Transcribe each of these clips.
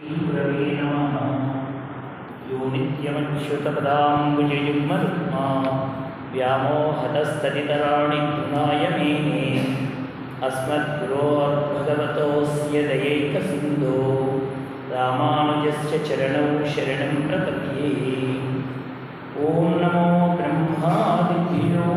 गुरवे नमः यो नित्यमच्युतपदाम्बुजयुग्मरुक्मा व्यामोहतस्तदितराणि गुणाय मेने अस्मद्गुरोर्भगवतोऽस्य दयैकसिन्धो रामानुजस्य चरणौ शरणं प्रपद्ये ॐ नमो ब्रह्मादिभ्यो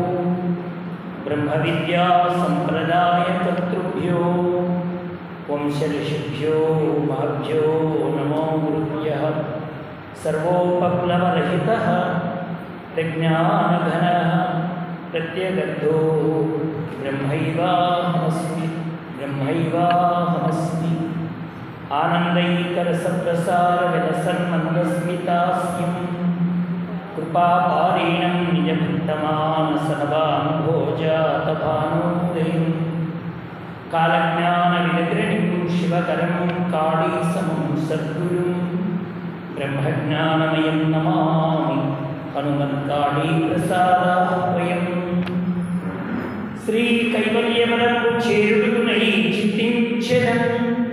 ब्रह्मविद्यासम्प्रदायकर्तृभ्यो वंशऋषिभ्यो महभ्यो नमो गुरुभ्यः सर्वोपप्लवरहितः प्रज्ञानघनः प्रत्यगद्धो ब्रह्मैवाहमस्मि ब्रह्मैवाहमस्मि आनन्दैकरसप्रसारविलसन्मन्दस्मितास्यं कृपापारीणं निजभक्तमानसनवानुभोजातभानोदयम् कालज्ञानविदग्रणिं शिवकरं काळीसमं सद्गुरुं ब्रह्मज्ञानमयं नमामि హనుమత్కాళీప్రసాదాహ్వయం శ్రీకైవల్యమనకు చేరుడునై చింతించెదం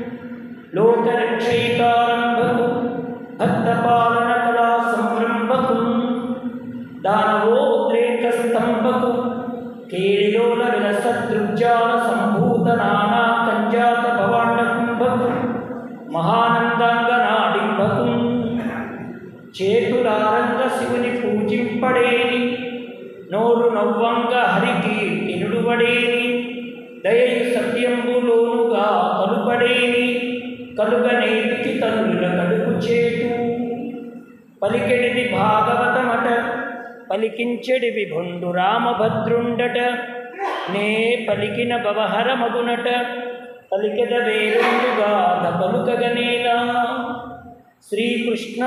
లోకరక్షైకారంభకు భక్తపాలన కళా సంరంభకు దానవోద్రేక స్తంభకు కేళిలోల విలసదృగ్జాల సంభూత నానా కంజాత భవాండ కుంభకు మహానందాంగ నాడింభకు చేతులారంగ శివుని పూజింపడేని నోరు నవ్వంగ హరికి తినుడువడేని దయయు సత్యంబులోనుగా కలుపడేని కలుగనేటికి తనుల కడుపు చేటు పలికెడిది భాగవతమట పలికించెడివి భొండు రామభద్రుండట నే పలికిన భవహర మగునట పలికెద వేరుండుగా పలుకగనేలా శ్రీకృష్ణ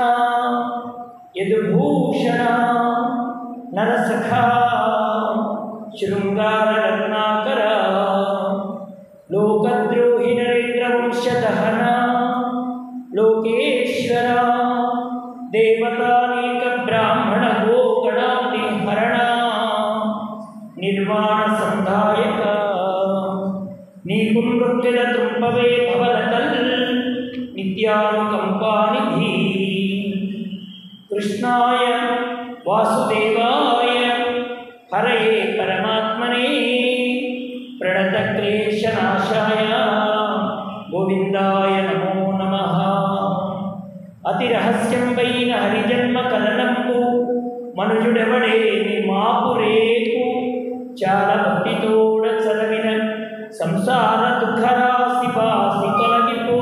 యదుభూషణ నరసఖా శృంగార రత్నాకర లోకద్రోహి నరేంద్రవంశదహన లోకేశ్వర దేవతానేక బ్రాహ్మణ గోగణాది హరణ నిర్వాణ సంధాయక నీకు మృక్కెల తుంపవే భవలతల్ నిత్యానుకంపానిధి కృష్ణాయ వాసుదేవాయ హరయే పరమాత్మనే ప్రణతక్లేశనాశాయ గోవిందాయ నమో నమ అతి రహస్యంపైన హరిజన్మ కలనంపు మనుజుడెవడేమి మాపు రేపు చాలా భక్తితోడ చదవిన సంసార దుఃఖరాశి పాసి తొలగిపో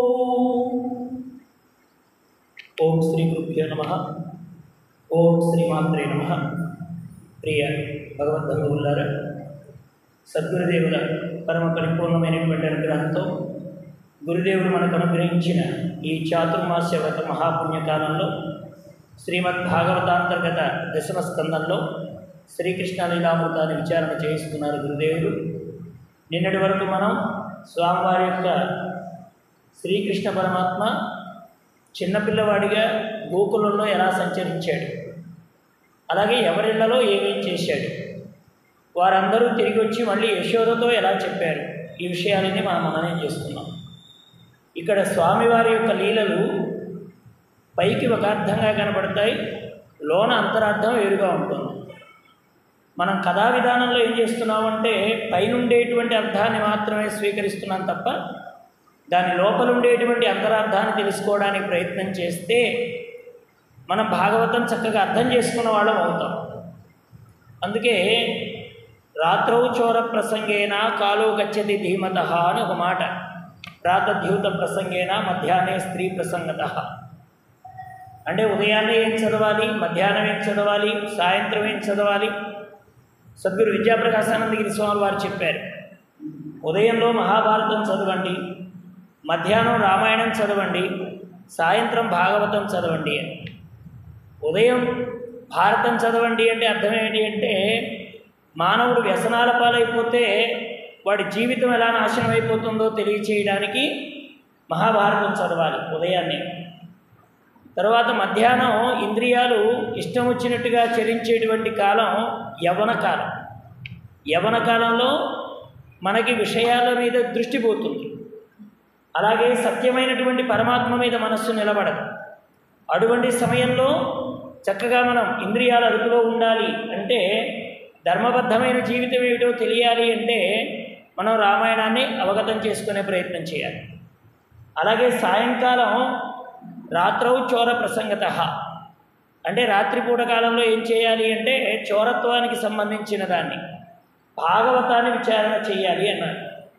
ఓం శ్రీ గురుభ్యో నమ ఓం శ్రీమాత్రే నమ ప్రియ భగవద్బంధువులారా సద్గురుదేవుల పరమ పరిపూర్ణమైనటువంటి అనుగ్రహంతో గురుదేవుడు మనకు అనుగ్రహించిన ఈ చాతుర్మాస్య వ్రత మహాపుణ్యకాలంలో శ్రీమద్ భాగవతాంతర్గత దశమ స్కందంలో శ్రీకృష్ణ లీలామృతాన్ని విచారణ చేయిస్తున్నారు గురుదేవుడు నిన్నటి వరకు మనం స్వామివారి యొక్క శ్రీకృష్ణ పరమాత్మ చిన్నపిల్లవాడిగా గోకులంలో ఎలా సంచరించాడు అలాగే ఎవరిళ్లలో ఏమేం చేశాడు వారందరూ తిరిగి వచ్చి మళ్ళీ యశోదతో ఎలా చెప్పారు ఈ విషయాలన్నీ మనం మననం చేస్తున్నాం ఇక్కడ స్వామివారి యొక్క లీలలు పైకి ఒక అర్థంగా కనబడతాయి లోన అంతరార్థం వేరుగా ఉంటుంది మనం కథా విధానంలో ఏం చేస్తున్నామంటే పైనుండేటువంటి అర్థాన్ని మాత్రమే స్వీకరిస్తున్నాం తప్ప దాని లోపల ఉండేటువంటి అంతరార్థాన్ని తెలుసుకోవడానికి ప్రయత్నం చేస్తే మనం భాగవతం చక్కగా అర్థం చేసుకున్న వాళ్ళం అవుతాం అందుకే రాత్రౌ చోర ప్రసంగేన కాలో గచ్చతి ధీమత అని ఒక మాట ప్రాతద్యూత ప్రసంగేన మధ్యాహ్నే స్త్రీ ప్రసంగత అంటే ఉదయాన్నే ఏం చదవాలి మధ్యాహ్నం ఏం చదవాలి సాయంత్రం ఏం చదవాలి సద్గురు విద్యాప్రకాశానందగిరి స్వామి వారు చెప్పారు ఉదయంలో మహాభారతం చదవండి మధ్యాహ్నం రామాయణం చదవండి సాయంత్రం భాగవతం చదవండి అని ఉదయం భారతం చదవండి అంటే అర్థం ఏంటి అంటే మానవుడు వ్యసనాల పాలైపోతే వాడి జీవితం ఎలా నాశనం అయిపోతుందో తెలియచేయడానికి మహాభారతం చదవాలి ఉదయాన్నే తర్వాత మధ్యాహ్నం ఇంద్రియాలు ఇష్టం వచ్చినట్టుగా చరించేటువంటి కాలం యవన కాలం యవన కాలంలో మనకి విషయాల మీద దృష్టి పోతుంది అలాగే సత్యమైనటువంటి పరమాత్మ మీద మనస్సు నిలబడదు అటువంటి సమయంలో చక్కగా మనం ఇంద్రియాల అదుపులో ఉండాలి అంటే ధర్మబద్ధమైన జీవితం ఏమిటో తెలియాలి అంటే మనం రామాయణాన్ని అవగతం చేసుకునే ప్రయత్నం చేయాలి అలాగే సాయంకాలం రాత్రౌ చోర ప్రసంగత అంటే రాత్రిపూట కాలంలో ఏం చేయాలి అంటే చోరత్వానికి సంబంధించిన దాన్ని భాగవతాన్ని విచారణ చేయాలి అన్నారు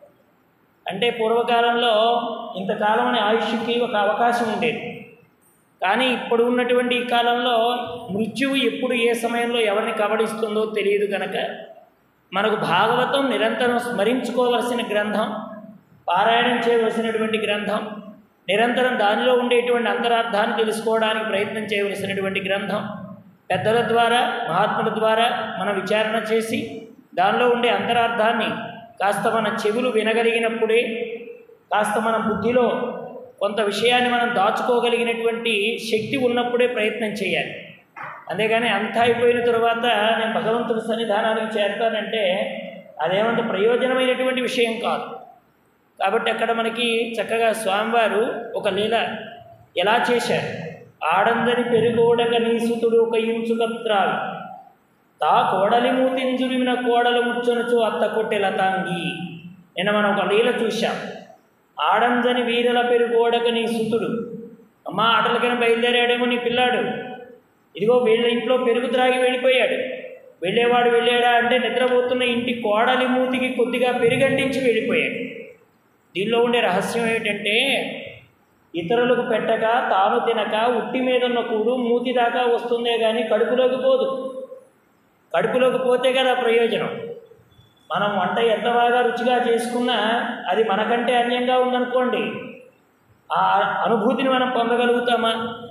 అంటే పూర్వకాలంలో ఇంతకాలం అనే ఆయుష్కి ఒక అవకాశం ఉండేది కానీ ఇప్పుడు ఉన్నటువంటి ఈ కాలంలో మృత్యువు ఎప్పుడు ఏ సమయంలో ఎవరిని కబడిస్తుందో తెలియదు కనుక మనకు భాగవతం నిరంతరం స్మరించుకోవలసిన గ్రంథం పారాయణం చేయవలసినటువంటి గ్రంథం నిరంతరం దానిలో ఉండేటువంటి అంతరార్థాన్ని తెలుసుకోవడానికి ప్రయత్నం చేయవలసినటువంటి గ్రంథం పెద్దల ద్వారా మహాత్ముల ద్వారా మనం విచారణ చేసి దానిలో ఉండే అంతరార్థాన్ని కాస్త మన చెవులు వినగలిగినప్పుడే కాస్త మన బుద్ధిలో కొంత విషయాన్ని మనం దాచుకోగలిగినటువంటి శక్తి ఉన్నప్పుడే ప్రయత్నం చేయాలి అంతేగాని అంతా అయిపోయిన తర్వాత నేను భగవంతుడి సన్నిధానానికి చేరతానంటే అదేమంత ప్రయోజనమైనటువంటి విషయం కాదు కాబట్టి అక్కడ మనకి చక్కగా స్వామివారు ఒక లీల ఎలా చేశారు ఆడందని పెరుగోడక నీసుతుడు ఒక ఇంచుకత్రావి తా కోడలి మూతింజురిమిన కోడలు ముచ్చనుచు అత్త కొట్టె లతాంగి నిన్న మనం ఒక లీల చూశాం ఆడందని వీరల పెరుగోడక నీ సుతుడు అమ్మ ఆటలకైనా బయలుదేరాడేమో నీ పిల్లాడు ఇదిగో వీళ్ళ ఇంట్లో పెరుగు త్రాగి వెళ్ళిపోయాడు వెళ్ళేవాడు వెళ్ళాడా అంటే నిద్రపోతున్న ఇంటి కోడలి మూతికి కొద్దిగా పెరుగంటించి వెళ్ళిపోయాడు దీనిలో ఉండే రహస్యం ఏమిటంటే ఇతరులకు పెట్టక తాను తినక ఉట్టి మీద ఉన్న కూడు మూతి దాకా వస్తుందే కానీ కడుపులోకి పోదు కడుపులోకి పోతే కదా ప్రయోజనం మనం వంట ఎంత బాగా రుచిగా చేసుకున్నా అది మనకంటే అన్యంగా ఉందనుకోండి ఆ అనుభూతిని మనం పొందగలుగుతామా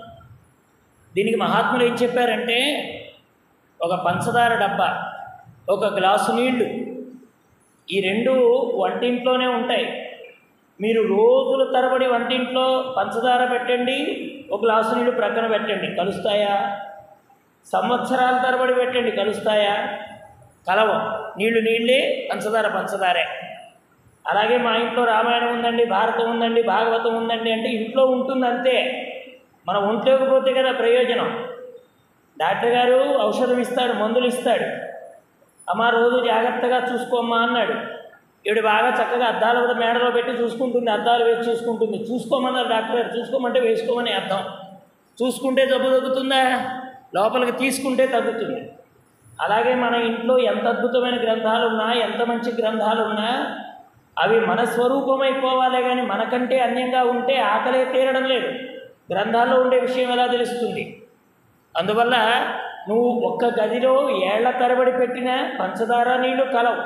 దీనికి మహాత్ములు ఏం చెప్పారంటే ఒక పంచదార డబ్బా ఒక గ్లాసు నీళ్లు ఈ రెండు వంటింట్లోనే ఉంటాయి మీరు రోజుల తరబడి వంటింట్లో పంచదార పెట్టండి ఒక గ్లాసు నీళ్లు ప్రక్కన పెట్టండి కలుస్తాయా సంవత్సరాల తరబడి పెట్టండి కలుస్తాయా కలవం నీళ్లు నీళ్ళే పంచదార పంచదారే అలాగే మా ఇంట్లో రామాయణం ఉందండి భారతం ఉందండి భాగవతం ఉందండి అంటే ఇంట్లో ఉంటుంది అంతే మనం ఒంట్లోకి పోతే కదా ప్రయోజనం డాక్టర్ గారు ఔషధం ఇస్తాడు మందులు ఇస్తాడు అమ్మ రోజు జాగ్రత్తగా చూసుకోమ్మా అన్నాడు ఈవిడ బాగా చక్కగా అద్దాల కూడా మేడలో పెట్టి చూసుకుంటుంది అద్దాలు వేసి చూసుకుంటుంది చూసుకోమన్నారు డాక్టర్ గారు చూసుకోమంటే వేసుకోమని అర్థం చూసుకుంటే జబ్బు తగ్గుతుందా లోపలికి తీసుకుంటే తగ్గుతుంది అలాగే మన ఇంట్లో ఎంత అద్భుతమైన గ్రంథాలు ఉన్నా ఎంత మంచి గ్రంథాలు ఉన్నా అవి మన స్వరూపమైపోవాలే కానీ మనకంటే అన్యంగా ఉంటే ఆకలే తీరడం లేదు గ్రంథాల్లో ఉండే విషయం ఎలా తెలుస్తుంది అందువల్ల నువ్వు ఒక్క గదిలో ఏళ్ల తరబడి పెట్టిన పంచదార నీళ్లు కలవు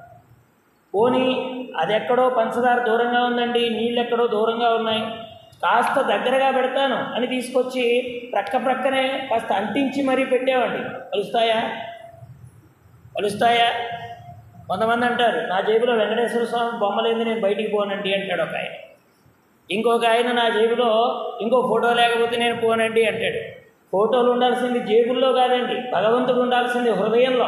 పోనీ అది ఎక్కడో పంచదార దూరంగా ఉందండి నీళ్ళు ఎక్కడో దూరంగా ఉన్నాయి కాస్త దగ్గరగా పెడతాను అని తీసుకొచ్చి ప్రక్క ప్రక్కనే కాస్త అంటించి మరీ పెట్టేవాడి కలుస్తాయా కలుస్తాయా కొంతమంది అంటారు నా జేబులో వెంకటేశ్వర స్వామి బొమ్మలేంది నేను బయటికి పోనండి అంటాడు ఒక ఆయన ఇంకొక ఆయన నా జేబులో ఇంకో ఫోటో లేకపోతే నేను పోనండి అంటాడు ఫోటోలు ఉండాల్సింది జేబుల్లో కాదండి భగవంతుడు ఉండాల్సింది హృదయంలో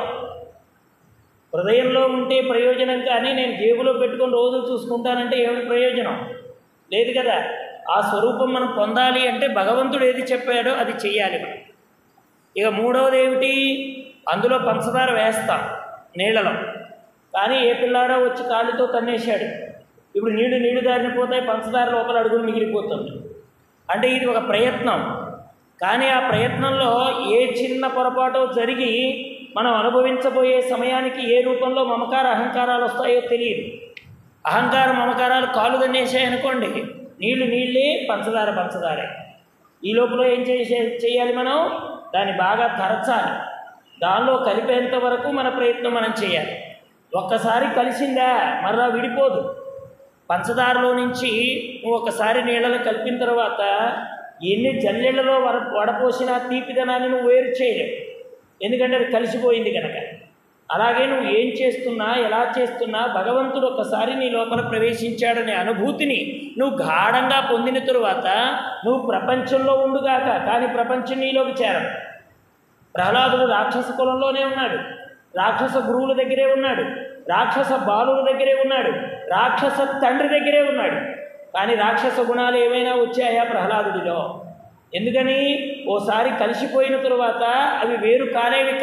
హృదయంలో ఉంటే ప్రయోజనం కానీ నేను జేబులో పెట్టుకొని రోజు చూసుకుంటానంటే ఏమిటి ప్రయోజనం లేదు కదా ఆ స్వరూపం మనం పొందాలి అంటే భగవంతుడు ఏది చెప్పాడో అది చెయ్యాలి మనం ఇక మూడవది ఏమిటి అందులో పంచదార వేస్తాం నీళ్ళలో కానీ ఏ పిల్లాడో వచ్చి కాళ్ళతో తన్నేశాడు ఇప్పుడు నీళ్లు నీళ్లు దారిన పోతాయి పంచదార లోపల అడుగులు మిగిలిపోతుంది అంటే ఇది ఒక ప్రయత్నం కానీ ఆ ప్రయత్నంలో ఏ చిన్న పొరపాటో జరిగి మనం అనుభవించబోయే సమయానికి ఏ రూపంలో మమకార అహంకారాలు వస్తాయో తెలియదు అహంకార మమకారాలు కాలు తన్నేసాయనుకోండి నీళ్లు నీళ్ళే పంచదార పంచదారే ఈ లోపల ఏం చేసే చేయాలి మనం దాన్ని బాగా తరచాలి దానిలో కలిపేంత వరకు మన ప్రయత్నం మనం చేయాలి ఒక్కసారి కలిసిందా మరలా విడిపోదు పంచదారలో నుంచి నువ్వు ఒకసారి నీళ్ళలో కలిపిన తర్వాత ఎన్ని జల్లెళ్ళలో వడ వడపోసినా తీపిదనాన్ని నువ్వు వేరు చేయలేవు ఎందుకంటే అది కలిసిపోయింది కనుక అలాగే నువ్వు ఏం చేస్తున్నా ఎలా చేస్తున్నా భగవంతుడు ఒకసారి నీ లోపల ప్రవేశించాడనే అనుభూతిని నువ్వు గాఢంగా పొందిన తరువాత నువ్వు ప్రపంచంలో ఉండుగాక కానీ ప్రపంచం నీలోకి చేరదు ప్రహ్లాదుడు రాక్షస కులంలోనే ఉన్నాడు రాక్షస గురువుల దగ్గరే ఉన్నాడు రాక్షస బాలుల దగ్గరే ఉన్నాడు రాక్షస తండ్రి దగ్గరే ఉన్నాడు కానీ రాక్షస గుణాలు ఏమైనా వచ్చాయా ప్రహ్లాదుడిలో ఎందుకని ఓసారి కలిసిపోయిన తరువాత అవి వేరు కాలేవిక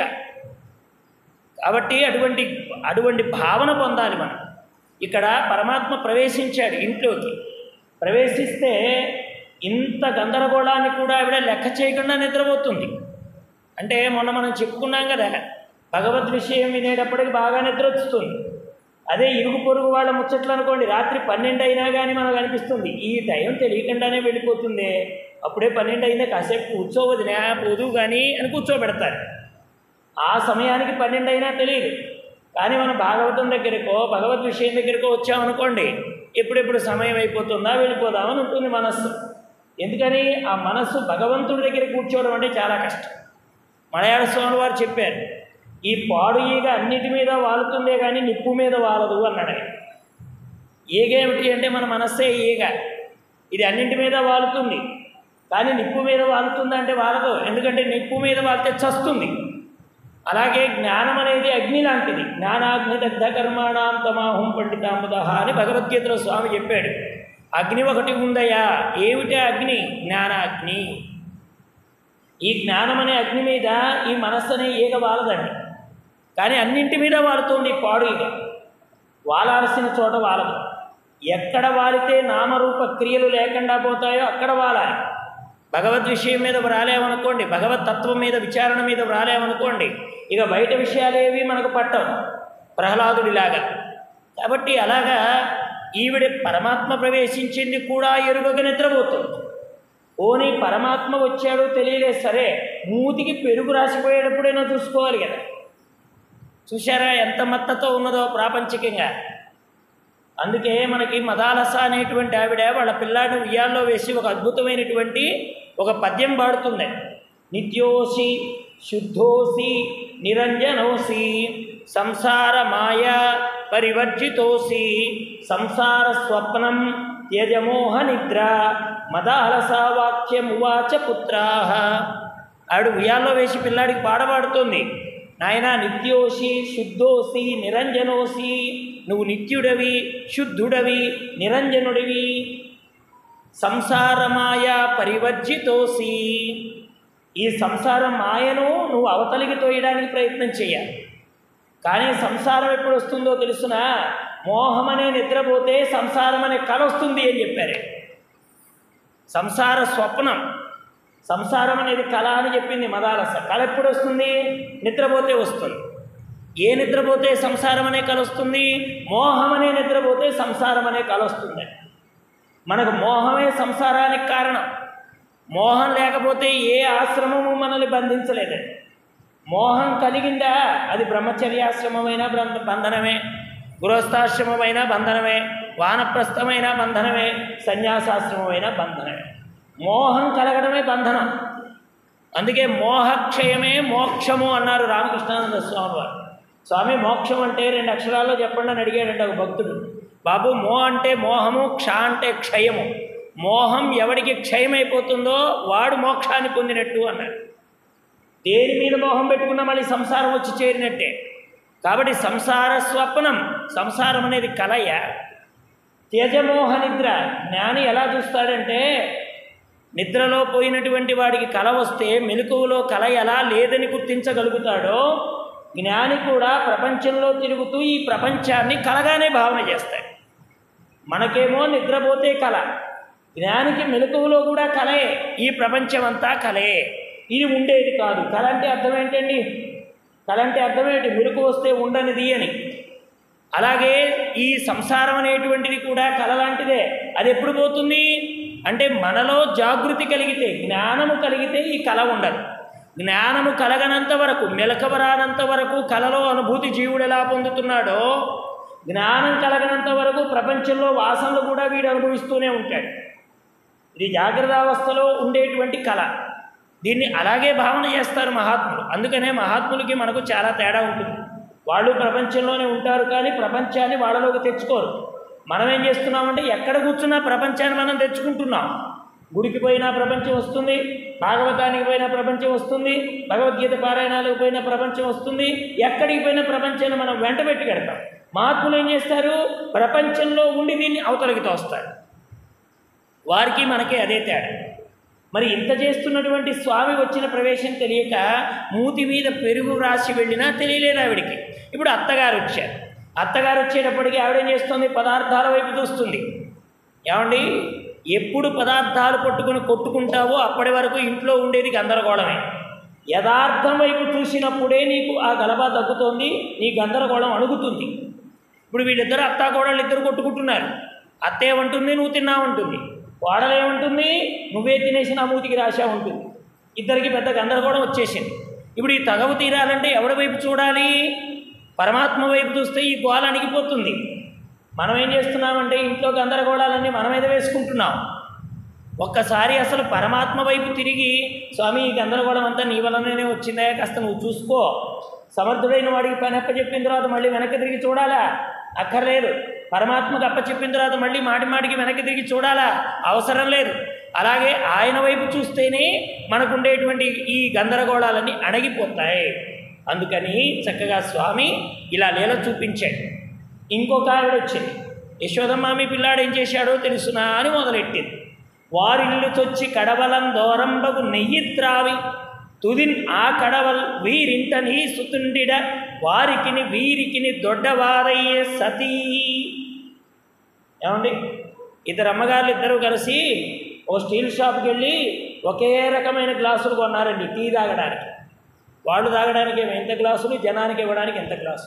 కాబట్టి అటువంటి అటువంటి భావన పొందాలి మనం ఇక్కడ పరమాత్మ ప్రవేశించాడు ఇంట్లోకి ప్రవేశిస్తే ఇంత గందరగోళాన్ని కూడా ఆవిడ లెక్క చేయకుండా నిద్రపోతుంది అంటే మొన్న మనం చెప్పుకున్నాం కదా భగవద్ విషయం వినేటప్పటికి బాగా నిద్ర వస్తుంది అదే ఇరుగు పొరుగు వాళ్ళ ముచ్చట్లు అనుకోండి రాత్రి పన్నెండు అయినా కానీ మనకు అనిపిస్తుంది ఈ టైం తెలియకుండానే వెళ్ళిపోతుంది అప్పుడే పన్నెండు అయినా కాసేపు కూర్చోవదినా పోదు కానీ అని కూర్చోబెడతారు ఆ సమయానికి పన్నెండు అయినా తెలియదు కానీ మనం భాగవతం దగ్గరకో భగవద్ విషయం దగ్గరకో వచ్చామనుకోండి ఎప్పుడెప్పుడు సమయం అయిపోతుందా వెళ్ళిపోదామని ఉంటుంది మనస్సు ఎందుకని ఆ మనస్సు భగవంతుడి దగ్గర కూర్చోవడం అంటే చాలా కష్టం మలయాళ స్వామి వారు చెప్పారు ఈ పాడు ఈగ అన్నిటి మీద వాలుతుందే కానీ నిప్పు మీద వాలదు అన్నాడు ఆయన ఈగేమిటి అంటే మన మనస్సే ఈగ ఇది అన్నింటి మీద వాలుతుంది కానీ నిప్పు మీద వాలుతుంది అంటే వాలదు ఎందుకంటే నిప్పు మీద వాలితే చస్తుంది అలాగే జ్ఞానం అనేది అగ్ని లాంటిది జ్ఞానాగ్ని దగ్ధ కర్మాణం తమాహం పండితాముద అని భగవద్గీతలో స్వామి చెప్పాడు అగ్ని ఒకటి ఉందయా ఏమిటి అగ్ని జ్ఞానాగ్ని ఈ జ్ఞానం అనే అగ్ని మీద ఈ మనస్సు అనే ఈగ వాలదండి కానీ అన్నింటి మీద వాలుతుంది ఈ పాడు ఈగ వాలాల్సిన చోట వాలదు ఎక్కడ వాలితే నామరూప క్రియలు లేకుండా పోతాయో అక్కడ వాలాలి భగవద్ విషయం మీద రాలేమనుకోండి భగవత్ తత్వం మీద విచారణ మీద రాలేమనుకోండి ఇక బయట విషయాలేవి మనకు పట్టవు ప్రహ్లాదుడిలాగా కాబట్టి అలాగా ఈవిడ పరమాత్మ ప్రవేశించింది కూడా ఎరుగక నిద్రపోతుంది ఓని పరమాత్మ వచ్చాడో తెలియలేదు సరే మూతికి పెరుగు రాసిపోయేటప్పుడైనా చూసుకోవాలి కదా చూశారా ఎంత మత్తతో ఉన్నదో ప్రాపంచికంగా అందుకే మనకి మదాలస అనేటువంటి ఆవిడ వాళ్ళ పిల్లాడిని ఉయ్యాల్లో వేసి ఒక అద్భుతమైనటువంటి ఒక పద్యం పాడుతుంది నిత్యోసి శుద్ధోసి నిరంజనోసి సంసార మాయ పరివర్జితోసి సంసార స్వప్నం త్యజమోహ నిద్ర మదాలసావాక్యమువాచ పుత్రాహ ఆవిడ ఉయ్యాల్లో వేసి పిల్లాడికి పాడబాడుతుంది నాయన నిత్యోసి శుద్ధోసి నిరంజనోసి నువ్వు నిత్యుడవి శుద్ధుడవి నిరంజనుడివి సంసారమాయ పరివర్జితోసి ఈ సంసార మాయను నువ్వు అవతలికి తోయడానికి ప్రయత్నం చేయాలి కానీ సంసారం ఎప్పుడు వస్తుందో తెలుసునా మోహం అనే నిద్రపోతే సంసారం అనే కళ వస్తుంది అని చెప్పారు సంసార స్వప్నం సంసారం అనేది కళ అని చెప్పింది మదాలస కళ ఎప్పుడు వస్తుంది నిద్రపోతే వస్తుంది ఏ నిద్రపోతే సంసారం అనే కళ వస్తుంది మోహం అనే నిద్రపోతే సంసారం అనే కళ వస్తుంది మనకు మోహమే సంసారానికి కారణం మోహం లేకపోతే ఏ ఆశ్రమము మనల్ని బంధించలేదు మోహం కలిగిందా అది బ్రహ్మచర్యాశ్రమమైన బ్రహ్మ బంధనమే గృహస్థాశ్రమమైన బంధనమే వానప్రస్థమైన బంధనమే సన్యాసాశ్రమమైన బంధనమే మోహం కలగడమే బంధనం అందుకే మోహక్షయమే మోక్షము అన్నారు రామకృష్ణానంద స్వామి వారు స్వామి మోక్షం అంటే రెండు అక్షరాల్లో చెప్పండి అని అడిగాడండి ఒక భక్తుడు బాబు మో అంటే మోహము క్ష అంటే క్షయము మోహం ఎవడికి క్షయమైపోతుందో వాడు మోక్షాన్ని పొందినట్టు అన్నాడు దేని మీద మోహం పెట్టుకున్నా మళ్ళీ సంసారం వచ్చి చేరినట్టే కాబట్టి సంసార స్వప్నం సంసారం అనేది కలయ త్యజమోహ నిద్ర జ్ఞాని ఎలా చూస్తాడంటే నిద్రలో పోయినటువంటి వాడికి కల వస్తే మెలకువలో కల ఎలా లేదని గుర్తించగలుగుతాడో జ్ఞాని కూడా ప్రపంచంలో తిరుగుతూ ఈ ప్రపంచాన్ని కలగానే భావన చేస్తాడు మనకేమో నిద్రపోతే కళ జ్ఞానికి మెలకువలో కూడా కలే ఈ ప్రపంచం అంతా కలే ఇది ఉండేది కాదు కళ అంటే అర్థం ఏంటండి కళ అంటే అర్థం ఏంటి మెలకు వస్తే ఉండనిది అని అలాగే ఈ సంసారం అనేటువంటిది కూడా కళ లాంటిదే అది ఎప్పుడు పోతుంది అంటే మనలో జాగృతి కలిగితే జ్ఞానము కలిగితే ఈ కళ ఉండదు జ్ఞానము కలగనంత వరకు మెలకవరానంత వరకు కళలో అనుభూతి జీవుడు ఎలా పొందుతున్నాడో జ్ఞానం కలగనంత వరకు ప్రపంచంలో వాసనలు కూడా వీడు అనుభవిస్తూనే ఉంటాడు ఇది జాగ్రత్త అవస్థలో ఉండేటువంటి కళ దీన్ని అలాగే భావన చేస్తారు మహాత్ములు అందుకనే మహాత్ములకి మనకు చాలా తేడా ఉంటుంది వాళ్ళు ప్రపంచంలోనే ఉంటారు కానీ ప్రపంచాన్ని వాళ్ళలోకి తెచ్చుకోరు మనం ఏం చేస్తున్నామంటే ఎక్కడ కూర్చున్నా ప్రపంచాన్ని మనం తెచ్చుకుంటున్నాం గుడికి పోయినా ప్రపంచం వస్తుంది భాగవతానికి పోయినా ప్రపంచం వస్తుంది భగవద్గీత పారాయణాలకు పోయినా ప్రపంచం వస్తుంది ఎక్కడికి పోయినా ప్రపంచాన్ని మనం వెంట పెట్టి కడతాం మహాత్ములు ఏం చేస్తారు ప్రపంచంలో ఉండి దీన్ని అవతలకి తోస్తారు వారికి మనకి అదే తేడా మరి ఇంత చేస్తున్నటువంటి స్వామి వచ్చిన ప్రవేశం తెలియక మూతి మీద పెరుగు రాసి వెళ్ళినా తెలియలేదు ఆవిడికి ఇప్పుడు అత్తగారు వచ్చారు అత్తగారు వచ్చేటప్పటికి ఆవిడేం చేస్తుంది పదార్థాల వైపు చూస్తుంది ఏమండి ఎప్పుడు పదార్థాలు పట్టుకుని కొట్టుకుంటావో అప్పటి వరకు ఇంట్లో ఉండేది గందరగోళమే యథార్థం వైపు చూసినప్పుడే నీకు ఆ గలబా తగ్గుతోంది నీ గందరగోళం అణుగుతుంది ఇప్పుడు వీళ్ళిద్దరు అత్తా కోడళ్ళు ఇద్దరు కొట్టుకుంటున్నారు అత్త ఏమంటుంది నువ్వు తిన్నావంటుంది కోడలు ఏమంటుంది నువ్వే తినేసి నా మూతికి రాశా ఉంటుంది ఇద్దరికి పెద్ద గందరగోళం వచ్చేసింది ఇప్పుడు ఈ తగవు తీరాలంటే ఎవరి వైపు చూడాలి పరమాత్మ వైపు చూస్తే ఈ గోల అణిగిపోతుంది మనం ఏం చేస్తున్నామంటే ఇంట్లో గందరగోళాలన్నీ మన మీద వేసుకుంటున్నాం ఒక్కసారి అసలు పరమాత్మ వైపు తిరిగి స్వామి ఈ గందరగోళం అంతా నీ వలననే వచ్చిందా కాస్త నువ్వు చూసుకో సమర్థుడైన వాడికి పని అప్పచెప్పిన తర్వాత మళ్ళీ వెనక్కి తిరిగి చూడాలా అక్కర్లేదు పరమాత్మకు అప్పచెప్పిన తర్వాత మళ్ళీ మాటి మాటికి వెనక్కి తిరిగి చూడాలా అవసరం లేదు అలాగే ఆయన వైపు చూస్తేనే మనకుండేటువంటి ఈ గందరగోళాలన్నీ అణగిపోతాయి అందుకని చక్కగా స్వామి ఇలా లీల చూపించాడు ఇంకొక ఆవిడ వచ్చింది యశోదమ్మ మీ పిల్లాడు ఏం చేశాడో తెలుసునా అని మొదలెట్టింది వారిల్లు చొచ్చి కడవలం దోరంబగు నెయ్యి త్రావి తుదిన్ ఆ కడవల్ వీరింట నీ సుతుండిడ వారికిని వీరికిని దొడ్డవారయ్యే సతీ ఏమండి ఇద్దరు అమ్మగారులు ఇద్దరు కలిసి ఓ స్టీల్ షాప్కి వెళ్ళి ఒకే రకమైన గ్లాసులు కొన్నారండి టీ తాగడానికి వాళ్ళు తాగడానికి ఏమో ఎంత గ్లాసులు జనానికి ఇవ్వడానికి ఎంత గ్లాసు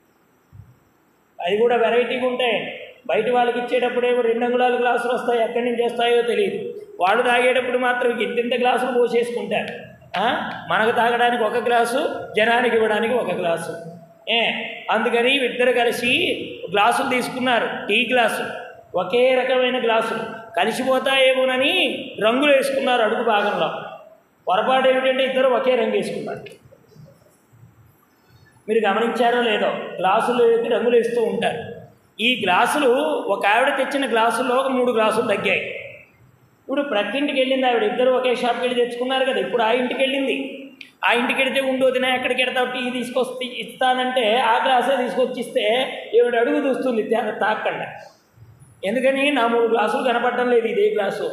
అది కూడా వెరైటీగా ఉంటాయి బయట వాళ్ళకి ఇచ్చేటప్పుడేమో రెండు అంగుళాల గ్లాసులు వస్తాయి ఎక్కడి నుంచి వస్తాయో తెలియదు వాళ్ళు తాగేటప్పుడు మాత్రం ఇంతింత గ్లాసులు పోసేసుకుంటారు ఆ? మనకు తాగడానికి ఒక గ్లాసు జనానికి ఇవ్వడానికి ఒక గ్లాసు ఏ అందుకని ఇద్దరు కలిసి గ్లాసులు తీసుకున్నారు టీ గ్లాసు ఒకే రకమైన గ్లాసులు కలిసిపోతాయేమోనని రంగులు వేసుకున్నారు అడుగు భాగంలో పొరపాటు ఏమిటంటే ఇద్దరు ఒకే రంగు వేసుకున్నారు మీరు గమనించారో లేదో గ్లాసులు వేసి రంగులు వేస్తూ ఉంటారు ఈ గ్లాసులు ఒక ఆవిడ తెచ్చిన గ్లాసుల్లో ఒక మూడు గ్లాసులు తగ్గాయి ఇప్పుడు ప్రక్కింటికి వెళ్ళింది ఆవిడ ఇద్దరు ఒకే షాప్కి వెళ్ళి తెచ్చుకున్నారు కదా ఇప్పుడు ఆ ఇంటికి వెళ్ళింది ఆ ఇంటికి వెడితే ఉండు వదినా ఎక్కడికి వెడతావు టీ తీసుకొస్తే ఇస్తానంటే ఆ గ్లాసే తీసుకొచ్చి ఇస్తే ఈవిడ అడుగు చూస్తుంది తా- తాకండా ఎందుకని నా మూడు గ్లాసులు కనపడడం లేదు ఇదే గ్లాసు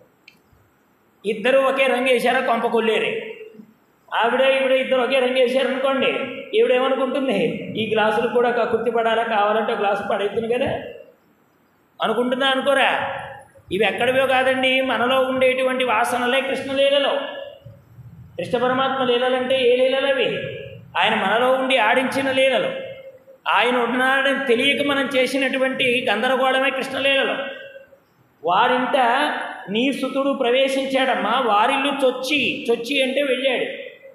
ఇద్దరు ఒకే రంగు వేశారా కొంప కొల్లేరే ఆవిడ ఈవిడ ఇద్దరు ఒకే రంగు వేశారు అనుకోండి ఈవిడ ఏమనుకుంటుంది ఈ గ్లాసులు కూడా కక్కుర్తి పడాలా కావాలంటే ఒక గ్లాసు పడేస్తుంది కదా అనుకుంటుందా అనుకోరా ఇవి ఎక్కడివో కాదండి మనలో ఉండేటువంటి వాసనలే కృష్ణలీలలో కృష్ణ పరమాత్మ లీలలంటే ఏ లీలలు అవి ఆయన మనలో ఉండి ఆడించిన లీలలు ఆయన ఉన్నాడని తెలియక మనం చేసినటువంటి గందరగోళమే కృష్ణలీలలో వారింట నీ సుతుడు ప్రవేశించాడమ్మా వారిల్లు చొచ్చి చొచ్చి అంటే వెళ్ళాడు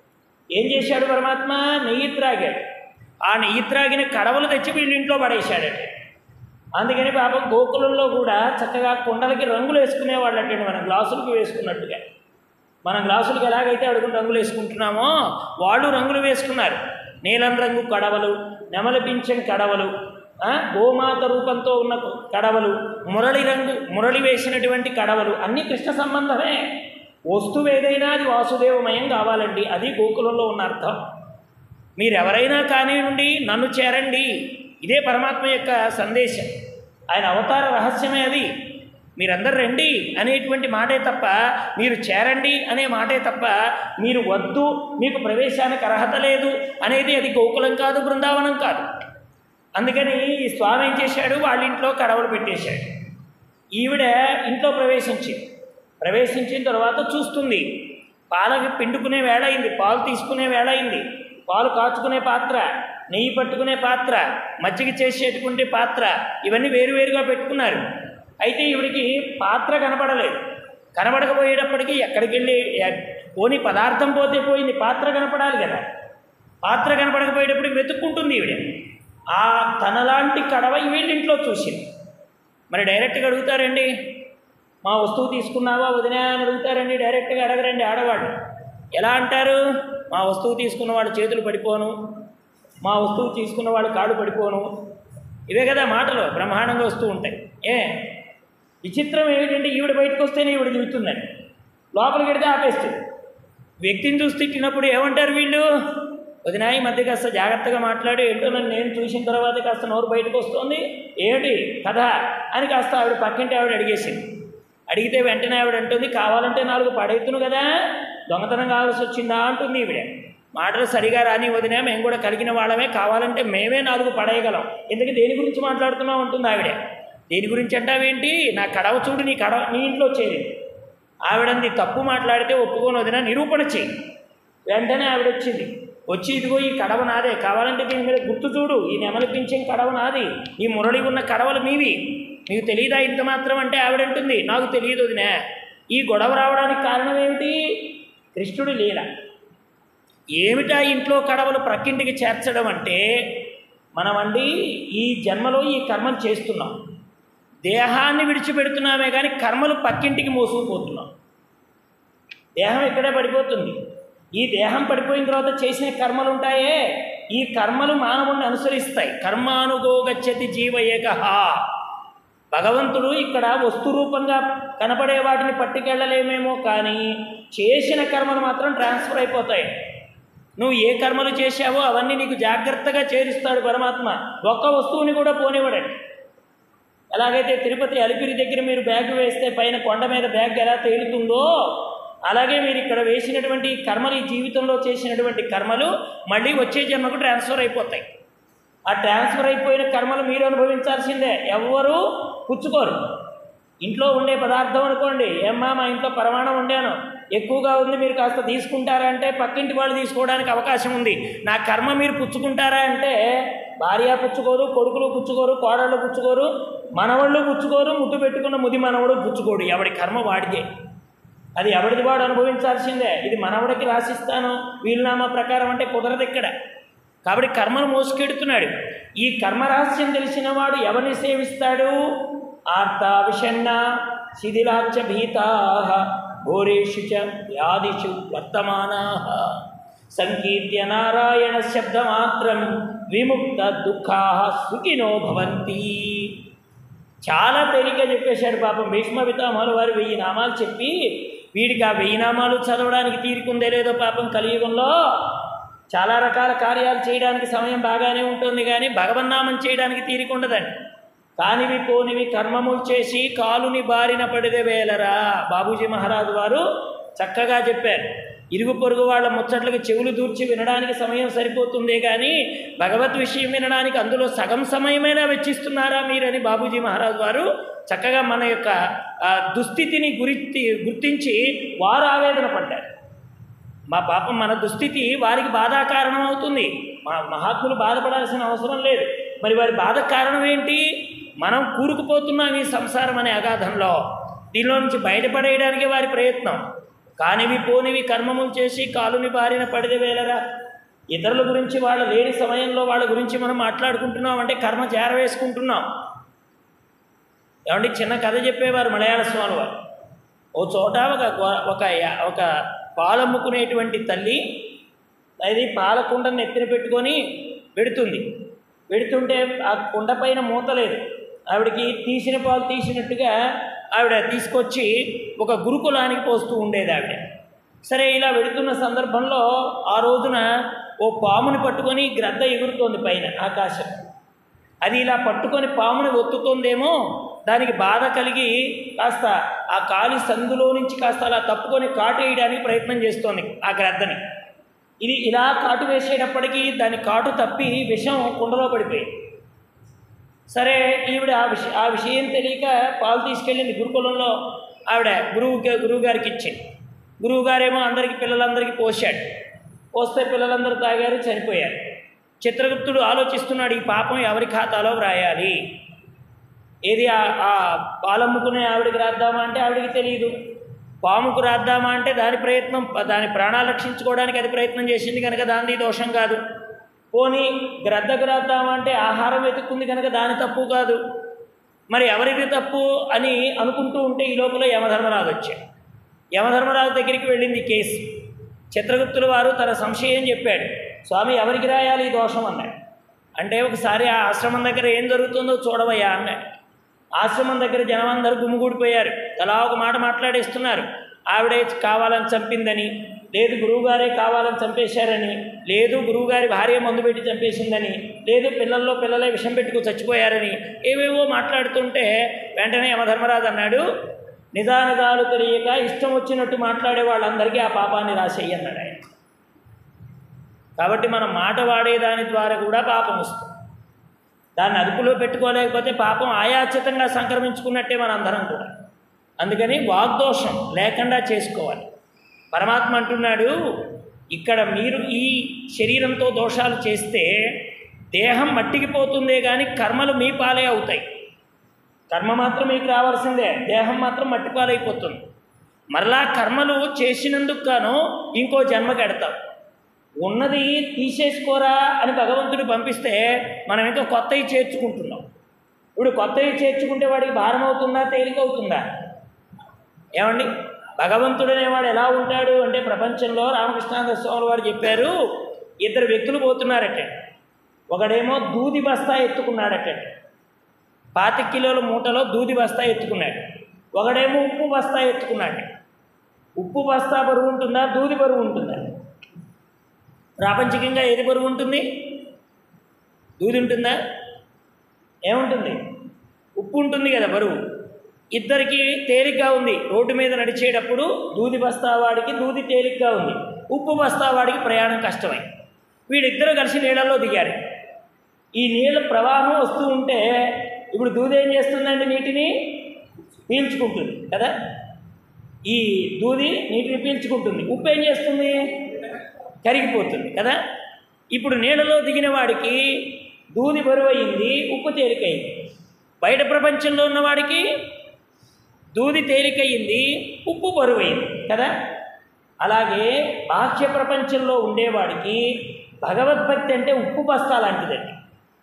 ఏం చేశాడు పరమాత్మ నెయ్యి త్రాగాడు ఆ నెయ్యి త్రాగిన కడవలు తెచ్చి వీళ్ళ ఇంట్లో పడేశాడట అందుకని పాపం గోకులంలో కూడా చక్కగా కుండలకి రంగులు వేసుకునేవాళ్ళంటే మన గ్లాసులకు వేసుకున్నట్టుగా మన గ్లాసులకు ఎలాగైతే అడుగుని రంగులు వేసుకుంటున్నామో వాళ్ళు రంగులు వేసుకున్నారు నీలం రంగు కడవలు నెమలి పింఛన్ కడవలు ఆ, గోమాత రూపంతో ఉన్న కడవలు మురళి రంగు మురళి వేసినటువంటి కడవలు అన్నీ కృష్ణ సంబంధమే వస్తువు ఏదైనా అది వాసుదేవమయం కావాలండి అది గోకులంలో ఉన్న అర్థం మీరెవరైనా కానివ్వండి నన్ను చేరండి ఇదే పరమాత్మ యొక్క సందేశం ఆయన అవతార రహస్యమే అది మీరందరూ రండి అనేటువంటి మాటే తప్ప మీరు చేరండి అనే మాటే తప్ప మీరు వద్దు మీకు ప్రవేశానికి అర్హత లేదు అనేది అది గోకులం కాదు బృందావనం కాదు అందుకని ఈ స్వామి ఏం చేశాడు వాళ్ళ ఇంట్లో కడవలు పెట్టేశాడు ఈవిడ ఇంట్లో ప్రవేశించింది ప్రవేశించిన తర్వాత చూస్తుంది పాలకి పిండుకునే వేళ అయింది పాలు తీసుకునే వేళ అయింది పాలు కాచుకునే పాత్ర నెయ్యి పట్టుకునే పాత్ర మజ్జిగ చేసేటువంటి పాత్ర ఇవన్నీ వేరువేరుగా పెట్టుకున్నారు అయితే ఈవిడికి పాత్ర కనపడలేదు కనబడకపోయేటప్పటికీ ఎక్కడికి వెళ్ళి ఎ- పోనీ పదార్థం పోతే పోయింది పాత్ర కనపడాలి కదా పాత్ర కనపడకపోయేటప్పటికి వెతుక్కుంటుంది ఈవిడ ఆ తనలాంటి కడవ వీళ్ళింట్లో చూసింది మరి డైరెక్ట్గా అడుగుతారండి మా వస్తువు తీసుకున్నావా వదినా అని అడుగుతారండి డైరెక్ట్గా అడగరండి ఆడవాళ్ళు ఎలా అంటారు మా వస్తువు తీసుకున్న వాడు చేతులు పడిపోను మా వస్తువు తీసుకున్న వాడు కాళ్ళు పడిపోను ఇవే కదా మాటలు బ్రహ్మాండంగా వస్తూ ఉంటాయి ఏ విచిత్రం ఏమిటంటే ఈవిడ బయటకు వస్తేనే ఈవిడ తిరుగుతుందండి లోపలికి వెడితే ఆపేస్తుంది వ్యక్తిని చూసి తిట్టినప్పుడు ఏమంటారు వీళ్ళు వదినా ఈ మధ్య కాస్త జాగ్రత్తగా మాట్లాడి ఏంటో నన్ను నేను చూసిన తర్వాత కాస్త నోరు బయటకు వస్తుంది ఏమిటి కథ అని కాస్త ఆవిడ పక్కింటి ఆవిడ అడిగేసింది అడిగితే వెంటనే ఆవిడ అంటుంది కావాలంటే నాలుగు పడెత్తును కదా దొంగతనం కావాల్సి వచ్చిందా అంటుంది ఈవిడ మాటలు సరిగా రాని వదినా మేము కూడా కలిగిన వాళ్ళమే కావాలంటే మేమే నాలుగు పడేయగలం ఎందుకు దేని గురించి మాట్లాడుతున్నాం అంటుంది ఆవిడ దేని గురించి అంటావేంటి నా కడవ చూడు నీ కడవ నీ ఇంట్లో వచ్చేది ఆవిడంది తప్పు మాట్లాడితే ఒప్పుకొని వదిన నిరూపణ చేయి వెంటనే ఆవిడ వచ్చింది వచ్చి ఇదిగో ఈ కడవ నాదే కావాలంటే దీని మీద గుర్తు చూడు ఈ నెమలి పింఛం కడవ నాది ఈ మురళి ఉన్న కడవలు మీవి మీకు తెలియదా ఇంత మాత్రం అంటే ఆవిడంటుంది నాకు తెలియదు వదినే ఈ గొడవ రావడానికి కారణం ఏమిటి కృష్ణుడి లీల ఏమిటా ఇంట్లో కడవలు ప్రక్కింటికి చేర్చడం అంటే మనమండి ఈ జన్మలో ఈ కర్మలు చేస్తున్నాం దేహాన్ని విడిచిపెడుతున్నామే కానీ కర్మలు పక్కింటికి మోసుకుపోతున్నాం దేహం ఇక్కడే పడిపోతుంది ఈ దేహం పడిపోయిన తర్వాత చేసిన కర్మలు ఉంటాయే ఈ కర్మలు మానవుణ్ణి అనుసరిస్తాయి కర్మానుగోగచ్చతి జీవ ఏకహ భగవంతుడు ఇక్కడ వస్తు రూపంగా కనపడే వాటిని పట్టుకెళ్ళలేమేమో కానీ చేసిన కర్మలు మాత్రం ట్రాన్స్ఫర్ అయిపోతాయి నువ్వు ఏ కర్మలు చేశావో అవన్నీ నీకు జాగ్రత్తగా చేరుస్తాడు పరమాత్మ ఒక్క వస్తువుని కూడా పోనివ్వడండి ఎలాగైతే తిరుపతి అలిపిరి దగ్గర మీరు బ్యాగ్ వేస్తే పైన కొండ మీద బ్యాగ్ ఎలా తేలుతుందో అలాగే మీరు ఇక్కడ వేసినటువంటి ఈ కర్మలు ఈ జీవితంలో చేసినటువంటి కర్మలు మళ్ళీ వచ్చే జన్మకు ట్రాన్స్ఫర్ అయిపోతాయి ఆ ట్రాన్స్ఫర్ అయిపోయిన కర్మలు మీరు అనుభవించాల్సిందే ఎవ్వరూ పుచ్చుకోరు ఇంట్లో ఉండే పదార్థం అనుకోండి ఏమ్మా మా ఇంట్లో పరమాణం వండాను ఎక్కువగా ఉంది మీరు కాస్త తీసుకుంటారా అంటే పక్కింటి వాళ్ళు తీసుకోవడానికి అవకాశం ఉంది నా కర్మ మీరు పుచ్చుకుంటారా అంటే భార్య పుచ్చుకోరు కొడుకులు పుచ్చుకోరు కోడళ్ళు పుచ్చుకోరు మనవాళ్ళు పుచ్చుకోరు ముద్దు పెట్టుకున్న ముది మనవడు పుచ్చుకోడు ఎవడి కర్మ వాడిదే అది ఎవరిది వాడు అనుభవించాల్సిందే ఇది మనవడికి రాసిస్తాను వీలునామా ప్రకారం అంటే కుదరదు ఇక్కడ కాబట్టి కర్మను మోసుకెడుతున్నాడు ఈ కర్మరహస్యం తెలిసిన వాడు ఎవరిని సేవిస్తాడు ఆర్తా విషన్న శిథిలాచ భీతా ఘోరేషు చ వ్యాధిషు వర్తమానా సంకీర్త్య నారాయణ శబ్దమాత్రం విముక్త దుఃఖా సుఖినో భవంతి చాలా తేలిక చెప్పేశాడు పాపం భీష్మ పితామహుల వారు వెయ్యి నామాలు చెప్పి వీడికి ఆ వెయ్యి నామాలు చదవడానికి తీరుకుందే లేదో పాపం కలియుగంలో చాలా రకాల కార్యాలు చేయడానికి సమయం బాగానే ఉంటుంది కానీ భగవన్నామం చేయడానికి తీరిక ఉండదండి కానివి పోనివి కర్మములు చేసి కాలుని బారిన పడిదే వేలరా బాబూజీ మహారాజు వారు చక్కగా చెప్పారు ఇరుగు పొరుగు వాళ్ళ ముచ్చట్లకు చెవులు దూర్చి వినడానికి సమయం సరిపోతుందే కానీ భగవత్ విషయం వినడానికి అందులో సగం సమయమైనా వెచ్చిస్తున్నారా మీరని బాబూజీ మహారాజు వారు చక్కగా మన యొక్క ఆ, దుస్థితిని గురించి గుర్తించి వారు ఆవేదన పడ్డారు మా పాపం మన దుస్థితి వారికి బాధా కారణం అవుతుంది మా మహాత్ములు బాధపడాల్సిన అవసరం లేదు మరి వారి బాధ కారణం ఏంటి మనం కూరుకుపోతున్నాం ఈ సంసారం అనే అగాధంలో దీనిలో నుంచి బయటపడేయడానికి వారి ప్రయత్నం కానివి పోనివి కర్మములు చేసి కాలుని బారిన పడితే వేలరా ఇతరుల గురించి వాళ్ళ లేని సమయంలో వాళ్ళ గురించి మనం మాట్లాడుకుంటున్నాం అంటే కర్మ చేరవేసుకుంటున్నాం ఏమంటే చిన్న కథ చెప్పేవారు మలయాళ స్వామి వారు ఓ చోట ఒక గో- ఒక యా- ఒక పాలమ్ముకునేటువంటి తల్లి అది పాల కుండను ఎత్తిన పెట్టుకొని పెడుతుంది పెడుతుంటే ఆ కుండ పైన మూత లేదు ఆవిడకి తీసిన పాలు తీసినట్టుగా ఆవిడ తీసుకొచ్చి ఒక గురుకులానికి పోస్తూ ఉండేది ఆవిడ సరే ఇలా వెడుతున్న సందర్భంలో ఆ రోజున ఓ పాముని పట్టుకొని గ్రద్ద ఎగురుతోంది పైన ఆకాశం అది ఇలా పట్టుకొని పాముని ఒత్తుతోందేమో దానికి బాధ కలిగి కాస్త ఆ కాలి సందులో నుంచి కాస్త అలా తప్పుకొని కాటు వేయడానికి ప్రయత్నం చేస్తోంది ఆ గ్రద్దని ఇది ఇలా కాటు వేసేటప్పటికీ దాని కాటు తప్పి విషం కుండలో పడిపోయింది సరే ఈవిడ ఆ విష ఆ విషయం తెలియక పాలు తీసుకెళ్ళింది గురుకులంలో ఆవిడ గురువు గురువు గారికి ఇచ్చింది గురువు గారేమో అందరికి పిల్లలందరికీ పోసాడు పోస్తే పిల్లలందరూ తాగారు చనిపోయారు చిత్రగుప్తుడు ఆలోచిస్తున్నాడు ఈ పాపం ఎవరి ఖాతాలో వ్రాయాలి ఏది ఆ- ఆ పాలమ్ముకునే ఆవిడకి రాద్దామా అంటే ఆవిడకి తెలియదు పాముకు రాద్దామా అంటే దాని ప్రయత్నం దాని ప్రాణాలు రక్షించుకోవడానికి అది ప్రయత్నం చేసింది కనుక దానిది దోషం కాదు పోనీ గ్రద్దకు రాద్దామా అంటే ఆహారం వెతుక్కుంది కనుక దాని తప్పు కాదు మరి ఎవరిది తప్పు అని అనుకుంటూ ఉంటే ఈ లోపల యమధర్మరాజు వచ్చాడు యమధర్మరాజు దగ్గరికి వెళ్ళింది కేసు చిత్రగుప్తుల వారు తన సంశయం చెప్పాడు స్వామి ఎవరికి రాయాలి ఈ దోషం అన్నాడు అంటే ఒకసారి ఆ ఆశ్రమం దగ్గర ఏం జరుగుతుందో చూడవయ్యా అన్నాడు ఆశ్రమం దగ్గర జనం అందరూ గుమిగూడిపోయారు అలా ఒక మాట మాట్లాడేస్తున్నారు ఆవిడే కావాలని చంపిందని లేదు గురువుగారే కావాలని చంపేశారని లేదు గురువుగారి భార్య మందు పెట్టి చంపేసిందని లేదు పిల్లల్లో పిల్లలే విషం పెట్టుకు చచ్చిపోయారని ఏవేవో మాట్లాడుతుంటే వెంటనే యమధర్మరాజు అన్నాడు నిదానగాలు తెలియక ఇష్టం వచ్చినట్టు మాట్లాడే వాళ్ళందరికీ ఆ పాపాన్ని రాసేయి అన్నాడు ఆయన కాబట్టి మనం మాట వాడేదాని ద్వారా కూడా పాపం వస్తుంది దాన్ని అదుపులో పెట్టుకోలేకపోతే పాపం ఆయాచితంగా సంక్రమించుకున్నట్టే మన అందరం కూడా అందుకని వాగ్దోషం లేకుండా చేసుకోవాలి పరమాత్మ అంటున్నాడు ఇక్కడ మీరు ఈ శరీరంతో దోషాలు చేస్తే దేహం మట్టికి పోతుందే కానీ కర్మలు మీ పాలే అవుతాయి కర్మ మాత్రం మీకు రావాల్సిందే దేహం మాత్రం మట్టి పాలైపోతుంది మరలా కర్మలు చేసినందుకు గాను ఇంకో జన్మకి ఎడతాం ఉన్నది తీసేసుకోరా అని భగవంతుడు పంపిస్తే మనం ఇంకా కొత్తవి చేర్చుకుంటున్నాం ఇప్పుడు కొత్తవి చేర్చుకుంటే వాడికి భారం అవుతుందా తేలిక అవుతుందా ఏమండి భగవంతుడు అనేవాడు ఎలా ఉంటాడు అంటే ప్రపంచంలో రామకృష్ణానంద స్వామి వారు చెప్పారు ఇద్దరు వ్యక్తులు పోతున్నారట ఒకడేమో దూది బస్తా ఎత్తుకున్నాడట పాతి కిలోల మూటలో దూది బస్తా ఎత్తుకున్నాడు ఒకడేమో ఉప్పు బస్తా ఎత్తుకున్నాడు ఉప్పు బస్తా బరువు ఉంటుందా దూది బరువు ఉంటుందా ప్రాపంచికంగా ఏది బరువు ఉంటుంది దూది ఉంటుందా ఏముంటుంది ఉప్పు ఉంటుంది కదా బరువు ఇద్దరికి తేలిగ్గా ఉంది రోడ్డు మీద నడిచేటప్పుడు దూది బస్తా వాడికి దూది తేలిగ్గా ఉంది ఉప్పు బస్తా వాడికి ప్రయాణం కష్టమై వీడిద్దరూ కలిసి నీళ్ళల్లో దిగారు ఈ నీళ్ళ ప్రవాహం వస్తూ ఉంటే ఇప్పుడు దూది ఏం చేస్తుందండి నీటిని పీల్చుకుంటుంది కదా ఈ దూది నీటిని పీల్చుకుంటుంది ఉప్పు ఏం చేస్తుంది కరిగిపోతుంది కదా ఇప్పుడు నీళ్ళలో దిగిన వాడికి దూది బరువయింది ఉప్పు తేలికయింది బయట ప్రపంచంలో ఉన్నవాడికి దూది తేలికయింది ఉప్పు బరువైంది కదా అలాగే బాహ్య ప్రపంచంలో ఉండేవాడికి భగవద్భక్తి అంటే ఉప్పు బస్తా లాంటిదండి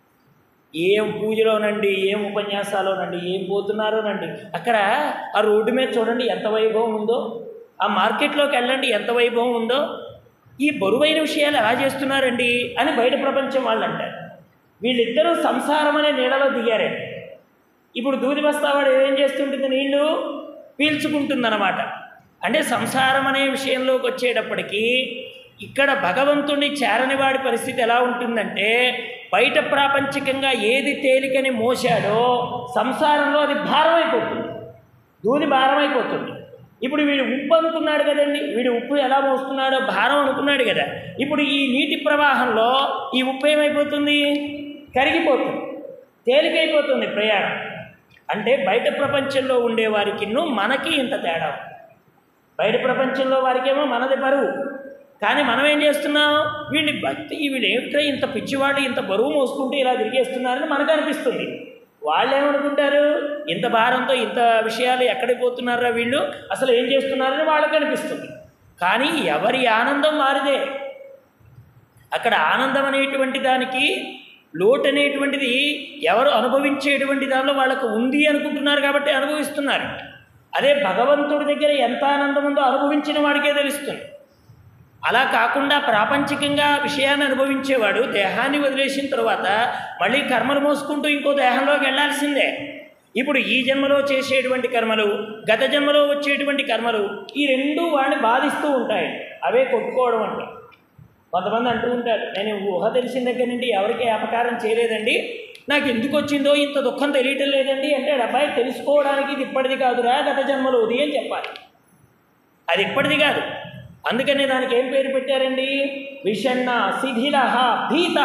ఏం పూజలోనండి ఏం ఉపన్యాసాలోనండి ఏం పోతున్నారోనండి అక్కడ ఆ రోడ్డు మీద చూడండి ఎంత వైభవం ఉందో ఆ మార్కెట్లోకి వెళ్ళండి ఎంత వైభవం ఉందో ఈ బరువైన విషయాలు ఎలా చేస్తున్నారండి అని బయట ప్రపంచం వాళ్ళు అంటారు వీళ్ళిద్దరూ సంసారం అనే నీళ్ళలో దిగారండి ఇప్పుడు దూది బస్తావాడు ఏం చేస్తుంటుంది నీళ్లు పీల్చుకుంటుందన్నమాట అంటే సంసారం అనే విషయంలోకి వచ్చేటప్పటికీ ఇక్కడ భగవంతుణ్ణి చేరని వాడి పరిస్థితి ఎలా ఉంటుందంటే బయట ప్రాపంచికంగా ఏది తేలికని మోసాడో సంసారంలో అది భారం అయిపోతుంది దూది భారం అయిపోతుంది ఇప్పుడు వీడు ఉప్పు అనుకున్నాడు కదండి వీడు ఉప్పు ఎలా మోస్తున్నాడో భారం అనుకున్నాడు కదా ఇప్పుడు ఈ నీటి ప్రవాహంలో ఈ ఉప్పు ఏమైపోతుంది కరిగిపోతుంది తేలికైపోతుంది ప్రయాణం అంటే బయట ప్రపంచంలో ఉండే వారికిన్ను మనకి ఇంత తేడా ఉంది. బయట ప్రపంచంలో వారికేమో మనది బరువు కానీ మనం ఏం చేస్తున్నాం వీళ్ళని భక్తి వీళ్ళు ఏమిటో ఇంత పిచ్చివాడు ఇంత బరువు మోసుకుంటూ ఇలా తిరిగేస్తున్నారని మనకు అనిపిస్తుంది వాళ్ళు ఏమనుకుంటారు ఇంత భారంతో ఇంత విషయాలు ఎక్కడికి పోతున్నారా వీళ్ళు అసలు ఏం చేస్తున్నారని వాళ్ళకి అనిపిస్తుంది కానీ ఎవరి ఆనందం వారిదే అక్కడ ఆనందం అనేటువంటి దానికి లోటు అనేటువంటిది ఎవరు అనుభవించేటువంటి దానిలో వాళ్ళకు ఉంది అనుకుంటున్నారు కాబట్టి అనుభవిస్తున్నారు అదే భగవంతుడి దగ్గర ఎంత ఆనందం ఉందో అనుభవించిన వాడికే తెలుస్తుంది అలా కాకుండా ప్రాపంచికంగా విషయాన్ని అనుభవించేవాడు దేహాన్ని వదిలేసిన తర్వాత మళ్ళీ కర్మలు మోసుకుంటూ ఇంకో దేహంలోకి వెళ్ళాల్సిందే ఇప్పుడు ఈ జన్మలో చేసేటువంటి కర్మలు గత జన్మలో వచ్చేటువంటి కర్మలు ఈ రెండు వాడిని బాధిస్తూ ఉంటాయి అవే కొట్టుకోవడం అంటే కొంతమంది అంటూ ఉంటారు నేను ఊహ తెలిసిన దగ్గర నుండి ఎవరికి అపకారం చేయలేదండి నాకు ఎందుకు వచ్చిందో ఇంత దుఃఖం తెలియటం లేదండి అంటే అబ్బాయి తెలుసుకోవడానికి ఇది ఇప్పటిది కాదురా గత జన్మలోది అని చెప్పాలి అది ఇప్పటిది కాదు అందుకనే దానికి ఏం పేరు పెట్టారండి విషన్న శిథిల భీత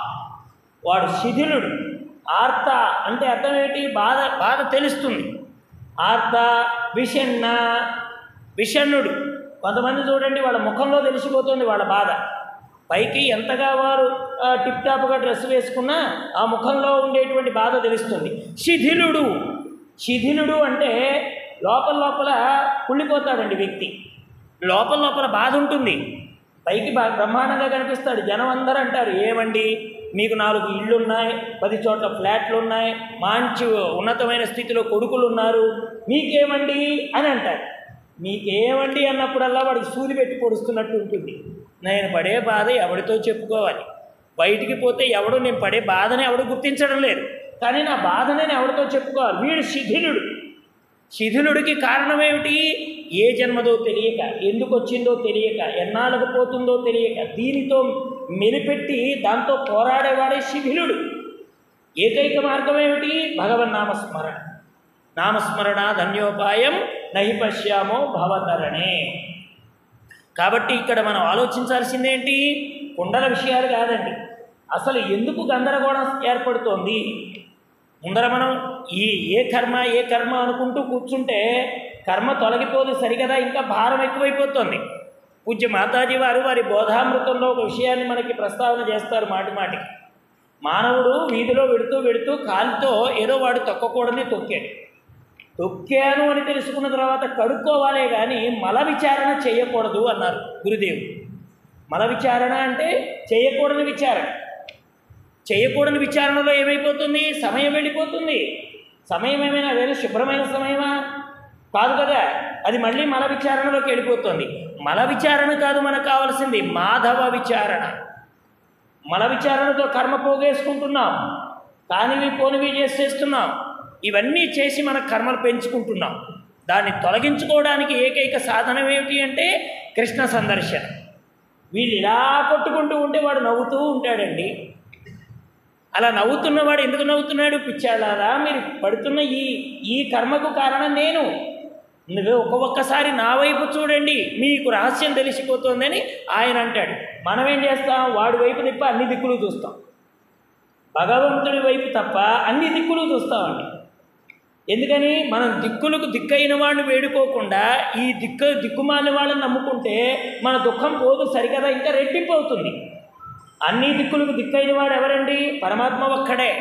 వాడు శిథిలుడు ఆర్త అంటే అర్థం ఏంటి బాధ బాధ తెలుస్తుంది ఆర్త విషన్న విషణ్ణుడు కొంతమంది చూడండి వాళ్ళ ముఖంలో తెలిసిపోతుంది వాళ్ళ బాధ పైకి ఎంతగా వారు ఆ, టిప్ టాప్గా డ్రెస్ వేసుకున్నా ఆ ముఖంలో ఉండేటువంటి బాధ తెలుస్తుంది శిథిలుడు శిథిలుడు అంటే లోపల లోపల కుళ్ళిపోతాడండి వ్యక్తి లోపల లోపల బాధ ఉంటుంది పైకి బా బ్రహ్మాండంగా కనిపిస్తాడు జనం అందరూ అంటారు ఏమండి మీకు నాలుగు ఇళ్ళు ఉన్నాయి పది చోట్ల ఫ్లాట్లు ఉన్నాయి మంచి ఉన్నతమైన స్థితిలో కొడుకులు ఉన్నారు మీకేమండి అని అంటారు మీకేమండి అన్నప్పుడల్లా వాడికి సూది పెట్టి పొడుస్తున్నట్టు ఉంటుంది నేను పడే బాధ ఎవరితో చెప్పుకోవాలి బయటికి పోతే ఎవడు నేను పడే బాధని ఎవడు గుర్తించడం లేదు కానీ నా బాధని నేను ఎవరితో చెప్పుకోవాలి వీడు శిథిలుడు శిథిలుడికి కారణమేమిటి ఏ జన్మదో తెలియక ఎందుకు వచ్చిందో తెలియక ఎన్నాళ్ళకు పోతుందో తెలియక దీనితో మెలిపెట్టి దాంతో పోరాడేవాడే శిథిలుడు ఏకైక మార్గం ఏమిటి భగవన్నామస్మరణ నామస్మరణ ధన్యోపాయం నహి పశ్యామో భవతరణే కాబట్టి ఇక్కడ మనం ఆలోచించాల్సిందేంటి కుండల విషయాలు కాదండి అసలు ఎందుకు గందరగోళం ఏర్పడుతోంది ముందర మనం ఈ ఏ కర్మ ఏ కర్మ అనుకుంటూ కూర్చుంటే కర్మ తొలగిపోదు సరిగదా ఇంకా భారం ఎక్కువైపోతుంది పూజ్య మాతాజీ వారు వారి బోధామృతంలో ఒక విషయాన్ని మనకి ప్రస్తావన చేస్తారు మాటి మాటికి మానవుడు వీధిలో వెడుతూ వెడుతూ కాలుతో ఏదో వాడు తొక్కకూడని తొక్కాడు తొక్కాను అని తెలుసుకున్న తర్వాత కడుక్కోవాలే కానీ మల విచారణ చేయకూడదు అన్నారు గురుదేవుడు మల విచారణ అంటే చేయకూడని విచారణ చేయకూడని విచారణలో ఏమైపోతుంది సమయం వెళ్ళిపోతుంది సమయం ఏమైనా వేరే శుభ్రమైన సమయమా కాదు కదా అది మళ్ళీ మల విచారణలోకి వెళ్ళిపోతుంది మల విచారణ కాదు మనకు కావాల్సింది మాధవ విచారణ మల విచారణతో కర్మ పోగేసుకుంటున్నాం కానివి పోనివి చేసేస్తున్నాం ఇవన్నీ చేసి మన కర్మలు పెంచుకుంటున్నాం దాన్ని తొలగించుకోవడానికి ఏకైక సాధనం ఏమిటి అంటే కృష్ణ సందర్శన వీళ్ళు ఇలా కొట్టుకుంటూ ఉంటే వాడు నవ్వుతూ ఉంటాడండి అలా నవ్వుతున్నవాడు ఎందుకు నవ్వుతున్నాడు పిచ్చాడారా మీరు పడుతున్న ఈ ఈ కర్మకు కారణం నేను నువ్వు ఒక్క ఒక్కసారి నా వైపు చూడండి మీకు రహస్యం తెలిసిపోతుందని ఆయన అంటాడు మనం ఏం చేస్తాం వాడి వైపు తప్ప అన్ని దిక్కులు చూస్తాం భగవంతుడి వైపు తప్ప అన్ని దిక్కులు చూస్తామండి ఎందుకని మనం దిక్కులకు దిక్కైన వాడిని వేడుకోకుండా ఈ దిక్కు దిక్కుమాలిన వాళ్ళని నమ్ముకుంటే మన దుఃఖం పోదు సరికదా ఇంకా రెట్టింపు అవుతుంది అన్ని దిక్కులకు దిక్కైన వాడు ఎవరండి పరమాత్మ ఒక్కడే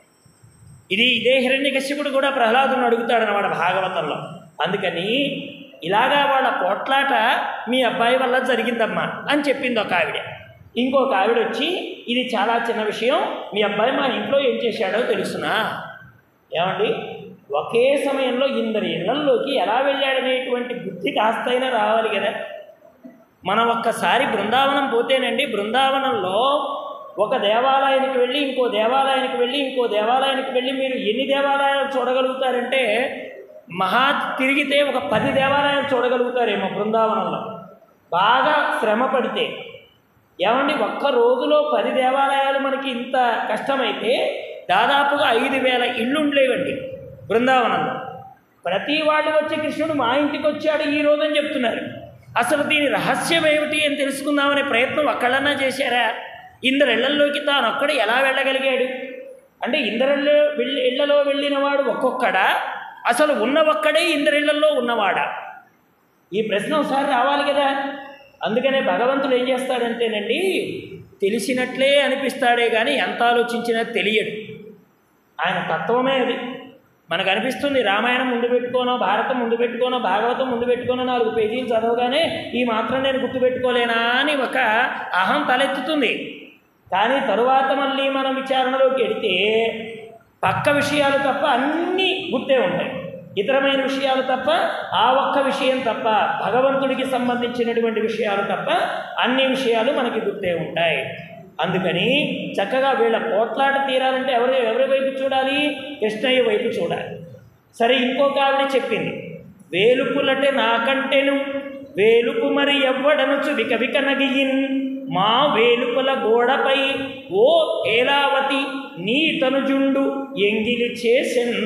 ఇది ఇదే హిరణ్యకశ్యపుడు కూడా ప్రహ్లాదుని అడుగుతాడనమాట భాగవతంలో అందుకని ఇలాగా వాళ్ళ పోట్లాట మీ అబ్బాయి వల్ల జరిగిందమ్మా అని చెప్పింది ఒక ఆవిడ ఇంకొక ఆవిడ వచ్చి ఇది చాలా చిన్న విషయం మీ అబ్బాయి మా ఇంట్లో ఏం చేశాడో తెలుసునా ఏమండి ఒకే సమయంలో ఇందరి ఇళ్లల్లోకి ఎలా వెళ్ళాడనేటువంటి బుద్ధి కాస్తైనా రావాలి కదా మనం ఒక్కసారి బృందావనం పోతేనండి బృందావనంలో ఒక దేవాలయానికి వెళ్ళి ఇంకో దేవాలయానికి వెళ్ళి ఇంకో దేవాలయానికి వెళ్ళి మీరు ఎన్ని దేవాలయాలు చూడగలుగుతారంటే మహా తిరిగితే ఒక పది దేవాలయాలు చూడగలుగుతారేమో బృందావనంలో బాగా శ్రమ పడితే ఏమండి ఒక్క రోజులో పది దేవాలయాలు మనకి ఇంత కష్టమైతే దాదాపుగా ఐదు వేల ఇళ్ళు ఉండలేవండి బృందావనంలో ప్రతి వాళ్ళు వచ్చి కృష్ణుడు మా ఇంటికి వచ్చాడు ఈ రోజు అని చెప్తున్నారు అసలు దీని రహస్యం ఏమిటి అని తెలుసుకుందామనే ప్రయత్నం ఒక్కళ్ళన్నా చేశారా ఇందరిళ్లలోకి తాను ఒక్కడ ఎలా వెళ్ళగలిగాడు అంటే ఇందరిళ్ళ వెళ్ళి ఇళ్లలో వెళ్ళిన వాడు ఒక్కొక్కడా అసలు ఉన్న ఒక్కడే ఇందరిళ్లలో ఉన్నవాడా ఈ ప్రశ్న ఒకసారి రావాలి కదా అందుకనే భగవంతుడు ఏం చేస్తాడంటేనండి తెలిసినట్లే అనిపిస్తాడే కానీ ఎంత ఆలోచించినా తెలియడు ఆయన తత్వమే అది మనకు అనిపిస్తుంది రామాయణం ముందు పెట్టుకోనో భారతం ముందు పెట్టుకోనో భాగవతం ముందు పెట్టుకోనో నాలుగు పేజీలు చదవగానే ఈ మాత్రం నేను గుర్తుపెట్టుకోలేనా అని ఒక అహం తలెత్తుతుంది కానీ తరువాత మళ్ళీ మనం విచారణలోకి వెడితే పక్క విషయాలు తప్ప అన్నీ గుర్తే ఉంటాయి ఇతరమైన విషయాలు తప్ప ఆ ఒక్క విషయం తప్ప భగవంతుడికి సంబంధించినటువంటి విషయాలు తప్ప అన్ని విషయాలు మనకి గుర్తే ఉంటాయి అందుకని చక్కగా వీళ్ళ పోట్లాట తీరాలంటే ఎవరి ఎవరి వైపు చూడాలి కృష్ణయ్య వైపు చూడాలి సరే ఇంకొక ఆవిడ చెప్పింది వేలుపులటే నాకంటెను వేలుపు మరి ఎవ్వడనుచు విక విక నగియిన్ మా వేలుపుల గోడపై ఓ ఏలావతి నీ తనుజుండు ఎంగిలి చేసెన్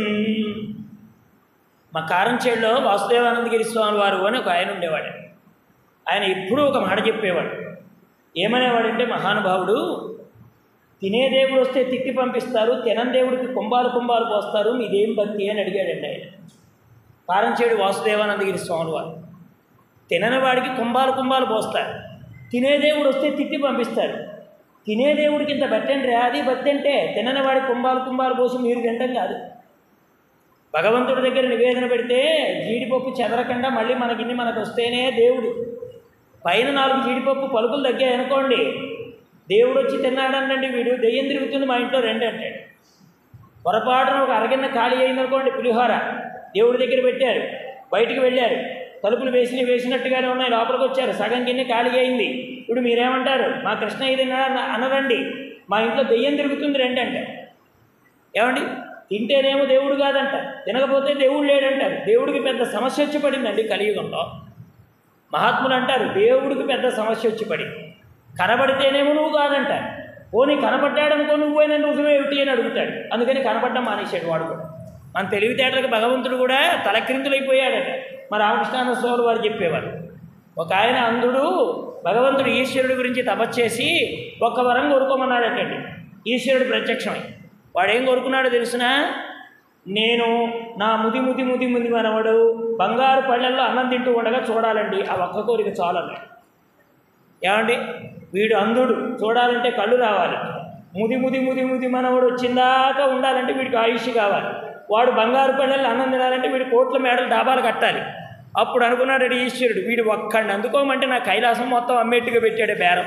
మా కారంచేడులో వాసుదేవానందగిరి స్వామి వారు అని ఒక ఆయన ఉండేవాడు ఆయన ఎప్పుడూ ఒక మాట చెప్పేవాడు ఏమనేవాడంటే మహానుభావుడు తినే దేవుడు వస్తే తిట్టి పంపిస్తారు తినని దేవుడికి కుంభాలు కుంభాలు పోస్తారు మీదేం భక్తి అని అడిగాడండి ఆయన కారంచేడు వాసుదేవానందగిరి స్వామి వారు తినని వాడికి కుంభాలు కుంభాలు పోస్తారు తినే దేవుడు వస్తే తిట్టి పంపిస్తారు తినే దేవుడికి ఇంత బట్టండి అది బత్తి అంటే తినని వాడి కుంభాలు కుంభాలు పోసి మీరు తింటాం కాదు భగవంతుడి దగ్గర నివేదన పెడితే జీడిపప్పు చెదరకుండా మళ్ళీ మనకిన్ని మనకు వస్తేనే దేవుడు పైన నాలుగు జీడిపప్పు పలుకులు తగ్గాయి అనుకోండి దేవుడు వచ్చి తిన్నాడనండి వీడు దెయ్యం తిరుగుతుంది మా ఇంట్లో రెండు అంటాడు పొరపాటున ఒక అరగిన్న ఖాళీ అయిందనుకోండి పులిహోర దేవుడి దగ్గర పెట్టారు బయటికి వెళ్ళారు తలుపులు వేసిన వేసినట్టుగానే ఉన్నాయి లోపలికి వచ్చారు సగం గిన్నె ఖాళీ అయింది ఇప్పుడు మీరేమంటారు మా కృష్ణ ఇది అనరండి మా ఇంట్లో దెయ్యం తిరుగుతుంది రండి అంటే ఏమండి తింటేనేమో దేవుడు కాదంట తినకపోతే దేవుడు లేడంటారు దేవుడికి పెద్ద సమస్య వచ్చి పడిందండి కలియుగంలో మహాత్ములు అంటారు దేవుడికి పెద్ద సమస్య వచ్చి పడింది కనబడితేనేమో నువ్వు కాదంట పోనీ కనపడ్డాడనుకో నువ్వు పోయిన రుజువు ఏమిటి అని అడుగుతాడు అందుకని కనపడ్డం మానేశాడు వాడు కూడా మన తెలివితేటలకు భగవంతుడు కూడా తలక్రిందులైపోయాడట మా రామకృష్ణానంద స్వామి వారు చెప్పేవారు ఒక ఆయన అంధుడు భగవంతుడు ఈశ్వరుడి గురించి తపస్సేసి ఒక్క వరం కోరుకోమన్నాడటండి ఈశ్వరుడు ప్రత్యక్షమై వాడు ఏం కోరుకున్నాడో తెలుసునా నేను నా ముది ముది ముది ముది మనవడు బంగారు పళ్ళల్లో అన్నం తింటూ ఉండగా చూడాలండి ఆ ఒక్క కోరిక చాలన్నాడు ఏమండి వీడు అంధుడు చూడాలంటే కళ్ళు రావాలి ముది ముది ముది ముది మనవడు వచ్చిందాకా ఉండాలంటే వీడికి ఆయుష్ కావాలి వాడు బంగారు పళ్ళల్లో అన్నం తినాలంటే వీడు కోట్ల మేడలు డాబాలు కట్టాలి అప్పుడు అనుకున్నాడు ఈశ్వరుడు వీడు ఒక్కడిని అందుకోమంటే నా కైలాసం మొత్తం అమ్మేట్టుగా పెట్టాడు బేరం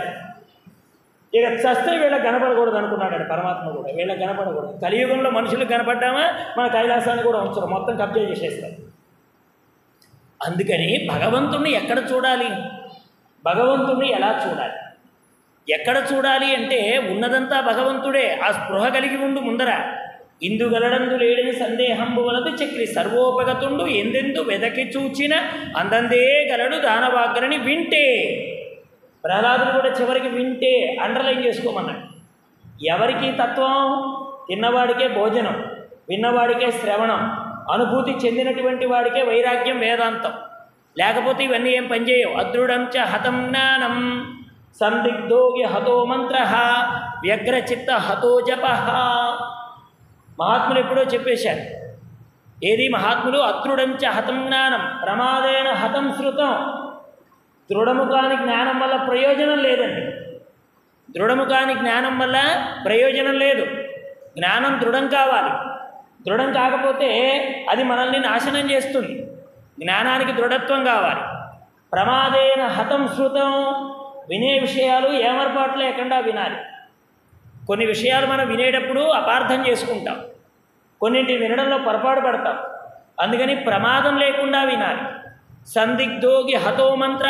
ఇక చస్తే వీళ్ళకి కనపడకూడదు అనుకున్నాడు పరమాత్మ కూడా వీళ్ళకి కనపడకూడదు కలియుగంలో మనుషులకు కనపడ్డామా మన కైలాసాన్ని కూడా ఉంచరు మొత్తం కబ్జా చేసేస్తారు అందుకని భగవంతుణ్ణి ఎక్కడ చూడాలి భగవంతుణ్ణి ఎలా చూడాలి ఎక్కడ చూడాలి అంటే ఉన్నదంతా భగవంతుడే ఆ స్పృహ కలిగి ఉండు ముందర ఇందు గలడందు లేడని సందేహంబు వలదు చక్రి సర్వోపగతుండు ఎందెందు వెదకి చూచిన అందందే గలడు దానవాగ్రని వింటే ప్రహ్లాదుడు కూడా చివరికి వింటే అండర్లైన్ చేసుకోమన్నాడు ఎవరికి తత్వం తిన్నవాడికే భోజనం విన్నవాడికే శ్రవణం అనుభూతి చెందినటువంటి వాడికే వైరాగ్యం వేదాంతం లేకపోతే ఇవన్నీ ఏం పనిచేయవు అదృఢం చ హతం జ్ఞానం సందిగ్ధోగి హతో మంత్ర వ్యగ్రచిత్త హతో జప మహాత్ములు ఎప్పుడో చెప్పేశారు ఏది మహాత్ములు అదృఢం చ హతం జ్ఞానం ప్రమాదేన హతం శృతం దృఢము కాని జ్ఞానం వల్ల ప్రయోజనం లేదండి దృఢము కాని జ్ఞానం వల్ల ప్రయోజనం లేదు జ్ఞానం దృఢం కావాలి దృఢం కాకపోతే అది మనల్ని నాశనం చేస్తుంది జ్ఞానానికి దృఢత్వం కావాలి ప్రమాదేన హతం శృతం వినే విషయాలు ఏమరపాటు లేకుండా వినాలి కొన్ని విషయాలు మనం వినేటప్పుడు అపార్థం చేసుకుంటాం కొన్నింటిని వినడంలో పొరపాటు పడతాం అందుకని ప్రమాదం లేకుండా వినాలి సందిగ్ధోగి హతో మంత్ర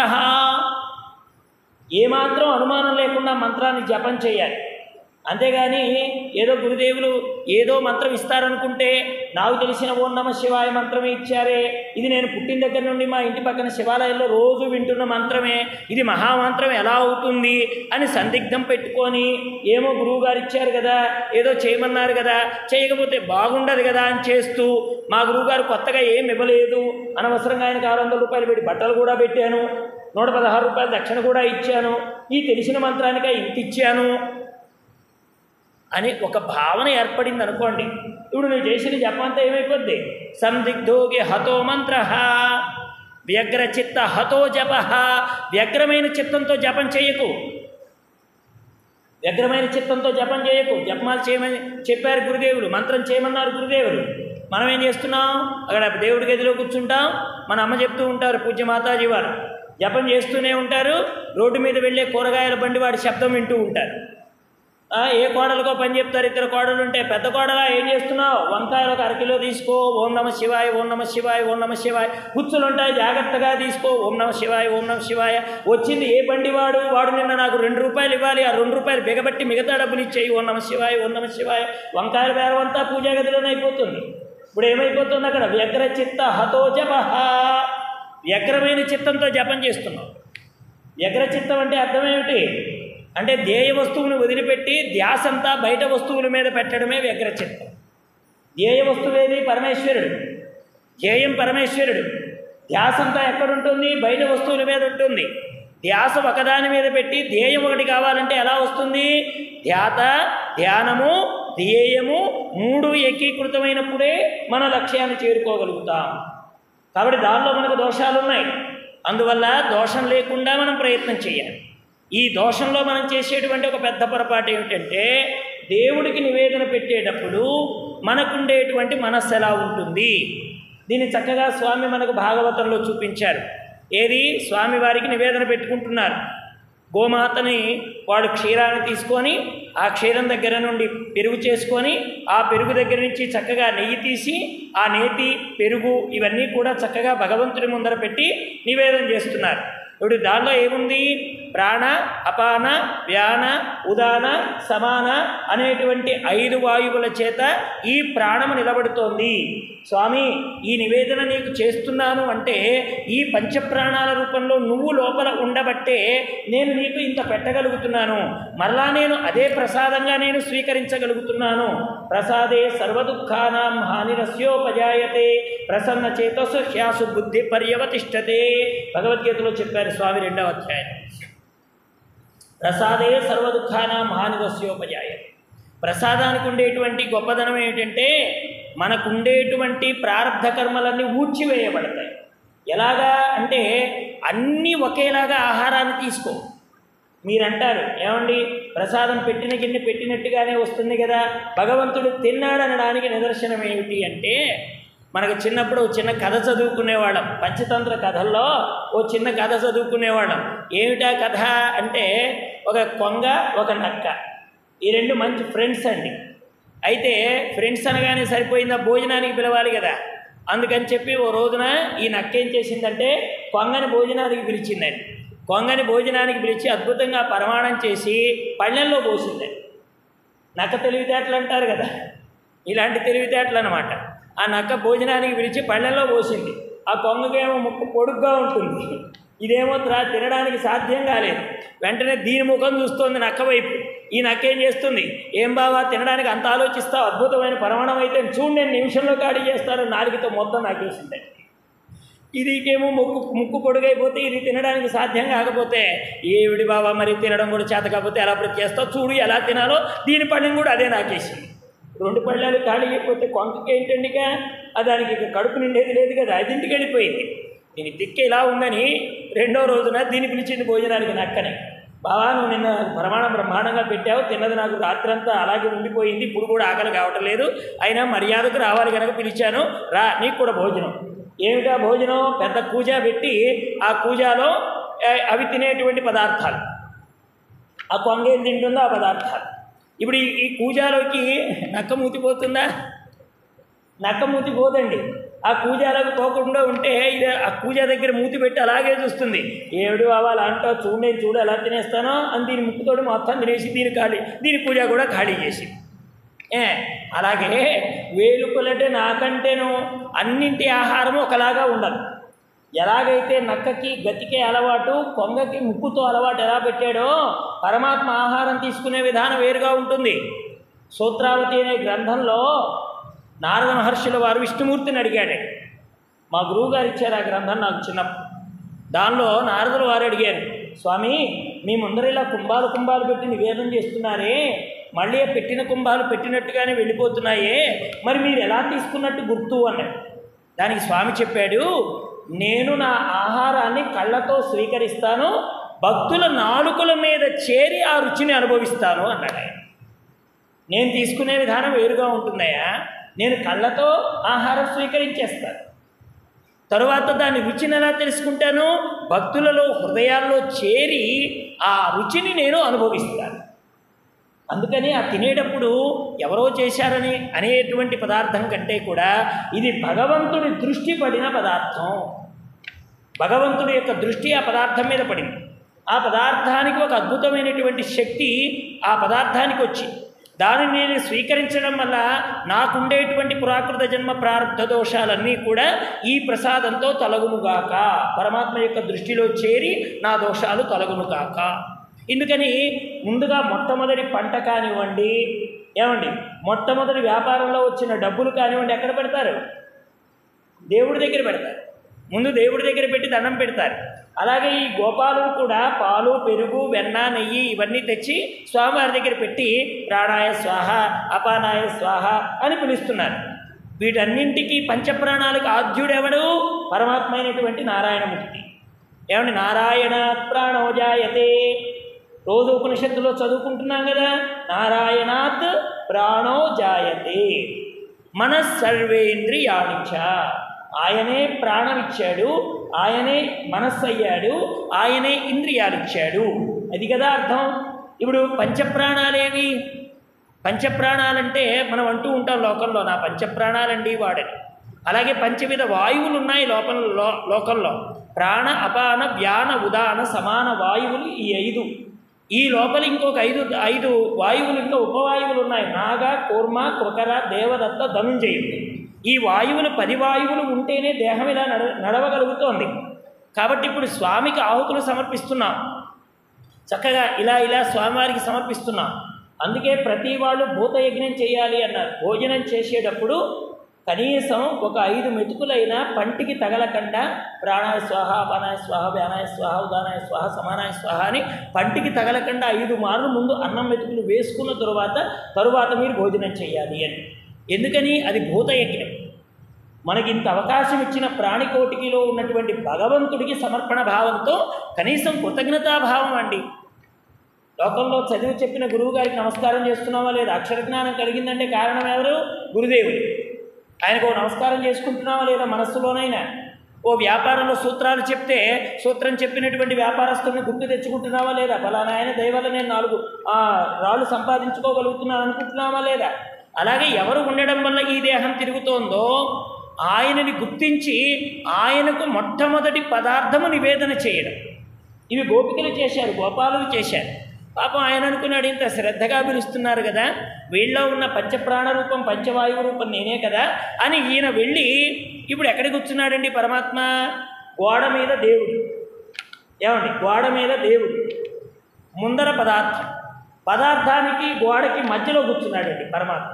ఏమాత్రం అనుమానం లేకుండా మంత్రాన్ని జపం చేయాలి అంతేగాని ఏదో గురుదేవులు ఏదో మంత్రం ఇస్తారనుకుంటే నాకు తెలిసిన ఓం నమ శివాయ మంత్రమే ఇచ్చారే ఇది నేను పుట్టిన దగ్గర నుండి మా ఇంటి పక్కన శివాలయంలో రోజు వింటున్న మంత్రమే ఇది మహామంత్రం ఎలా అవుతుంది అని సందిగ్ధం పెట్టుకొని ఏమో గురువుగారు ఇచ్చారు కదా ఏదో చేయమన్నారు కదా చేయకపోతే బాగుండదు కదా అని చేస్తూ మా గురువుగారు కొత్తగా ఏం ఇవ్వలేదు అనవసరంగా ఆయనకు ఆరు వందల రూపాయలు పెట్టి బట్టలు కూడా పెట్టాను నూట పదహారు రూపాయలు దక్షిణ కూడా ఇచ్చాను ఈ తెలిసిన మంత్రానికి ఇంత ఇచ్చాను అని ఒక భావన ఏర్పడింది అనుకోండి ఇప్పుడు నువ్వు చేసిన జపంతా ఏమైపోద్ది సందిగ్ధోగి హతో మంత్ర వ్యగ్రచిత్త హతో జప వ్యగ్రమైన చిత్తంతో జపం చేయకు వ్యగ్రమైన చిత్తంతో జపం చేయకు జపమాలు చేయమని చెప్పారు గురుదేవులు మంత్రం చేయమన్నారు గురుదేవులు మనం ఏం చేస్తున్నాం అక్కడ దేవుడి గదిలో కూర్చుంటాం మన అమ్మ చెప్తూ ఉంటారు పూజ్య మాతాజీ వారు జపం చేస్తూనే ఉంటారు రోడ్డు మీద వెళ్ళే కూరగాయల బండి వాడి శబ్దం వింటూ ఉంటారు ఆ, ఏ కోడలకో పని చెప్తారు ఇద్దరు కోడలు ఉంటే పెద్ద కోడలా ఏం చేస్తున్నావు వంకాయలు ఒక అరకిలో తీసుకో ఓం నమ శివాయ ఓం నమ శివాయ ఓం నమ శివాయ కుచ్చులు ఉంటాయి జాగ్రత్తగా తీసుకో ఓం నమ శివాయ ఓం నమ శివాయ వచ్చింది ఏ బండి వాడు వాడు నిన్న నాకు రెండు రూపాయలు ఇవ్వాలి ఆ రెండు రూపాయలు బిగబట్టి మిగతా డబ్బులు ఇచ్చేయి ఓం నమ శివాయ ఓం నమ శివాయ వంకాయల బేరం అంతా పూజా గదిలోనే అయిపోతుంది ఇప్పుడు ఏమైపోతుంది అక్కడ వ్యగ్ర చిత్త హతో జప వ్యగ్రమైన చిత్తంతో జపం చేస్తున్నాం వ్యగ్ర చిత్తం అంటే అర్థం ఏమిటి అంటే ధ్యేయ వస్తువుని వదిలిపెట్టి ధ్యాసంతా బయట వస్తువుల మీద పెట్టడమే వ్యగ్ర చిత్తం ధ్యేయ వస్తువేది పరమేశ్వరుడు ధ్యేయం పరమేశ్వరుడు ధ్యాసంతా ఎక్కడుంటుంది బయట వస్తువుల మీద ఉంటుంది ధ్యాస ఒకదాని మీద పెట్టి ధ్యేయం ఒకటి కావాలంటే ఎలా వస్తుంది ధ్యాత ధ్యానము ధ్యేయము మూడు ఏకీకృతమైనప్పుడే మన లక్ష్యాన్ని చేరుకోగలుగుతాం కాబట్టి దానిలో మనకు దోషాలు ఉన్నాయి అందువల్ల దోషం లేకుండా మనం ప్రయత్నం చేయాలి ఈ దోషంలో మనం చేసేటువంటి ఒక పెద్ద పొరపాటు ఏమిటంటే దేవుడికి నివేదన పెట్టేటప్పుడు మనకుండేటువంటి మనస్సు ఎలా ఉంటుంది దీన్ని చక్కగా స్వామి మనకు భాగవతంలో చూపించారు ఏది స్వామి వారికి నివేదన పెట్టుకుంటున్నారు గోమాతని వాడు క్షీరాన్ని తీసుకొని ఆ క్షీరం దగ్గర నుండి పెరుగు చేసుకొని ఆ పెరుగు దగ్గర నుంచి చక్కగా నెయ్యి తీసి ఆ నేతి పెరుగు ఇవన్నీ కూడా చక్కగా భగవంతుడి ముందర పెట్టి నివేదన చేస్తున్నారు ఇప్పుడు దానిలో ఏముంది ప్రాణ అపాన వ్యాన ఉదాన సమాన అనేటువంటి ఐదు వాయువుల చేత ఈ ప్రాణము నిలబడుతోంది స్వామి ఈ నివేదన నీకు చేస్తున్నాను అంటే ఈ పంచప్రాణాల రూపంలో నువ్వు లోపల ఉండబట్టే నేను నీకు ఇంత పెట్టగలుగుతున్నాను మరలా నేను అదే ప్రసాదంగా నేను స్వీకరించగలుగుతున్నాను ప్రసాదే సర్వదుఃఖానాం హానిరస్యోపజాయతే ప్రసన్న చేతసు హ్యాసు బుద్ధి పర్యవతిష్టతే భగవద్గీతలో చెప్పారు స్వామి రెండవ అధ్యాయం ప్రసాదే సర్వదుఃఖానాం హానిరస్యోపజాయతే ప్రసాదానికి ఉండేటువంటి గొప్పదనం ఏమిటంటే మనకుండేటువంటి ప్రారంధ కర్మలన్నీ ఊడ్చివేయబడతాయి ఎలాగా అంటే అన్నీ ఒకేలాగా ఆహారాన్ని తీసుకో మీరంటారు ఏమండి ప్రసాదం పెట్టిన గిన్నె పెట్టినట్టుగానే వస్తుంది కదా భగవంతుడు తిన్నాడనడానికి నిదర్శనం ఏమిటి అంటే మనకు చిన్నప్పుడు ఓ చిన్న కథ చదువుకునేవాళ్ళం పంచతంత్ర కథల్లో ఓ చిన్న కథ చదువుకునేవాళ్ళం ఏమిటా కథ అంటే ఒక కొంగ ఒక నక్క ఈ రెండు మంచి ఫ్రెండ్స్ అండి అయితే ఫ్రెండ్స్ అనగానే సరిపోయిందా భోజనానికి పిలవాలి కదా అందుకని చెప్పి ఓ రోజున ఈ నక్క ఏం చేసిందంటే కొంగని భోజనానికి పిలిచిందండి కొంగని భోజనానికి పిలిచి అద్భుతంగా పరమాణం చేసి పళ్ళెంలో పోసిందండి నక్క తెలివితేటలు అంటారు కదా ఇలాంటి తెలివితేటలు అనమాట ఆ నక్క భోజనానికి పిలిచి పళ్ళెంలో పోసింది ఆ కొంగకేమో ముక్కు పొడుగ్గా ఉంటుంది ఇదేమో త్రా తినడానికి సాధ్యం కాలేదు వెంటనే దీని ముఖం చూస్తోంది నక్క వైపు ఈ నక్క ఏం చేస్తుంది ఏం బావా తినడానికి అంత ఆలోచిస్తావు అద్భుతమైన పరమాణం అయితే చూడు నేను నిమిషంలో ఖాళీ చేస్తాను నాలుగుతో మొత్తం నాకేసిందండి ఇదికేమో ముక్కు ముక్కు పొడుగైపోతే ఇది తినడానికి సాధ్యం కాకపోతే ఏవిడి బాబా మరి తినడం కూడా చేత కాకపోతే ఎలా ప్రతి చేస్తావు చూడు ఎలా తినాలో దీని పళ్ళని కూడా అదే నాకేసింది రెండు పళ్ళాలు ఖాళీ అయిపోతే కొంకకి ఏంటండి ఇక ఆ దానికి ఇక కడుపు నిండేది లేదు కదా అది ఇంటికి వెళ్ళిపోయింది దీని దిక్కు ఇలా ఉందని రెండో రోజున దీన్ని పిలిచింది భోజనానికి నక్కని బావా నువ్వు నిన్న ప్రమాణం బ్రహ్మాండంగా పెట్టావు తిన్నది నాకు రాత్రంతా అలాగే ఉండిపోయింది ఇప్పుడు కూడా ఆకలి కావటం లేదు అయినా మర్యాదకు రావాలి కనుక పిలిచాను రా నీకు కూడా భోజనం ఏమిటా భోజనం పెద్ద కూజ పెట్టి ఆ కూజాలో ఏ, అవి తినేటువంటి పదార్థాలు ఆ కొంగ ఏం తింటుందో ఆ పదార్థాలు ఇప్పుడు ఈ ఈ కూజాలోకి నక్క మూతిపోతుందా నక్క మూతి పోదండి ఆ కూజాలకు పోకుండా ఉంటే ఇది ఆ కూజ దగ్గర మూతి పెట్టి అలాగే చూస్తుంది ఏడు అవ్వాలి అంటావు చూడు నేను చూడు ఎలా తినేస్తానో అని దీని ముక్కుతోటి మొత్తం తినేసి దీని ఖాళీ దీని పూజ కూడా ఖాళీ చేసి ఏ అలాగే వేలుకలంటే నాకంటేను అన్నింటి ఆహారము ఒకలాగా ఉండదు ఎలాగైతే నక్కకి గతికే అలవాటు కొంగకి ముక్కుతో అలవాటు ఎలా పెట్టాడో పరమాత్మ ఆహారం తీసుకునే విధానం వేరుగా ఉంటుంది సూత్రావతి అనే గ్రంథంలో నారద మహర్షుల వారు విష్ణుమూర్తిని అడిగాడు మా గురువు గారు ఇచ్చారు ఆ గ్రంథం నాకు చిన్నప్పుడు దానిలో నారదులు వారు అడిగారు స్వామి మీ ముందర ఇలా కుంభాలు కుంభాలు పెట్టి నివేదన చేస్తున్నారే మళ్ళీ ఆ పెట్టిన కుంభాలు పెట్టినట్టుగానే వెళ్ళిపోతున్నాయే మరి మీరు ఎలా తీసుకున్నట్టు గుర్తు అన్నాడు దానికి స్వామి చెప్పాడు నేను నా ఆహారాన్ని కళ్ళతో స్వీకరిస్తాను భక్తుల నాలుకల మీద చేరి ఆ రుచిని అనుభవిస్తాను అన్నాడు ఆయన నేను తీసుకునే విధానం వేరుగా ఉంటుందయ్యా నేను కళ్ళతో ఆహారం స్వీకరించేస్తాను తరువాత దాని రుచిని ఎలా తెలుసుకుంటాను భక్తులలో హృదయాల్లో చేరి ఆ రుచిని నేను అనుభవిస్తాను అందుకని ఆ తినేటప్పుడు ఎవరో చేశారని అనేటువంటి పదార్థం కంటే కూడా ఇది భగవంతుడి దృష్టి పడిన పదార్థం భగవంతుడి యొక్క దృష్టి ఆ పదార్థం మీద పడింది ఆ పదార్థానికి ఒక అద్భుతమైనటువంటి శక్తి ఆ పదార్థానికి వచ్చి దానిని నేను స్వీకరించడం వల్ల నాకుండేటువంటి పురాకృత జన్మ ప్రారంభ దోషాలన్నీ కూడా ఈ ప్రసాదంతో తొలగునుగాక పరమాత్మ యొక్క దృష్టిలో చేరి నా దోషాలు తొలగునుగాక ఎందుకని ముందుగా మొట్టమొదటి పంట కానివ్వండి ఏమండి మొట్టమొదటి వ్యాపారంలో వచ్చిన డబ్బులు కానివ్వండి ఎక్కడ పెడతారు దేవుడి దగ్గర పెడతారు ముందు దేవుడి దగ్గర పెట్టి దండం పెడతారు అలాగే ఈ గోపాలుడు కూడా పాలు పెరుగు వెన్న నెయ్యి ఇవన్నీ తెచ్చి స్వామివారి దగ్గర పెట్టి ప్రాణాయ స్వాహ అపానాయ స్వాహ అని పిలుస్తున్నారు వీటన్నింటికి పంచప్రాణాలకు ఆద్యుడెవడు పరమాత్మ అయినటువంటి నారాయణమూర్తి ఏమండి నారాయణ ప్రాణోజాయతే రోజు ఉపనిషత్తులో చదువుకుంటున్నాం కదా నారాయణాత్ ప్రాణో జాయతే మన సర్వేంద్రియాణిచ ఆయనే ప్రాణం ఇచ్చాడు ఆయనే మనస్సు అయ్యాడు ఆయనే ఇంద్రియాలు ఇచ్చాడు అది కదా అర్థం ఇప్పుడు పంచప్రాణాలేవి పంచప్రాణాలంటే మనం అంటూ ఉంటాం లోకంలో నా పంచప్రాణాలండి వాడని అలాగే పంచవిధ వాయువులు ఉన్నాయి లోపల లో లోకంలో ప్రాణ అపాన వ్యాన ఉదాన సమాన వాయువులు ఈ ఐదు ఈ లోపల ఇంకొక ఐదు ఐదు వాయువులు ఇంకా ఉపవాయువులు ఉన్నాయి నాగ కూర్మ కృకర దేవదత్త ధనుంజయుడు ఈ వాయువులు పది వాయువులు ఉంటేనే దేహం ఇలా నడ నడవగలుగుతోంది కాబట్టి ఇప్పుడు స్వామికి ఆహుతులు సమర్పిస్తున్నాం చక్కగా ఇలా ఇలా స్వామివారికి సమర్పిస్తున్నాం అందుకే ప్రతి వాళ్ళు భూతయజ్ఞం చేయాలి అన్నారు భోజనం చేసేటప్పుడు కనీసం ఒక ఐదు మెతుకులైనా పంటికి తగలకుండా ప్రాణాయ స్వాహ అపానాయ స్వాహ వ్యానాయ స్వాహ ఉదానాయ స్వాహ సమానాయ స్వాహ అని పంటికి తగలకుండా ఐదు మార్లు ముందు అన్నం మెతుకులు వేసుకున్న తరువాత తరువాత మీరు భోజనం చేయాలి అని ఎందుకని అది భూతయజ్ఞం మనకి ఇంత అవకాశం ఇచ్చిన ప్రాణికోటికిలో ఉన్నటువంటి భగవంతుడికి సమర్పణ భావంతో కనీసం కృతజ్ఞతాభావం అండి లోకంలో చదివి చెప్పిన గురువు గారికి నమస్కారం చేస్తున్నావా లేదా అక్షర జ్ఞానం కలిగిందంటే కారణం ఎవరు గురుదేవుడు ఆయనకు ఓ నమస్కారం చేసుకుంటున్నావా లేదా మనస్సులోనైనా ఓ వ్యాపారంలో సూత్రాలు చెప్తే సూత్రం చెప్పినటువంటి వ్యాపారస్తుల్ని గుర్తు తెచ్చుకుంటున్నావా లేదా ఫలానా ఆయన దయవల్ల నేను నాలుగు ఆ, రాళ్ళు సంపాదించుకోగలుగుతున్నాను అనుకుంటున్నావా లేదా అలాగే ఎవరు ఉండడం వల్ల ఈ దేహం తిరుగుతోందో ఆయనని గుర్తించి ఆయనకు మొట్టమొదటి పదార్థము నివేదన చేయడం ఇవి గోపికలు చేశారు గోపాలులు చేశారు పాపం ఆయన అనుకున్నాడు ఇంత శ్రద్ధగా పిలుస్తున్నారు కదా వీళ్ళలో ఉన్న పంచప్రాణ రూపం పంచవాయువు రూపం నేనే కదా అని ఈయన వెళ్ళి ఇప్పుడు ఎక్కడికి కూర్చున్నాడండి పరమాత్మ గోడ మీద దేవుడు ఏమండి గోడ మీద దేవుడు ముందర పదార్థం పదార్థానికి గోడకి మధ్యలో కూర్చున్నాడండి పరమాత్మ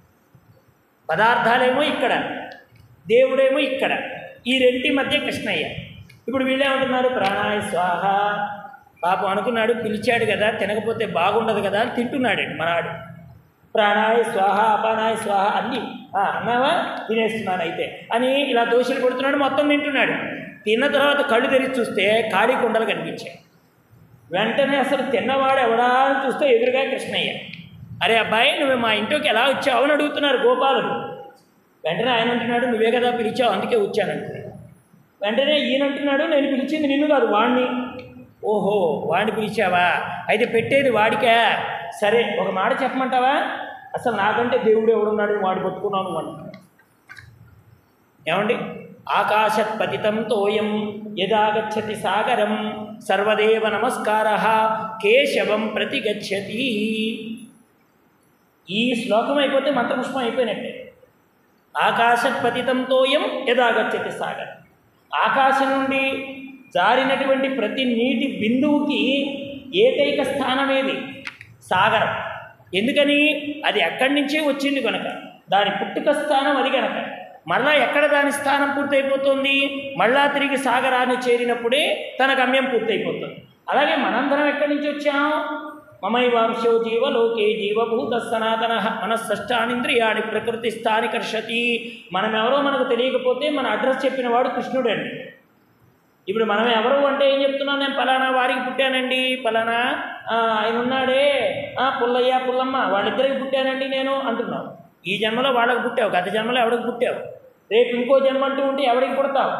పదార్థాలేమో ఇక్కడ దేవుడేమో ఇక్కడ ఈ రెంటి మధ్య కృష్ణయ్య ఇప్పుడు వీళ్ళేమంటున్నారు ప్రాణాయ స్వాహ పాపం అనుకున్నాడు పిలిచాడు కదా తినకపోతే బాగుండదు కదా అని తింటున్నాడండి మనవాడు ప్రాణాయ స్వాహ అపానాయ స్వాహ అన్నీ "ఆ, అన్నావా తినేస్తున్నాను అయితే అని ఇలా దోషులు కొడుతున్నాడు మొత్తం తింటున్నాడు తిన్న తర్వాత కళ్ళు తెరిచి చూస్తే ఖాళీ కుండలు కనిపించాయి వెంటనే అసలు తిన్నవాడు ఎవడా అని చూస్తే ఎదురుగా కృష్ణయ్య అరే అబ్బాయి నువ్వు మా ఇంట్లోకి ఎలా వచ్చావు అని అడుగుతున్నారు గోపాలుడు వెంటనే ఆయన అంటున్నాడు నువ్వే కదా పిలిచావు అందుకే వచ్చాను అంటున్నాడు వెంటనే ఈయన అంటున్నాడు నేను పిలిచింది నిన్ను కాదు వాడిని ఓహో వాడిని పిలిచావా అయితే పెట్టేది వాడికా సరే ఒక మాట చెప్పమంటావా అసలు నాకంటే దేవుడు ఎవడున్నాడు వాడు పట్టుకున్నాను అంటున్నాడు ఏమండి ఆకాశత్ పతితం తోయం యదాగచ్చతి సాగరం సర్వదేవ నమస్కార కేశవం ప్రతి గచ్చతి ఈ శ్లోకం అయిపోతే మంత్రపుష్పం అయిపోయినట్టే ఆకాశత్ పతితం తోయం యదాగచ్చతి సాగరం ఆకాశం నుండి జారినటువంటి ప్రతి నీటి బిందువుకి ఏకైక స్థానం ఏది సాగరం ఎందుకని అది అక్కడి నుంచే వచ్చింది కనుక దాని పుట్టుక స్థానం అది కనుక మళ్ళా ఎక్కడ దాని స్థానం పూర్తయిపోతుంది మళ్ళా తిరిగి సాగరాన్ని చేరినప్పుడే తన గమ్యం పూర్తయిపోతుంది అలాగే మనందరం ఎక్కడి నుంచి వచ్చాం మమైవాంశో జీవ లోకే జీవభూత సనాతన మనస్సష్టానింద్రియాణి ప్రకృతి స్థాని కర్షతి మనం ఎవరో మనకు తెలియకపోతే మన అడ్రస్ చెప్పిన వాడు కృష్ణుడండి ఇప్పుడు మనం ఎవరు అంటే ఏం చెప్తున్నాం నేను పలానా వారికి పుట్టానండి పలానా ఆ, ఆయన ఉన్నాడే ఆ, పుల్లయ్య పుల్లమ్మ వాళ్ళిద్దరికి పుట్టానండి నేను అంటున్నావు ఈ జన్మలో వాళ్ళకి పుట్టావు గత జన్మలో ఎవడికి పుట్టావు రేపు ఇంకో జన్మ అంటూ ఉంటే ఎవడికి పుడతావు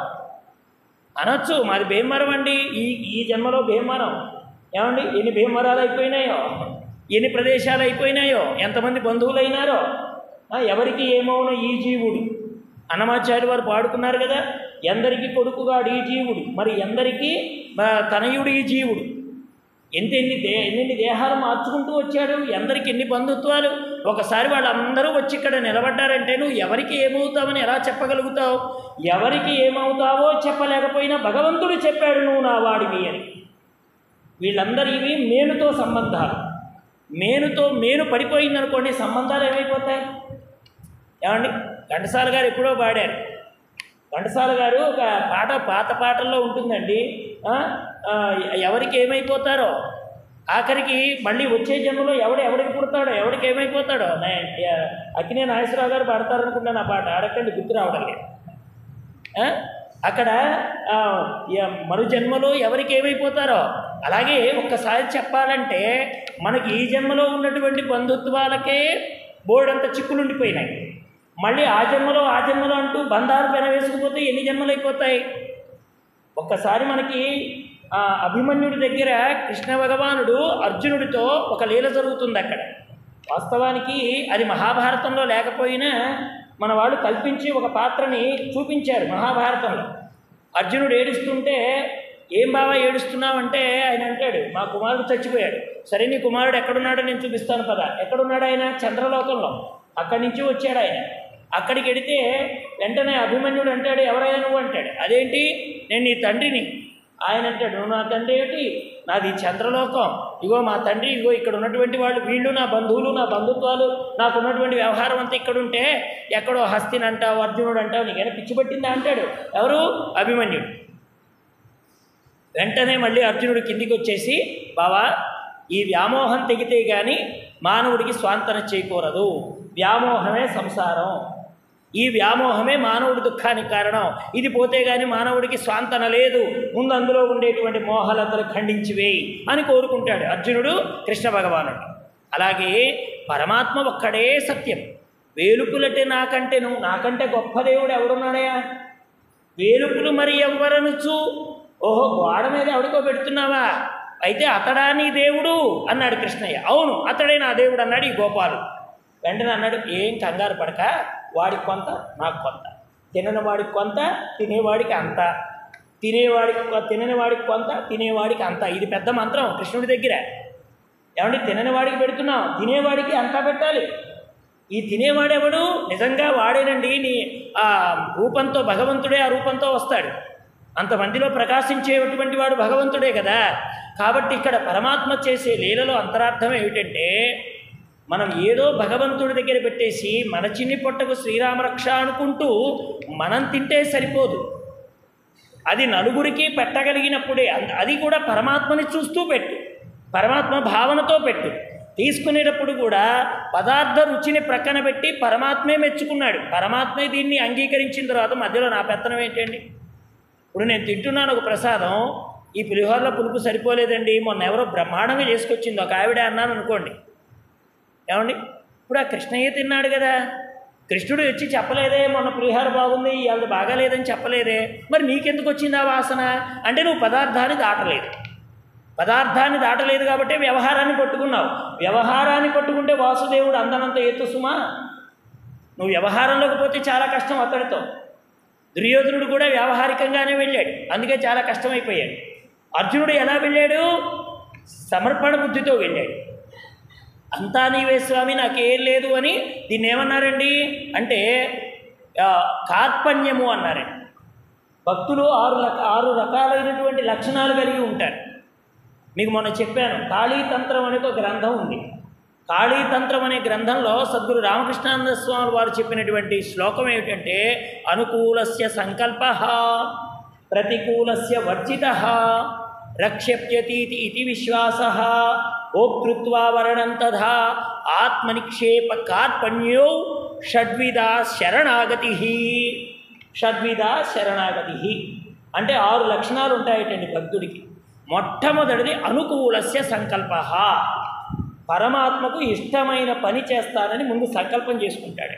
అనొచ్చు మాది భీమవరం అండి ఈ ఈ జన్మలో భీమవరం ఏమండి ఎన్ని భీమవరాలు అయిపోయినాయో ఎన్ని ప్రదేశాలు అయిపోయినాయో ఎంతమంది బంధువులు అయినారో ఆ, ఎవరికి ఏమవునో ఈ జీవుడు అన్నమాచార్య వారు పాడుకున్నారు కదా ఎందరికి కొడుకుగాడు ఈ జీవుడు మరి ఎందరికి ఆ, తనయుడు ఈ జీవుడు ఎంత ఎన్ని దే ఎన్ని దేహాలు మార్చుకుంటూ వచ్చాడు ఎందరికి ఎన్ని బంధుత్వాలు ఒకసారి వాళ్ళందరూ వచ్చి ఇక్కడ నిలబడ్డారంటే నువ్వు ఎవరికి ఏమవుతావని ఎలా చెప్పగలుగుతావు ఎవరికి ఏమవుతావో చెప్పలేకపోయినా భగవంతుడు చెప్పాడు నువ్వు నా వాడివి అని వీళ్ళందరూ ఇవి మేనుతో సంబంధాలు మేనుతో మేను పడిపోయిందనుకోండి సంబంధాలు ఏమైపోతాయి ఏమండి ఘంటసాల గారు ఎప్పుడో పాడారు ఘంటసాల గారు ఒక పాట పాత పాటల్లో ఉంటుందండి ఆ, ఆ, ఎవరికి ఏమైపోతారో ఆఖరికి మళ్ళీ వచ్చే జన్మలో ఎవడు ఎవడికి పుడతాడో ఎవడికి ఏమైపోతాడో నే- యా- అక్కినే నాగేశ్వరరావు గారు పాడతారనుకుంటాను ఆ పాట ఆడకండి గుర్తు రావడం లేదు ఆ? అక్కడ ఆ, య- మరు జన్మలో ఎవరికి ఏమైపోతారో అలాగే ఒక్కసారి చెప్పాలంటే మనకి ఈ జన్మలో ఉన్నటువంటి బంధుత్వాలకే బోర్డంత చిక్కులుండిపోయినాయి మళ్ళీ ఆ జన్మలో ఆ జన్మలో అంటూ బంధాలు పెన వేసుకుపోతే ఎన్ని జన్మలు అయిపోతాయి ఒక్కసారి మనకి ఆ అభిమన్యుడి దగ్గర కృష్ణ భగవానుడు అర్జునుడితో ఒక లీల జరుగుతుంది అక్కడ వాస్తవానికి అది మహాభారతంలో లేకపోయినా మన వాళ్ళు కల్పించి ఒక పాత్రని చూపించారు మహాభారతంలో అర్జునుడు ఏడుస్తుంటే ఏం బావా ఏడుస్తున్నావంటే ఆయన అంటాడు మా కుమారుడు చచ్చిపోయాడు సరే నీ కుమారుడు ఎక్కడున్నాడో నేను చూపిస్తాను పదా ఎక్కడున్నాడు ఆయన చంద్రలోకంలో అక్కడి నుంచి వచ్చాడు ఆయన అక్కడికి వెడితే వెంటనే అభిమన్యుడు అంటాడు ఎవరైనా నువ్వు అంటాడు అదేంటి నేను నీ తండ్రిని ఆయన అంటాడు నువ్వు నా తండ్రి ఏమిటి నాది చంద్రలోకం ఇగో మా తండ్రి ఇగో ఇక్కడ ఉన్నటువంటి వాళ్ళు వీళ్ళు నా బంధువులు నా బంధుత్వాలు నాకు ఉన్నటువంటి వ్యవహారం అంతా ఇక్కడ ఉంటే ఎక్కడో హస్తిని అంటావు అర్జునుడు అంటావు నీకైనా పిచ్చి పట్టిందా అంటాడు ఎవరు అభిమన్యుడు వెంటనే మళ్ళీ అర్జునుడు కిందికి వచ్చేసి బావా ఈ వ్యామోహం తెగితే కానీ మానవుడికి స్వాంతన చేయకూడదు వ్యామోహమే సంసారం ఈ వ్యామోహమే మానవుడి దుఃఖానికి కారణం ఇది పోతే కానీ మానవుడికి స్వాంతన లేదు ముందు అందులో ఉండేటువంటి మోహాలందరూ ఖండించివేయి అని కోరుకుంటాడు అర్జునుడు కృష్ణ భగవానుడు అలాగే పరమాత్మ ఒక్కడే సత్యం వేలుపులంటే నాకంటే నువ్వు నాకంటే గొప్ప దేవుడు ఎవడున్నాడయా వేలుపులు మరి ఎవ్వరనుచు ఓహో గోడ మీద ఎవడికో పెడుతున్నావా అయితే అతడా నీ దేవుడు అన్నాడు కృష్ణయ్య అవును అతడే నా దేవుడు అన్నాడు ఈ గోపాలు వెంటనే అన్నాడు ఏం కంగారు పడక వాడికి కొంత నాకు కొంత తినని వాడికి కొంత తినేవాడికి అంత తినేవాడికి కొ- తినని వాడికి కొంత తినేవాడికి అంత ఇది పెద్ద మంత్రం కృష్ణుడి దగ్గర ఏమంటే తినని వాడికి పెడుతున్నాం తినేవాడికి అంతా పెట్టాలి ఈ తినేవాడెవడు నిజంగా వాడేనండి నీ ఆ రూపంతో భగవంతుడే ఆ రూపంతో వస్తాడు అంతమందిలో ప్రకాశించేటువంటి వాడు భగవంతుడే కదా కాబట్టి ఇక్కడ పరమాత్మ చేసే లీలలో అంతరార్థం ఏమిటంటే మనం ఏదో భగవంతుడి దగ్గర పెట్టేసి మన చిన్ని పొట్టకు శ్రీరామరక్ష అనుకుంటూ మనం తింటే సరిపోదు అది నలుగురికి పెట్టగలిగినప్పుడే అంత- అది కూడా పరమాత్మని చూస్తూ పెట్టు పరమాత్మ భావనతో పెట్టు తీసుకునేటప్పుడు కూడా పదార్థ రుచిని ప్రక్కన పెట్టి పరమాత్మే మెచ్చుకున్నాడు పరమాత్మే దీన్ని అంగీకరించిన తర్వాత మధ్యలో నా పెత్తనం ఏంటండి ఇప్పుడు నేను తింటున్నాను ఒక ప్రసాదం ఈ పులిహోరలో పులుపు సరిపోలేదండి మొన్న ఎవరో బ్రహ్మాండంగా చేసుకొచ్చింది ఒక ఆవిడ అన్నాను అనుకోండి ఏమండి ఇప్పుడు ఆ కృష్ణయ్య తిన్నాడు కదా కృష్ణుడు వచ్చి చెప్పలేదే మొన్న పులిహార బాగుంది అది బాగాలేదని చెప్పలేదే మరి నీకెందుకు వచ్చింది ఆ వాసన అంటే నువ్వు పదార్థాన్ని దాటలేదు పదార్థాన్ని దాటలేదు కాబట్టి వ్యవహారాన్ని పట్టుకున్నావు వ్యవహారాన్ని పట్టుకుంటే వాసుదేవుడు అందనంత ఎత్తు సుమా నువ్వు వ్యవహారంలోకి పోతే చాలా కష్టం అతడితో దుర్యోధనుడు కూడా వ్యావహారికంగానే వెళ్ళాడు అందుకే చాలా కష్టమైపోయాడు అర్జునుడు ఎలా వెళ్ళాడు సమర్పణ బుద్ధితో వెళ్ళాడు అంతా నీవే స్వామి నాకేం లేదు అని దీన్ని ఏమన్నారండి అంటే ఆ, కార్పణ్యము అన్నారండి భక్తులు ఆరు రక ఆరు రకాలైనటువంటి లక్షణాలు కలిగి ఉంటారు మీకు మొన్న చెప్పాను కాళీతంత్రం అనే ఒక గ్రంథం ఉంది కాళీతంత్రం అనే గ్రంథంలో సద్గురు రామకృష్ణానంద స్వామి వారు చెప్పినటువంటి శ్లోకం ఏమిటంటే అనుకూలస్య సంకల్ప ప్రతికూలస్య వర్జిత రక్షప్యతీతి ఇది విశ్వాస భోక్తృత్వా వరణం తథా ఆత్మనిక్షేప కార్పణ్యో షడ్విధా శరణాగతి షడ్విధా శరణాగతి అంటే ఆరు లక్షణాలు ఉంటాయటండి భక్తుడికి మొట్టమొదటిది అనుకూలస్య సంకల్ప పరమాత్మకు ఇష్టమైన పని చేస్తానని ముందు సంకల్పం చేసుకుంటాడు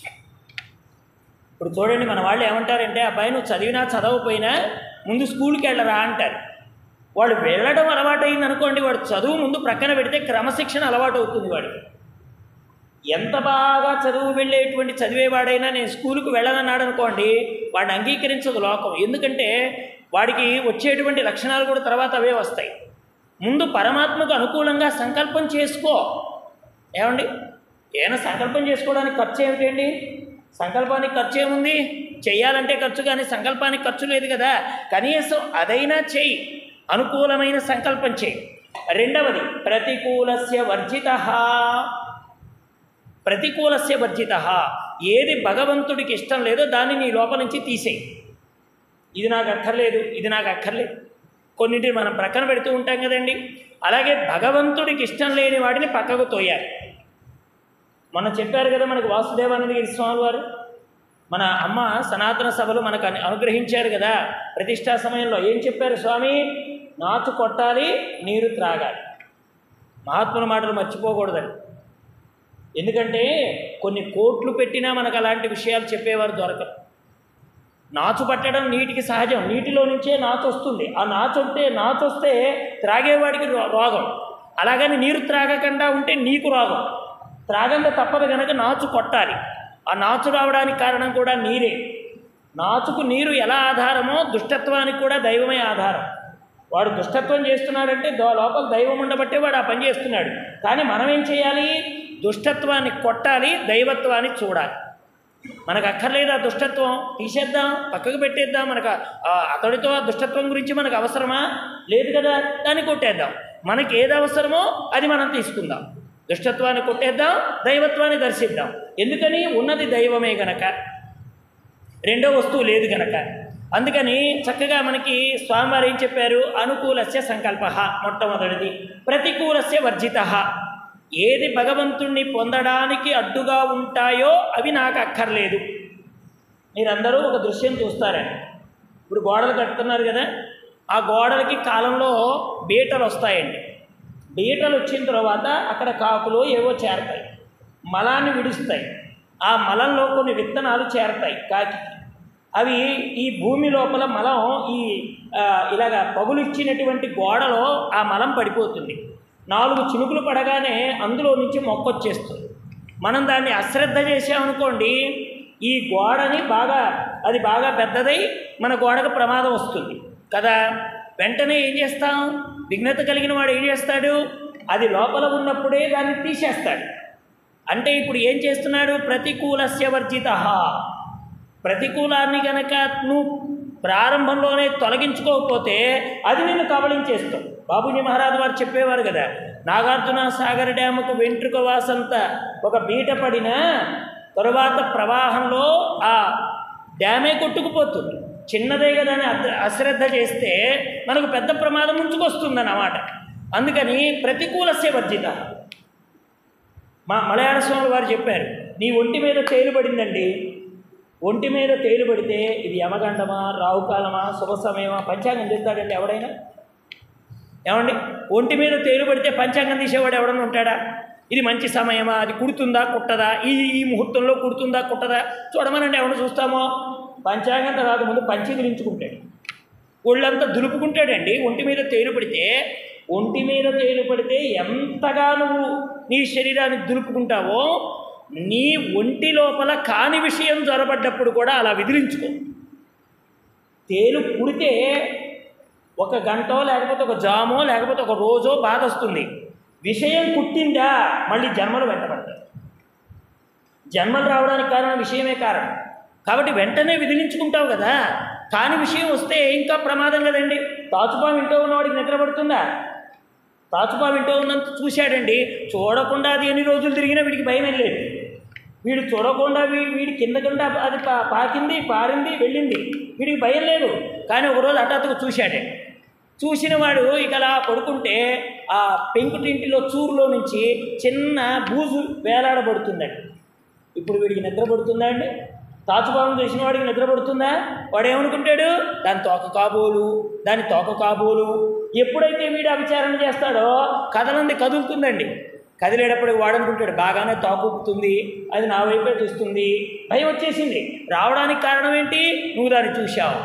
ఇప్పుడు చూడండి మన వాళ్ళు ఏమంటారంటే అబ్బాయి నువ్వు చదివినా చదవకపోయినా ముందు స్కూల్కి వెళ్ళరా అంటారు వాడు వెళ్ళడం అలవాటైంది అనుకోండి వాడు చదువు ముందు ప్రక్కన పెడితే క్రమశిక్షణ అలవాటు అవుతుంది వాడికి ఎంత బాగా చదువు వెళ్ళేటువంటి చదివేవాడైనా నేను స్కూల్కి వెళ్ళనన్నాడు అనుకోండి వాడిని అంగీకరించదు లోకం ఎందుకంటే వాడికి వచ్చేటువంటి లక్షణాలు కూడా తర్వాత అవే వస్తాయి ముందు పరమాత్మకు అనుకూలంగా సంకల్పం చేసుకో ఏమండి ఏమైనా సంకల్పం చేసుకోవడానికి ఖర్చు ఏమిటండి సంకల్పానికి ఖర్చు ఏముంది చెయ్యాలంటే ఖర్చు కానీ సంకల్పానికి ఖర్చు లేదు కదా కనీసం అదైనా చెయ్యి అనుకూలమైన సంకల్పం చేయి రెండవది ప్రతికూలస్య వర్జిత ప్రతికూలస్య వర్జిత ఏది భగవంతుడికి ఇష్టం లేదో దాన్ని నీ లోపల నుంచి తీసేయి ఇది నాకు అక్కర్లేదు ఇది నాకు అక్కర్లేదు కొన్నింటిని మనం ప్రక్కన పెడుతూ ఉంటాం కదండి అలాగే భగవంతుడికి ఇష్టం లేని వాటిని పక్కకు తోయాలి మొన్న చెప్పారు కదా మనకు వాసుదేవానందగిరి స్వామి వారు మన అమ్మ సనాతన సభలు మనకు అను- అనుగ్రహించారు కదా ప్రతిష్టా సమయంలో ఏం చెప్పారు స్వామి నాచు కొట్టాలి నీరు త్రాగాలి మహాత్ముల మాటలు మర్చిపోకూడదండి ఎందుకంటే కొన్ని కోట్లు పెట్టినా మనకు అలాంటి విషయాలు చెప్పేవారు దొరకరు నాచు పట్టడం నీటికి సహజం నీటిలో నుంచే నాచు వస్తుంది ఆ నాచు ఉంటే నాచు వస్తే త్రాగేవాడికి రో- రోగం అలాగని నీరు త్రాగకుండా ఉంటే నీకు రోగం త్రాగంత తప్పదు కనుక నాచు కొట్టాలి ఆ నాచు రావడానికి కారణం కూడా నీరే నాచుకు నీరు ఎలా ఆధారమో దుష్టత్వానికి కూడా దైవమే ఆధారం వాడు దుష్టత్వం చేస్తున్నాడంటే దో- లోపల దైవం ఉండబట్టే వాడు ఆ పని చేస్తున్నాడు కానీ మనం ఏం చేయాలి దుష్టత్వాన్ని కొట్టాలి దైవత్వాన్ని చూడాలి మనకు అక్కర్లేదు ఆ దుష్టత్వం తీసేద్దాం పక్కకు పెట్టేద్దాం మనకు ఆ అతడితో ఆ దుష్టత్వం గురించి మనకు అవసరమా లేదు కదా దాన్ని కొట్టేద్దాం మనకి ఏది అవసరమో అది మనం తీసుకుందాం దుష్టత్వాన్ని కొట్టేద్దాం దైవత్వాన్ని దర్శిద్దాం ఎందుకని ఉన్నది దైవమే గనక రెండో వస్తువు లేదు గనక అందుకని చక్కగా మనకి స్వామివారు ఏం చెప్పారు అనుకూలస్య సంకల్ప మొట్టమొదటిది ప్రతికూలస్య వర్జిత ఏది భగవంతుణ్ణి పొందడానికి అడ్డుగా ఉంటాయో అవి నాకు అక్కర్లేదు మీరందరూ ఒక దృశ్యం చూస్తారండి ఇప్పుడు గోడలు కట్టుతున్నారు కదా ఆ గోడలకి కాలంలో బీటలు వస్తాయండి బీటలు వచ్చిన తర్వాత అక్కడ కాకులు ఏవో చేరతాయి మలాన్ని విడుస్తాయి ఆ మలంలో కొన్ని విత్తనాలు చేరతాయి కాకి అవి ఈ భూమి లోపల మలం ఈ ఆ, ఇలాగ పగులు ఇచ్చినటువంటి గోడలో ఆ మలం పడిపోతుంది నాలుగు చినుకులు పడగానే అందులో నుంచి మొక్క వచ్చేస్తుంది మనం దాన్ని అశ్రద్ధ చేసామనుకోండి ఈ గోడని బాగా అది బాగా పెద్దదై మన గోడకు ప్రమాదం వస్తుంది కదా వెంటనే ఏం చేస్తాం విఘ్నత కలిగిన వాడు ఏం చేస్తాడు అది లోపల ఉన్నప్పుడే దాన్ని తీసేస్తాడు అంటే ఇప్పుడు ఏం చేస్తున్నాడు ప్రతికూలస్య వర్జిత ప్రతికూలాన్ని గనక నువ్వు ప్రారంభంలోనే తొలగించుకోకపోతే అది నిన్ను కబళించేస్తావు బాబుజీ మహారాజు వారు చెప్పేవారు కదా నాగార్జున సాగర్ డ్యాముకు వెంట్రుక వాసంత ఒక బీట పడినా తరువాత ప్రవాహంలో ఆ డ్యామే కొట్టుకుపోతుంది చిన్నదే కదా అని అద్ర- అశ్రద్ధ చేస్తే మనకు పెద్ద ప్రమాదం ముంచుకొస్తుంది అన్నమాట అందుకని ప్రతికూలస్య వర్జిత మా మలయాళ స్వామి వారు చెప్పారు నీ ఒంటి మీద తేలు పడిందండి ఒంటి మీద తేలు పడితే ఇది యమగండమా రావుకాలమా శుభ సమయమా పంచాంగం చెప్తాడండి ఎవడైనా ఏమండి ఒంటి మీద తేలు పడితే పంచాంగం తీసేవాడు ఎవడన్నా ఉంటాడా ఇది మంచి సమయమా అది కుడుతుందా కుట్టదా ఈ ఈ ముహూర్తంలో కుడుతుందా కుట్టదా చూడమనండి ఎవడు చూస్తామో పంచాంగం తర్వాత ముందు పంచి గురించుకుంటాడు ఒళ్ళంతా దులుపుకుంటాడండి ఒంటి మీద తేలు పడితే ఒంటి మీద తేలు పడితే ఎంతగా నువ్వు నీ శరీరాన్ని దులుపుకుంటావో నీ ఒంటి లోపల కాని విషయం జొరబడ్డప్పుడు కూడా అలా విదిలించుకో తేలు పుడితే ఒక గంటో లేకపోతే ఒక జామో లేకపోతే ఒక రోజో బాధ వస్తుంది విషయం పుట్టిందా మళ్ళీ జన్మలు వెంటబడతాయి జన్మలు రావడానికి కారణం విషయమే కారణం కాబట్టి వెంటనే విదిలించుకుంటావు కదా కాని విషయం వస్తే ఇంకా ప్రమాదం కదండి తాచుపాము ఇంట్లో ఉన్నవాడికి నిద్ర పడుతుందా తాచుపాము ఇంట్లో ఉన్నంత చూశాడండి చూడకుండా అది ఎన్ని రోజులు తిరిగినా వీడికి భయం ఏం లేదు వీడు చూడకుండా వీ- వీడి కింద కింద అది పా పాకింది పారింది వెళ్ళింది వీడికి భయం లేదు కానీ ఒకరోజు హఠాత్తుగా చూశాడే చూసిన వాడు ఇక అలా పడుకుంటే ఆ పెంకుటింటిలో చూరులో నుంచి చిన్న బూజు వేలాడబడుతుందండి ఇప్పుడు వీడికి నిద్ర పడుతుందా అండి తాచుపాము చేసిన వాడికి నిద్ర పడుతుందా వాడు ఏమనుకుంటాడు దాని తోక కాబోలు దాని తోక కాబోలు ఎప్పుడైతే వీడు అవిచారణ చేస్తాడో కథలంది కదులుతుందండి కదిలేటప్పుడు వాడు అనుకుంటాడు బాగానే తోకుతుంది అది నా వైపే చూస్తుంది భయం వచ్చేసింది రావడానికి కారణం ఏంటి నువ్వు దాన్ని చూశావు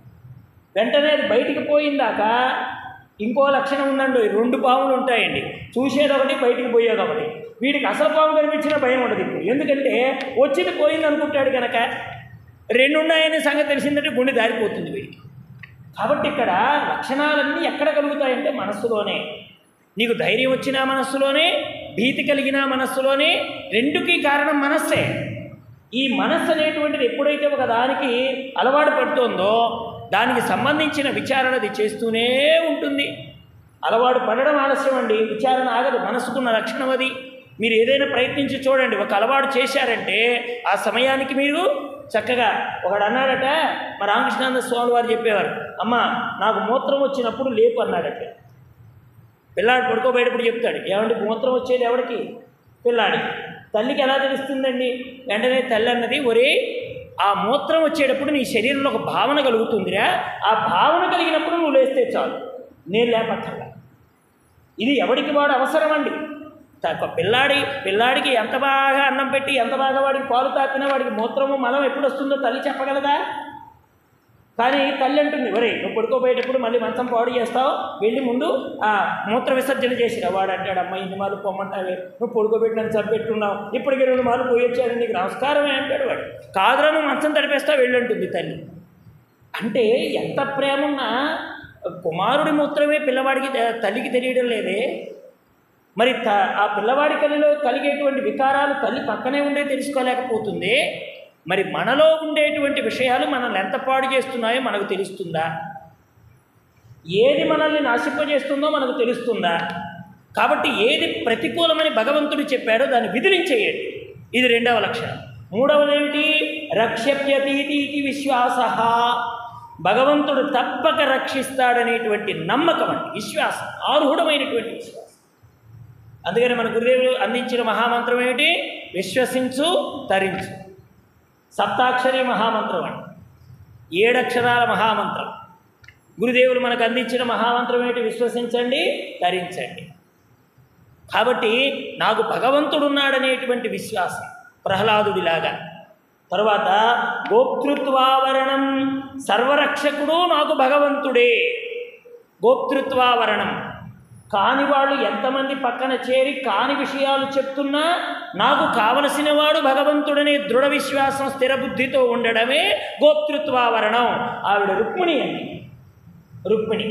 వెంటనే అది బయటికి పోయిందాక ఇంకో లక్షణం ఉందండి రెండు పాములు ఉంటాయండి చూసేది ఒకటి బయటికి పోయేది ఒకటి వీడికి అసలు పాము కనిపించిన భయం ఉండదు ఇప్పుడు ఎందుకంటే వచ్చింది పోయింది అనుకుంటాడు కనుక రెండు ఉన్నాయనే సంగతి తెలిసిందంటే గుండె దారిపోతుంది వీడికి కాబట్టి ఇక్కడ లక్షణాలన్నీ ఎక్కడ కలుగుతాయంటే మనస్సులోనే నీకు ధైర్యం వచ్చిన మనస్సులోనే భీతి కలిగిన మనస్సులోనే రెండుకి కారణం మనస్సే ఈ మనస్సు అనేటువంటిది ఎప్పుడైతే ఒక దానికి అలవాటు పడుతోందో దానికి సంబంధించిన విచారణ అది చేస్తూనే ఉంటుంది అలవాటు పడడం ఆలస్యం అండి విచారణ ఆగదు మనసుకున్న లక్షణం అది మీరు ఏదైనా ప్రయత్నించి చూడండి ఒక అలవాటు చేశారంటే ఆ సమయానికి మీరు చక్కగా ఒకడు అన్నాడట మా రామకృష్ణానంద స్వామి వారు చెప్పేవారు అమ్మ నాకు మూత్రం వచ్చినప్పుడు లేపు అన్నాడట పిల్లాడు పడుకోబోయేటప్పుడు చెప్తాడు ఏమండి మూత్రం వచ్చేది ఎవరికి పిల్లాడి తల్లికి ఎలా తెలుస్తుందండి వెంటనే తల్లి అన్నది ఒరే ఆ మూత్రం వచ్చేటప్పుడు నీ శరీరంలో ఒక భావన కలుగుతుందిరా ఆ భావన కలిగినప్పుడు నువ్వు లేస్తే చాలు నేను లేపక్కర్లా ఇది ఎవడికి వాడు అవసరం అండి త- పిల్లాడి పిల్లాడికి ఎంత బాగా అన్నం పెట్టి ఎంత బాగా వాడికి పాలు తాపినా వాడికి మూత్రము మలం ఎప్పుడు వస్తుందో తల్లి చెప్పగలదా కానీ తల్లి అంటుంది ఒరే నువ్వు పడుకోపోయేటప్పుడు మళ్ళీ మంచం పాడు చేస్తావు వెళ్ళి ముందు ఆ మూత్ర విసర్జన చేసిరా వాడు అంటాడు అమ్మ ఇన్ని మార్లు పొమ్మంటావే నువ్వు పడుకోబెట్టినని చంపెట్టున్నావు ఇప్పటికి రెండు మార్లు పోయొచ్చాడు నీకు నమస్కారమే అంటాడు వాడు కాదురా నువ్వు మంచం తడిపేస్తావు వెళ్ళంటుంది తల్లి అంటే ఎంత ప్రేమ ఉన్నా కుమారుడి మూత్రమే పిల్లవాడికి త- తల్లికి తెలియడం లేదే మరి త ఆ పిల్లవాడి కళ్ళలో కలిగేటువంటి వికారాలు తల్లి పక్కనే ఉండే తెలుసుకోలేకపోతుంది మరి మనలో ఉండేటువంటి విషయాలు మనల్ని ఎంత పాడు చేస్తున్నాయో మనకు తెలుస్తుందా ఏది మనల్ని నాశింపజేస్తుందో మనకు తెలుస్తుందా కాబట్టి ఏది ప్రతికూలమని భగవంతుడు చెప్పాడో దాన్ని విదిలించేయండి ఇది రెండవ లక్షణం మూడవది ఏమిటి రక్షప్యతీతి విశ్వాస భగవంతుడు తప్పక రక్షిస్తాడనేటువంటి నమ్మకం అండి విశ్వాసం ఆరుహుడమైనటువంటి విశ్వాసం అందుకని మన గురుదేవులు అందించిన మహామంత్రం ఏమిటి విశ్వసించు తరించు సప్తాక్షరి మహామంత్రం అండి ఏడక్షరాల మహామంత్రం గురుదేవులు మనకు అందించిన మహామంత్రం ఏంటి విశ్వసించండి తరించండి కాబట్టి నాకు భగవంతుడు ఉన్నాడనేటువంటి విశ్వాసం ప్రహ్లాదుడిలాగా తర్వాత గోప్తృత్వావరణం సర్వరక్షకుడు నాకు భగవంతుడే గోప్తృత్వావరణం కాని వాళ్ళు ఎంతమంది పక్కన చేరి కాని విషయాలు చెప్తున్నా నాకు కావలసిన వాడు భగవంతుడనే దృఢ విశ్వాసం స్థిర బుద్ధితో ఉండడమే గోప్తృత్వావరణం ఆవిడ రుక్మిణి అండి రుక్మిణి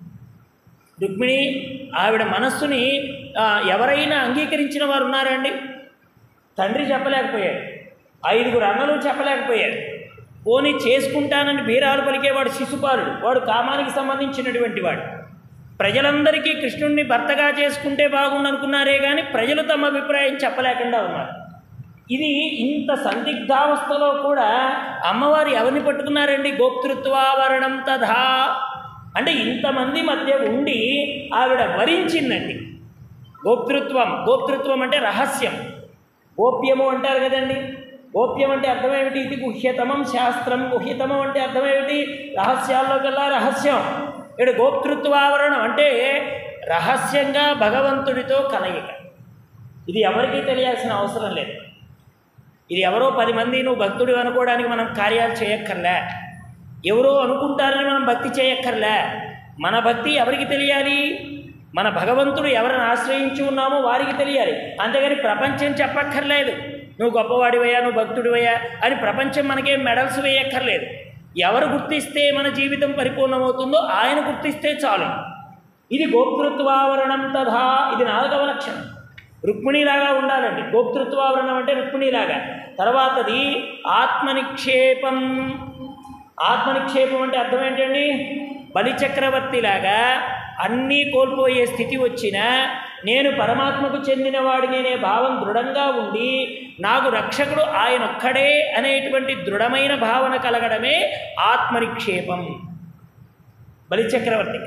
రుక్మిణి ఆవిడ మనస్సుని ఆ, ఎవరైనా అంగీకరించిన వారు ఉన్నారండి తండ్రి చెప్పలేకపోయాడు ఐదుగురు అన్నలు చెప్పలేకపోయాడు పోనీ చేసుకుంటానని బీరాలు పలికేవాడు శిశుపాలుడు వాడు కామానికి సంబంధించినటువంటి వాడు ప్రజలందరికీ కృష్ణుణ్ణి భర్తగా చేసుకుంటే బాగుండనుకున్నారే కానీ ప్రజలు తమ అభిప్రాయం చెప్పలేకుండా ఉన్నారు ఇది ఇంత సందిగ్ధావస్థలో కూడా అమ్మవారు ఎవరిని పట్టుకున్నారండి గోప్తృత్వావరణం తథా అంటే ఇంతమంది మధ్య ఉండి ఆవిడ వరించిందండి గోప్తృత్వం గోప్తృత్వం అంటే రహస్యం గోప్యము అంటారు కదండి గోప్యం అంటే అర్థమేమిటి ఇది గుహ్యతమం శాస్త్రం గుహ్యతమం అంటే అర్థమేమిటి రహస్యాల్లో కల్లా రహస్యం ఇక్కడ గోప్తృత్వావరణం అంటే రహస్యంగా భగవంతుడితో కలయిక ఇది ఎవరికీ తెలియాల్సిన అవసరం లేదు ఇది ఎవరో పది మంది నువ్వు భక్తుడు అనుకోవడానికి మనం కార్యాలు చేయక్కర్లే ఎవరో అనుకుంటారని మనం భక్తి చేయక్కర్లే మన భక్తి ఎవరికి తెలియాలి మన భగవంతుడు ఎవరిని ఆశ్రయించి ఉన్నామో వారికి తెలియాలి అంతేగాని ప్రపంచం చెప్పక్కర్లేదు నువ్వు గొప్పవాడివయ్యా నువ్వు భక్తుడివయ్యా అని ప్రపంచం మనకేం మెడల్స్ వేయక్కర్లేదు ఎవరు గుర్తిస్తే మన జీవితం పరిపూర్ణమవుతుందో ఆయన గుర్తిస్తే చాలు ఇది గోప్తృత్వావరణం తథా ఇది నాలుగవ లక్షణం రుక్మిణిలాగా ఉండాలండి గోప్తృత్వావరణం అంటే రుక్మిణిలాగా తర్వాతది ఆత్మనిక్షేపం ఆత్మనిక్షేపం అంటే అర్థం ఏంటండి బలిచక్రవర్తిలాగా అన్నీ కోల్పోయే స్థితి వచ్చినా నేను పరమాత్మకు చెందినవాడిని అనే భావం దృఢంగా ఉండి నాకు రక్షకుడు ఆయన ఒక్కడే అనేటువంటి దృఢమైన భావన కలగడమే ఆత్మనిక్షేపం బలిచక్రవర్తి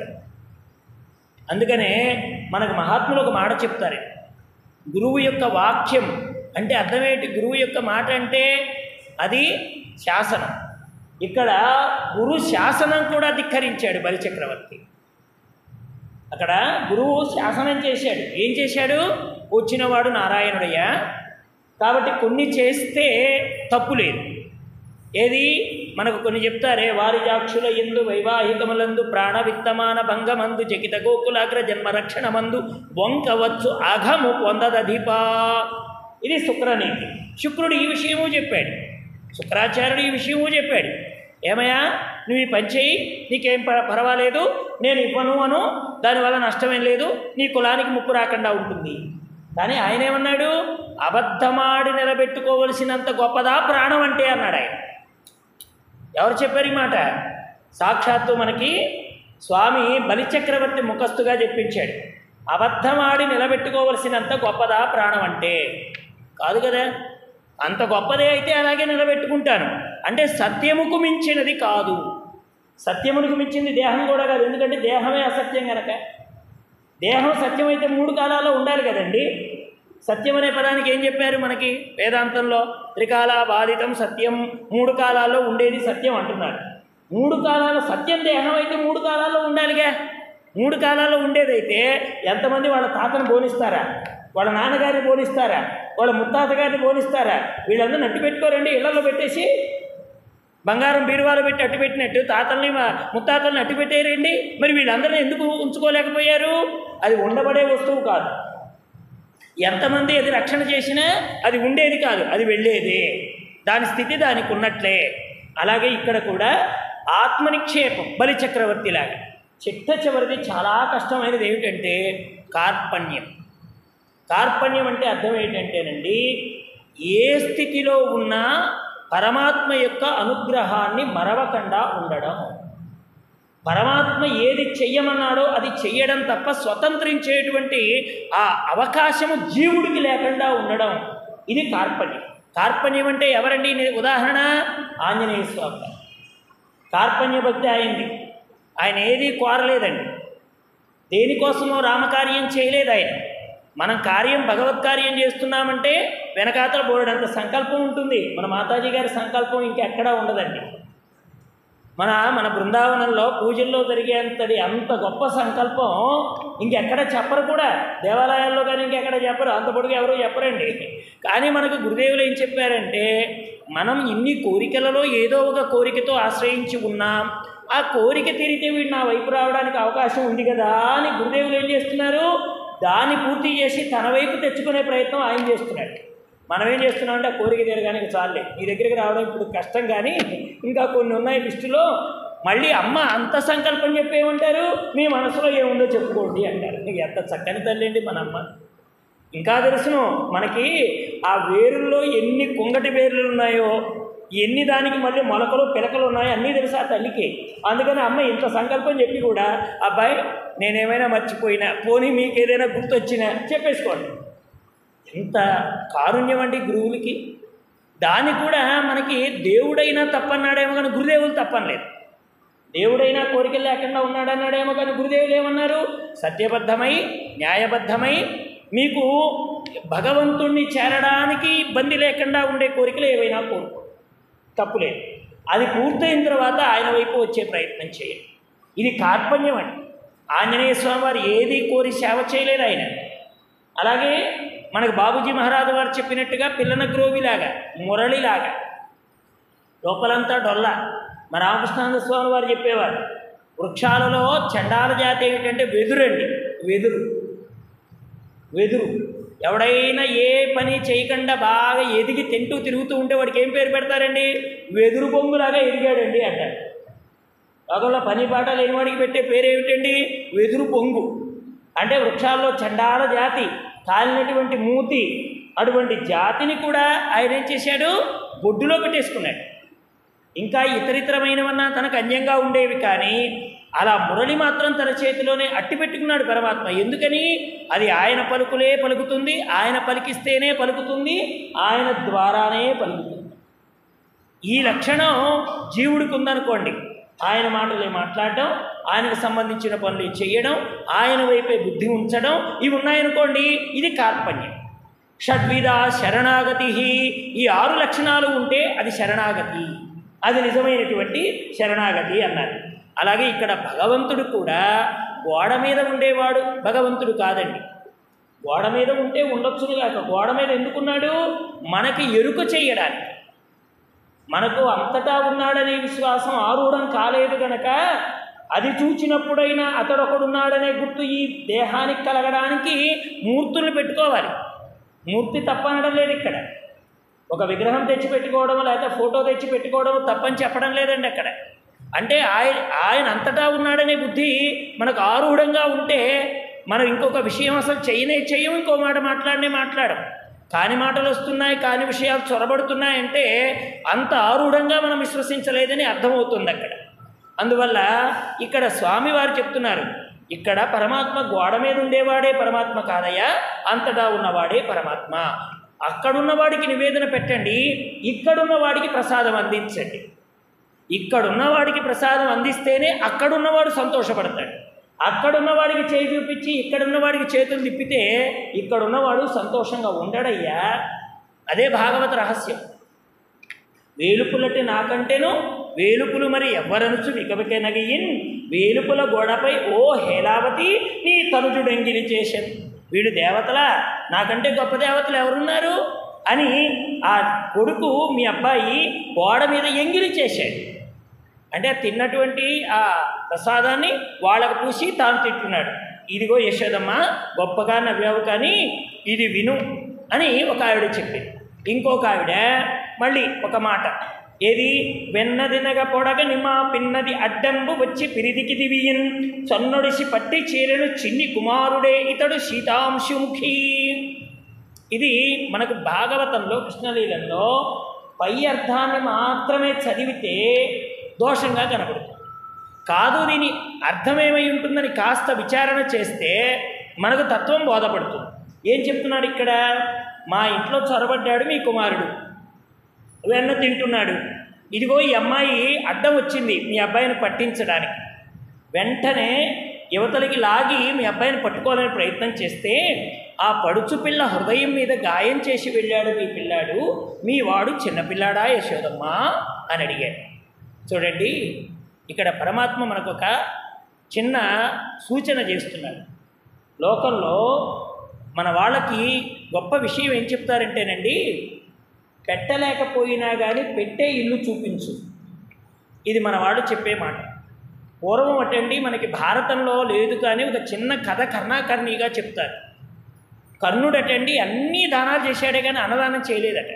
అందుకనే మనకు మహాత్ములు ఒక మాట చెప్తారు గురువు యొక్క వాక్యం అంటే అర్థమేంటి గురువు యొక్క మాట అంటే అది శాసనం ఇక్కడ గురు శాసనం కూడా ధిక్కరించాడు బలిచక్రవర్తి అక్కడ గురువు శాసనం చేశాడు ఏం చేశాడు వచ్చినవాడు నారాయణుడయ్యా కాబట్టి కొన్ని చేస్తే తప్పు లేదు ఏది మనకు కొన్ని చెప్తారే వారి జాక్షుల ఎందు వైవాహికములందు ప్రాణ విత్తమాన భంగమందు జకిత గోకులాగ్ర జన్మరక్షణమందు వంకవచ్చు అఘము పొందదధిపా ఇది శుక్రనీతి శుక్రుడు ఈ విషయము చెప్పాడు శుక్రాచార్యుడు ఈ విషయము చెప్పాడు ఏమయ్యా నువ్వు ఈ పని చేయి నీకేం ప- పర్వాలేదు నేను ఇవ్వను అను దానివల్ల నష్టమేం లేదు నీ కులానికి ముప్పు రాకుండా ఉంటుంది కానీ ఆయన ఏమన్నాడు అబద్ధమాడి నిలబెట్టుకోవలసినంత గొప్పదా ప్రాణం అంటే అన్నాడు ఆయన ఎవరు చెప్పారు ఈ మాట సాక్షాత్తు మనకి స్వామి బలిచక్రవర్తి ముఖస్తుగా చెప్పించాడు అబద్ధమాడి నిలబెట్టుకోవలసినంత గొప్పదా ప్రాణం అంటే కాదు కదా అంత గొప్పదే అయితే అలాగే నిలబెట్టుకుంటాను అంటే సత్యముకు మించినది కాదు సత్యమునికి మించింది దేహం కూడా కాదు ఎందుకంటే దేహమే అసత్యం కనుక దేహం సత్యమైతే మూడు కాలాల్లో ఉండాలి కదండి సత్యం అనే పదానికి ఏం చెప్పారు మనకి వేదాంతంలో త్రికాల బాధితం సత్యం మూడు కాలాల్లో ఉండేది సత్యం అంటున్నారు మూడు కాలాల సత్యం దేహం అయితే మూడు కాలాల్లో ఉండాలిగా మూడు కాలాల్లో ఉండేదైతే ఎంతమంది వాళ్ళ తాతను బోనిస్తారా వాళ్ళ నాన్నగారిని బోనిస్తారా వాళ్ళ ముత్తాత గారిని బోనిస్తారా వీళ్ళందరూ నట్టి పెట్టుకోరండి ఇళ్లలో పెట్టేసి బంగారం బీరువాలో పెట్టి అట్టు పెట్టినట్టు తాతల్ని మా ముత్తాతల్ని అట్టు పెట్టేరండి మరి వీళ్ళందరినీ ఎందుకు ఉంచుకోలేకపోయారు అది ఉండబడే వస్తువు కాదు ఎంతమంది అది రక్షణ చేసినా అది ఉండేది కాదు అది వెళ్ళేదే దాని స్థితి దానికి ఉన్నట్లే అలాగే ఇక్కడ కూడా ఆత్మనిక్షేపం బలి చక్రవర్తిలాగా చిట్ట చివరిది చాలా కష్టమైనది ఏమిటంటే కార్పణ్యం కార్పణ్యం అంటే అర్థం ఏంటంటేనండి ఏ స్థితిలో ఉన్నా పరమాత్మ యొక్క అనుగ్రహాన్ని మరవకుండా ఉండడం పరమాత్మ ఏది చెయ్యమన్నాడో అది చెయ్యడం తప్ప స్వతంత్రించేటువంటి ఆ అవకాశము జీవుడికి లేకుండా ఉండడం ఇది కార్పణ్యం కార్పణ్యం అంటే ఎవరండి ఇది ఉదాహరణ ఆంజనేయ స్వామి గారు. కార్పణ్య భక్తి అయింది ఆయన ఏది కోరలేదండి దేనికోసమో రామకార్యం చేయలేదు ఆయన మనం కార్యం భగవత్ కార్యం చేస్తున్నామంటే వెనకాతల బోర్డంత సంకల్పం ఉంటుంది మన మాతాజీ గారి సంకల్పం ఇంకెక్కడా ఉండదండి మన మన బృందావనంలో పూజల్లో జరిగేంతటి అంత గొప్ప సంకల్పం ఇంకెక్కడ చెప్పరు కూడా దేవాలయాల్లో కానీ ఇంకెక్కడ చెప్పరు అంత పొడుగు ఎవరు చెప్పరండి కానీ మనకు గురుదేవులు ఏం చెప్పారంటే మనం ఇన్ని కోరికలలో ఏదో ఒక కోరికతో ఆశ్రయించి ఉన్నాం ఆ కోరిక తీరితే వీడు నా వైపు రావడానికి అవకాశం ఉంది కదా అని గురుదేవులు ఏం చేస్తున్నారు దాన్ని పూర్తి చేసి తన వైపు తెచ్చుకునే ప్రయత్నం ఆయన చేస్తున్నాడు మనం ఏం చేస్తున్నాం అంటే ఆ కోరిక తీరగానికి చాలే మీ దగ్గరికి రావడం ఇప్పుడు కష్టం కానీ ఇంకా కొన్ని ఉన్నాయి లిస్టులో మళ్ళీ అమ్మ అంత సంకల్పం చెప్పి ఏమంటారు మీ మనసులో ఏముందో చెప్పుకోండి అంటారు నీకు ఎంత చక్కని తల్లి అండి మన అమ్మ ఇంకా తెలుసును మనకి ఆ వేరుల్లో ఎన్ని కుంగటి వేర్లు ఉన్నాయో ఎన్ని దానికి మళ్ళీ మొలకలు పిలకలు ఉన్నాయో అన్నీ తెలుసు ఆ తల్లికి అందుకని అమ్మ ఇంత సంకల్పం చెప్పి కూడా అబ్బాయి నేనేమైనా మర్చిపోయినా పోనీ మీకు ఏదైనా గుర్తొచ్చినా చెప్పేసుకోండి ఎంత కారుణ్యం అండి గురువులకి దాన్ని కూడా మనకి దేవుడైనా తప్పన్నాడేమో కానీ గురుదేవులు తప్పనలేదు దేవుడైనా కోరికలు లేకుండా ఉన్నాడన్నాడేమో కానీ గురుదేవులు ఏమన్నారు సత్యబద్ధమై న్యాయబద్ధమై మీకు భగవంతుణ్ణి చేరడానికి ఇబ్బంది లేకుండా ఉండే కోరికలు ఏవైనా కోరుకో తప్పులేదు అది పూర్తయిన తర్వాత ఆయన వైపు వచ్చే ప్రయత్నం చేయండి ఇది కార్పణ్యం అండి ఆంజనేయ స్వామి వారు ఏది కోరి సేవ చేయలేదు ఆయన అలాగే మనకు బాబుజీ మహారాజు వారు చెప్పినట్టుగా పిల్లన గ్రోవిలాగా మురళిలాగా లోపలంతా డొల్ల మా రామకృష్ణానంద స్వామి వారు చెప్పేవారు వృక్షాలలో చండాల జాతి ఏమిటంటే వెదురండి వెదురు వెదురు ఎవడైనా ఏ పని చేయకుండా బాగా ఎదిగి తింటూ తిరుగుతూ ఉంటే వాడికి ఏం పేరు పెడతారండి వెదురు బొంగులాగా ఎదిగాడండి అంటారు లోకంలో పని పాట లేని వాడికి పెట్టే పేరు ఏమిటండి వెదురు పొంగు అంటే వృక్షాల్లో చండాల జాతి కాలినటువంటి మూతి అటువంటి జాతిని కూడా ఆయన ఏం చేశాడు బొడ్డులో పెట్టేసుకున్నాడు ఇంకా ఇతరితరమైనవన్నా తనకు అన్యంగా ఉండేవి కానీ అలా మురళి మాత్రం తన చేతిలోనే అట్టి పెట్టుకున్నాడు పరమాత్మ ఎందుకని అది ఆయన పలుకులే పలుకుతుంది ఆయన పలికిస్తేనే పలుకుతుంది ఆయన ద్వారానే పలుకుతుంది ఈ లక్షణం జీవుడికి ఉందనుకోండి ఆయన మాటలే మాట్లాడడం ఆయనకు సంబంధించిన పనులు చేయడం ఆయన వైపే బుద్ధి ఉంచడం ఇవి ఉన్నాయనుకోండి ఇది కార్పణ్యం షడ్విధ శరణాగతి ఈ ఆరు లక్షణాలు ఉంటే అది శరణాగతి అది నిజమైనటువంటి శరణాగతి అన్నారు అలాగే ఇక్కడ భగవంతుడు కూడా గోడ మీద ఉండేవాడు భగవంతుడు కాదండి గోడ మీద ఉంటే ఉండొచ్చును కాక గోడ మీద ఎందుకున్నాడు మనకి ఎరుక చేయడానికి మనకు అంతటా ఉన్నాడనే విశ్వాసం ఆరూఢం కాలేదు గనక అది చూచినప్పుడైనా అతడు ఒకడున్నాడనే గుర్తు ఈ దేహానికి కలగడానికి మూర్తుల్ని పెట్టుకోవాలి మూర్తి తప్పనడం లేదు ఇక్కడ ఒక విగ్రహం తెచ్చి పెట్టుకోవడం లేకపోతే ఫోటో తెచ్చి పెట్టుకోవడం తప్పని చెప్పడం లేదండి అక్కడ అంటే ఆయన ఆయన అంతటా ఉన్నాడనే బుద్ధి మనకు ఆరూఢంగా ఉంటే మనం ఇంకొక విషయం అసలు చేయనే చెయ్యం ఇంకో మాట మాట్లాడనే మాట్లాడం కాని మాటలు వస్తున్నాయి కాని విషయాలు చొరబడుతున్నాయంటే అంత ఆరూఢంగా మనం విశ్వసించలేదని అర్థమవుతుంది అక్కడ అందువల్ల ఇక్కడ స్వామివారు చెప్తున్నారు ఇక్కడ పరమాత్మ గోడ మీద ఉండేవాడే పరమాత్మ కాదయ్యా అంతటా ఉన్నవాడే పరమాత్మ అక్కడున్నవాడికి నివేదన పెట్టండి ఇక్కడున్న వాడికి ప్రసాదం అందించండి ఇక్కడున్నవాడికి ప్రసాదం అందిస్తేనే అక్కడున్నవాడు సంతోషపడతాడు అక్కడున్నవాడికి చేయి చూపించి ఇక్కడున్నవాడికి చేతులు తిప్పితే ఇక్కడున్నవాడు సంతోషంగా ఉండడయ్యా అదే భాగవత రహస్యం వేలుపులటి నాకంటేను వేలుపులు మరి ఎవ్వరనుచు వికవిక నగియిన్ వేలుపుల గోడపై ఓ హేలావతి నీ తనుజుడెంగిలి చేశాను వీడు దేవతలా నాకంటే గొప్ప దేవతలు ఎవరున్నారు అని ఆ కొడుకు మీ అబ్బాయి గోడ మీద ఎంగిలి చేశాడు అంటే ఆ తిన్నటువంటి ఆ ప్రసాదాన్ని వాళ్ళకు పూసి తాను తింటున్నాడు ఇదిగో యశోదమ్మ గొప్పగా నవ్వావు కానీ ఇది విను అని ఒక ఆవిడ చెప్పింది ఇంకొక ఆవిడ మళ్ళీ ఒక మాట ఏది వెన్నదినగ పొడగ నిమా పిన్నది అడ్డంబు వచ్చి పిరిదికి దివియన్ సొన్నొడిసి పట్టి చీరను చిన్ని కుమారుడే ఇతడు సీతాంశుముఖి ఇది మనకు భాగవతంలో కృష్ణలీలలో పై అర్థాన్ని మాత్రమే చదివితే దోషంగా కనబడుతుంది కాదు దీని అర్థమేమై ఉంటుందని కాస్త విచారణ చేస్తే మనకు తత్వం బోధపడుతుంది ఏం చెప్తున్నాడు ఇక్కడ మా ఇంట్లో చొరబడ్డాడు మీ కుమారుడు వెన్న తింటున్నాడు ఇదిగో ఈ అమ్మాయి అడ్డం వచ్చింది మీ అబ్బాయిని పట్టించడానికి వెంటనే యువతలకి లాగి మీ అబ్బాయిని పట్టుకోవాలని ప్రయత్నం చేస్తే ఆ పడుచు పిల్ల హృదయం మీద గాయం చేసి వెళ్ళాడు మీ పిల్లాడు మీ వాడు చిన్నపిల్లాడా యశోదమ్మా అని అడిగాడు చూడండి ఇక్కడ పరమాత్మ మనకు ఒక చిన్న సూచన చేస్తున్నాడు లోకంలో మన వాళ్ళకి గొప్ప విషయం ఏం చెప్తారంటేనండి పెట్టలేకపోయినా కానీ పెట్టే ఇల్లు చూపించు ఇది మన వాళ్ళు చెప్పే మాట పూర్వం అటండి మనకి భారతంలో లేదు కానీ ఒక చిన్న కథ కర్ణాకర్ణిగా చెప్తారు కర్ణుడటండి అన్ని దానాలు చేశాడే కానీ అన్నదానం చేయలేదట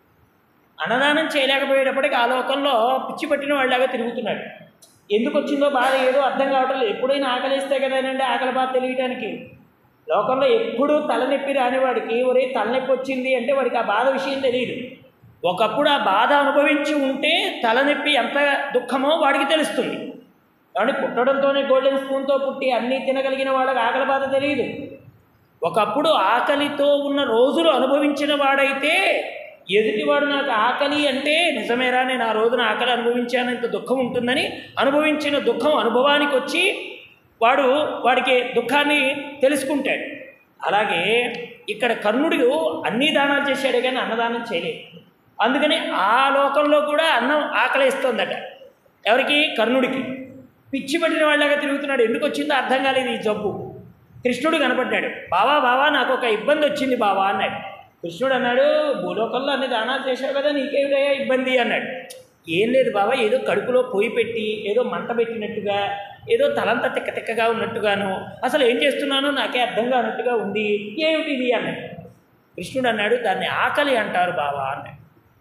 అన్నదానం చేయలేకపోయేటప్పటికి ఆ లోకంలో పిచ్చి పట్టిన వాళ్ళలాగా తిరుగుతున్నాడు ఎందుకు వచ్చిందో బాధ ఏదో అర్థం కావటం లేదు ఎప్పుడైనా ఆకలిస్తే కదేనండి ఆకలి బాధ తెలియటానికి లోకంలో ఎప్పుడూ తలనొప్పి రానివాడికి ఒరే తలనొప్పి వచ్చింది అంటే వాడికి ఆ బాధ విషయం తెలియదు ఒకప్పుడు ఆ బాధ అనుభవించి ఉంటే తలనొప్పి ఎంత దుఃఖమో వాడికి తెలుస్తుంది కానీ పుట్టడంతోనే గోల్డెన్ స్పూన్తో పుట్టి అన్నీ తినగలిగిన వాళ్ళకి ఆకలి బాధ తెలియదు ఒకప్పుడు ఆకలితో ఉన్న రోజులు అనుభవించిన వాడైతే ఎదుటివాడు నాకు ఆకలి అంటే నిజమేరా నేను ఆ రోజున ఆకలి అనుభవించానంత దుఃఖం ఉంటుందని అనుభవించిన దుఃఖం అనుభవానికి వచ్చి వాడు వాడికి దుఃఖాన్ని తెలుసుకుంటాడు అలాగే ఇక్కడ కర్ణుడు అన్ని దానాలు చేశాడే కానీ అన్నదానం చేయలేదు అందుకని ఆ లోకంలో కూడా అన్నం ఆకలిస్తోందట ఎవరికి కర్ణుడికి పిచ్చి పట్టిన వాళ్ళగా తిరుగుతున్నాడు ఎందుకు వచ్చిందో అర్థం కాలేదు ఈ జబ్బు కృష్ణుడు కనపడ్డాడు బావా బావా నాకు ఒక ఇబ్బంది వచ్చింది బావా అన్నాడు కృష్ణుడు అన్నాడు భూలోకంలో అన్ని దానాలు చేశావు కదా నీకేమిటయ్యా ఇబ్బంది అన్నాడు ఏం లేదు బావా ఏదో కడుపులో పొయ్యి పెట్టి ఏదో మంట పెట్టినట్టుగా ఏదో తలంతా తిక్క తిక్కగా ఉన్నట్టుగాను అసలు ఏం చేస్తున్నానో నాకే అర్థం కానట్టుగా ఉంది ఏమిటి ఇది అన్నాడు కృష్ణుడు అన్నాడు దాన్ని ఆకలి అంటారు బావా అన్నాడు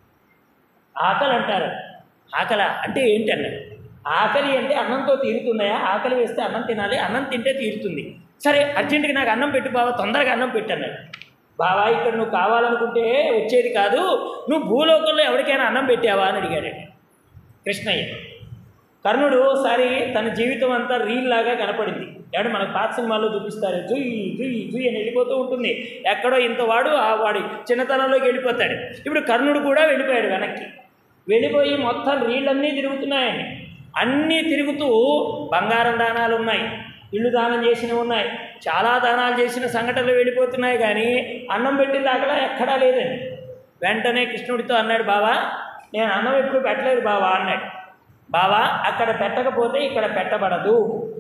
ఆకలి అంటారు ఆకల అంటే ఏంటి అన్నాడు ఆకలి అంటే అన్నంతో తీరుతుందయా ఆకలి వేస్తే అన్నం తినాలి అన్నం తింటే తీరుతుంది సరే అర్జెంటుగా నాకు అన్నం పెట్టు బావా తొందరగా అన్నం పెట్టు అన్నాడు బావా ఇక్కడ నువ్వు కావాలనుకుంటే వచ్చేది కాదు నువ్వు భూలోకంలో ఎవరికైనా అన్నం పెట్టావా అని అడిగాడు కృష్ణయ్య కర్ణుడు ఒకసారి తన జీవితం అంతా రీల్ లాగా కనపడింది ఏమంటే మనకు పాత సినిమాల్లో చూపిస్తారు జుయ్ జుయ్ జుయ్ అని వెళ్ళిపోతూ ఉంటుంది ఎక్కడో ఇంత వాడు ఆ వాడి చిన్నతనంలోకి వెళ్ళిపోతాడు ఇప్పుడు కర్ణుడు కూడా వెళ్ళిపోయాడు వెనక్కి వెళ్ళిపోయి మొత్తం రీళ్ళన్నీ తిరుగుతున్నాయండి అన్నీ తిరుగుతూ బంగారం దానాలు ఉన్నాయి ఇల్లు దానం చేసినవి ఉన్నాయి చాలా దానాలు చేసిన సంఘటనలు వెళ్ళిపోతున్నాయి కానీ అన్నం పెట్టిన దాకా ఎక్కడా లేదండి వెంటనే కృష్ణుడితో అన్నాడు బావా నేను అన్నం ఎప్పుడు పెట్టలేదు బావా అన్నాడు బావా అక్కడ పెట్టకపోతే ఇక్కడ పెట్టబడదు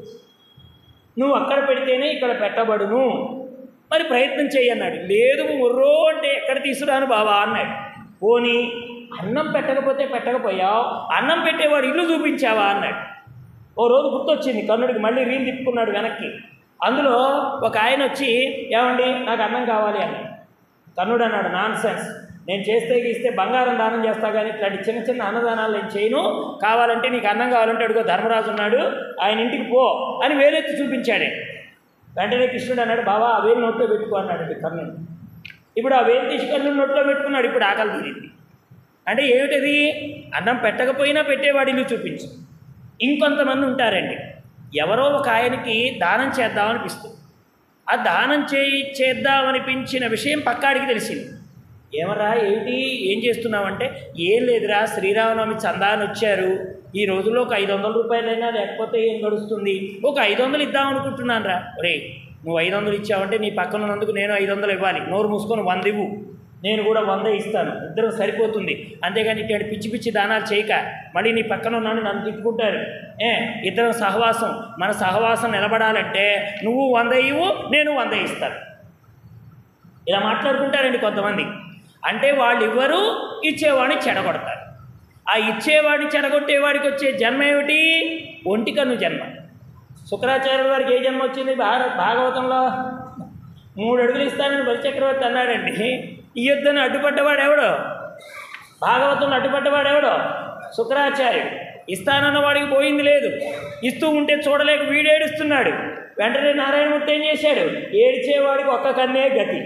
నువ్వు అక్కడ పెడితేనే ఇక్కడ పెట్టబడును మరి ప్రయత్నం చెయ్యి అన్నాడు లేదు మొర్రో అంటే ఎక్కడ తీసుకురాను బావా అన్నాడు పోనీ అన్నం పెట్టకపోతే పెట్టకపోయావు అన్నం పెట్టేవాడు ఇల్లు చూపించావా అన్నాడు ఓ రోజు గుర్తొచ్చింది కర్ణుడికి మళ్ళీ రీల్ తిప్పుకున్నాడు వెనక్కి అందులో ఒక ఆయన వచ్చి ఏమండి నాకు అన్నం కావాలి అన్నాడు కర్ణుడు అన్నాడు నాన్ సెన్స్ నేను చేస్తే గీస్తే బంగారం దానం చేస్తా కానీ ఇట్లాంటి చిన్న చిన్న అన్నదానాలు నేను చేయను కావాలంటే నీకు అన్నం కావాలంటే అడుగు ధర్మరాజు ఉన్నాడు ఆయన ఇంటికి పో అని వేలెత్తి చూపించాడే వెంటనే కృష్ణుడు అన్నాడు బావా ఆ వేలు నోట్లో పెట్టుకో అన్నాడు కర్ణుడు ఇప్పుడు ఆ వేలు తీసి కర్ణుడు నోట్లో పెట్టుకున్నాడు ఇప్పుడు ఆకలి తీరింది అంటే ఏమిటది అన్నం పెట్టకపోయినా పెట్టేవాడి ఇల్లు చూపించు ఇంకొంతమంది ఉంటారండి ఎవరో ఒక ఆయనకి దానం చేద్దామనిపిస్తుంది ఆ దానం చేయి చేద్దామనిపించిన విషయం పక్కాడికి తెలిసింది ఏమరా ఏంటి ఏం చేస్తున్నావంటే ఏం లేదురా శ్రీరామనవమి చందాని వచ్చారు ఈ రోజుల్లో ఒక ఐదు వందల రూపాయలైనా లేకపోతే ఏం గడుస్తుంది ఒక ఐదు వందలు ఇద్దాం అనుకుంటున్నాను రా ఒరే నువ్వు ఐదు వందలు ఇచ్చావంటే నీ పక్కన ఉన్నందుకు నేను ఐదు వందలు ఇవ్వాలి నోరు మూసుకొని వంద ఇవ్వు నేను కూడా వంద ఇస్తాను ఇద్దరు సరిపోతుంది అంతేగాని ఇట్లాంటి పిచ్చి పిచ్చి దానాలు చేయక మళ్ళీ నీ పక్కన ఉన్నాను నన్ను తిట్టుకుంటారు ఏ ఇద్దరం సహవాసం మన సహవాసం నిలబడాలంటే నువ్వు వంద ఇవ్వు నేను వంద ఇస్తాను ఇలా మాట్లాడుకుంటారండి కొంతమంది అంటే వాళ్ళు ఇవ్వరు ఇచ్చేవాడిని చెడగొడతారు ఆ ఇచ్చేవాడిని చెడగొట్టేవాడికి వచ్చే జన్మ ఏమిటి ఒంటికన్ను జన్మ శుక్రాచార్యుల వారికి ఏ జన్మ వచ్చింది భార భాగవతంలో మూడు అడుగులు ఇస్తానని బలిచక్రవర్తి అన్నాడండి ఈ యుద్ధాన్ని అడ్డుపడ్డవాడు ఎవడో భాగవతంలో అడ్డుపడ్డవాడు ఎవడో శుక్రాచార్యుడు ఇస్తానన్న వాడికి పోయింది లేదు ఇస్తూ ఉంటే చూడలేక వీడేడుస్తున్నాడు వెంటనే నారాయణమూర్తి ఏం చేశాడు ఏడ్చేవాడికి ఒక్క కన్నే గతి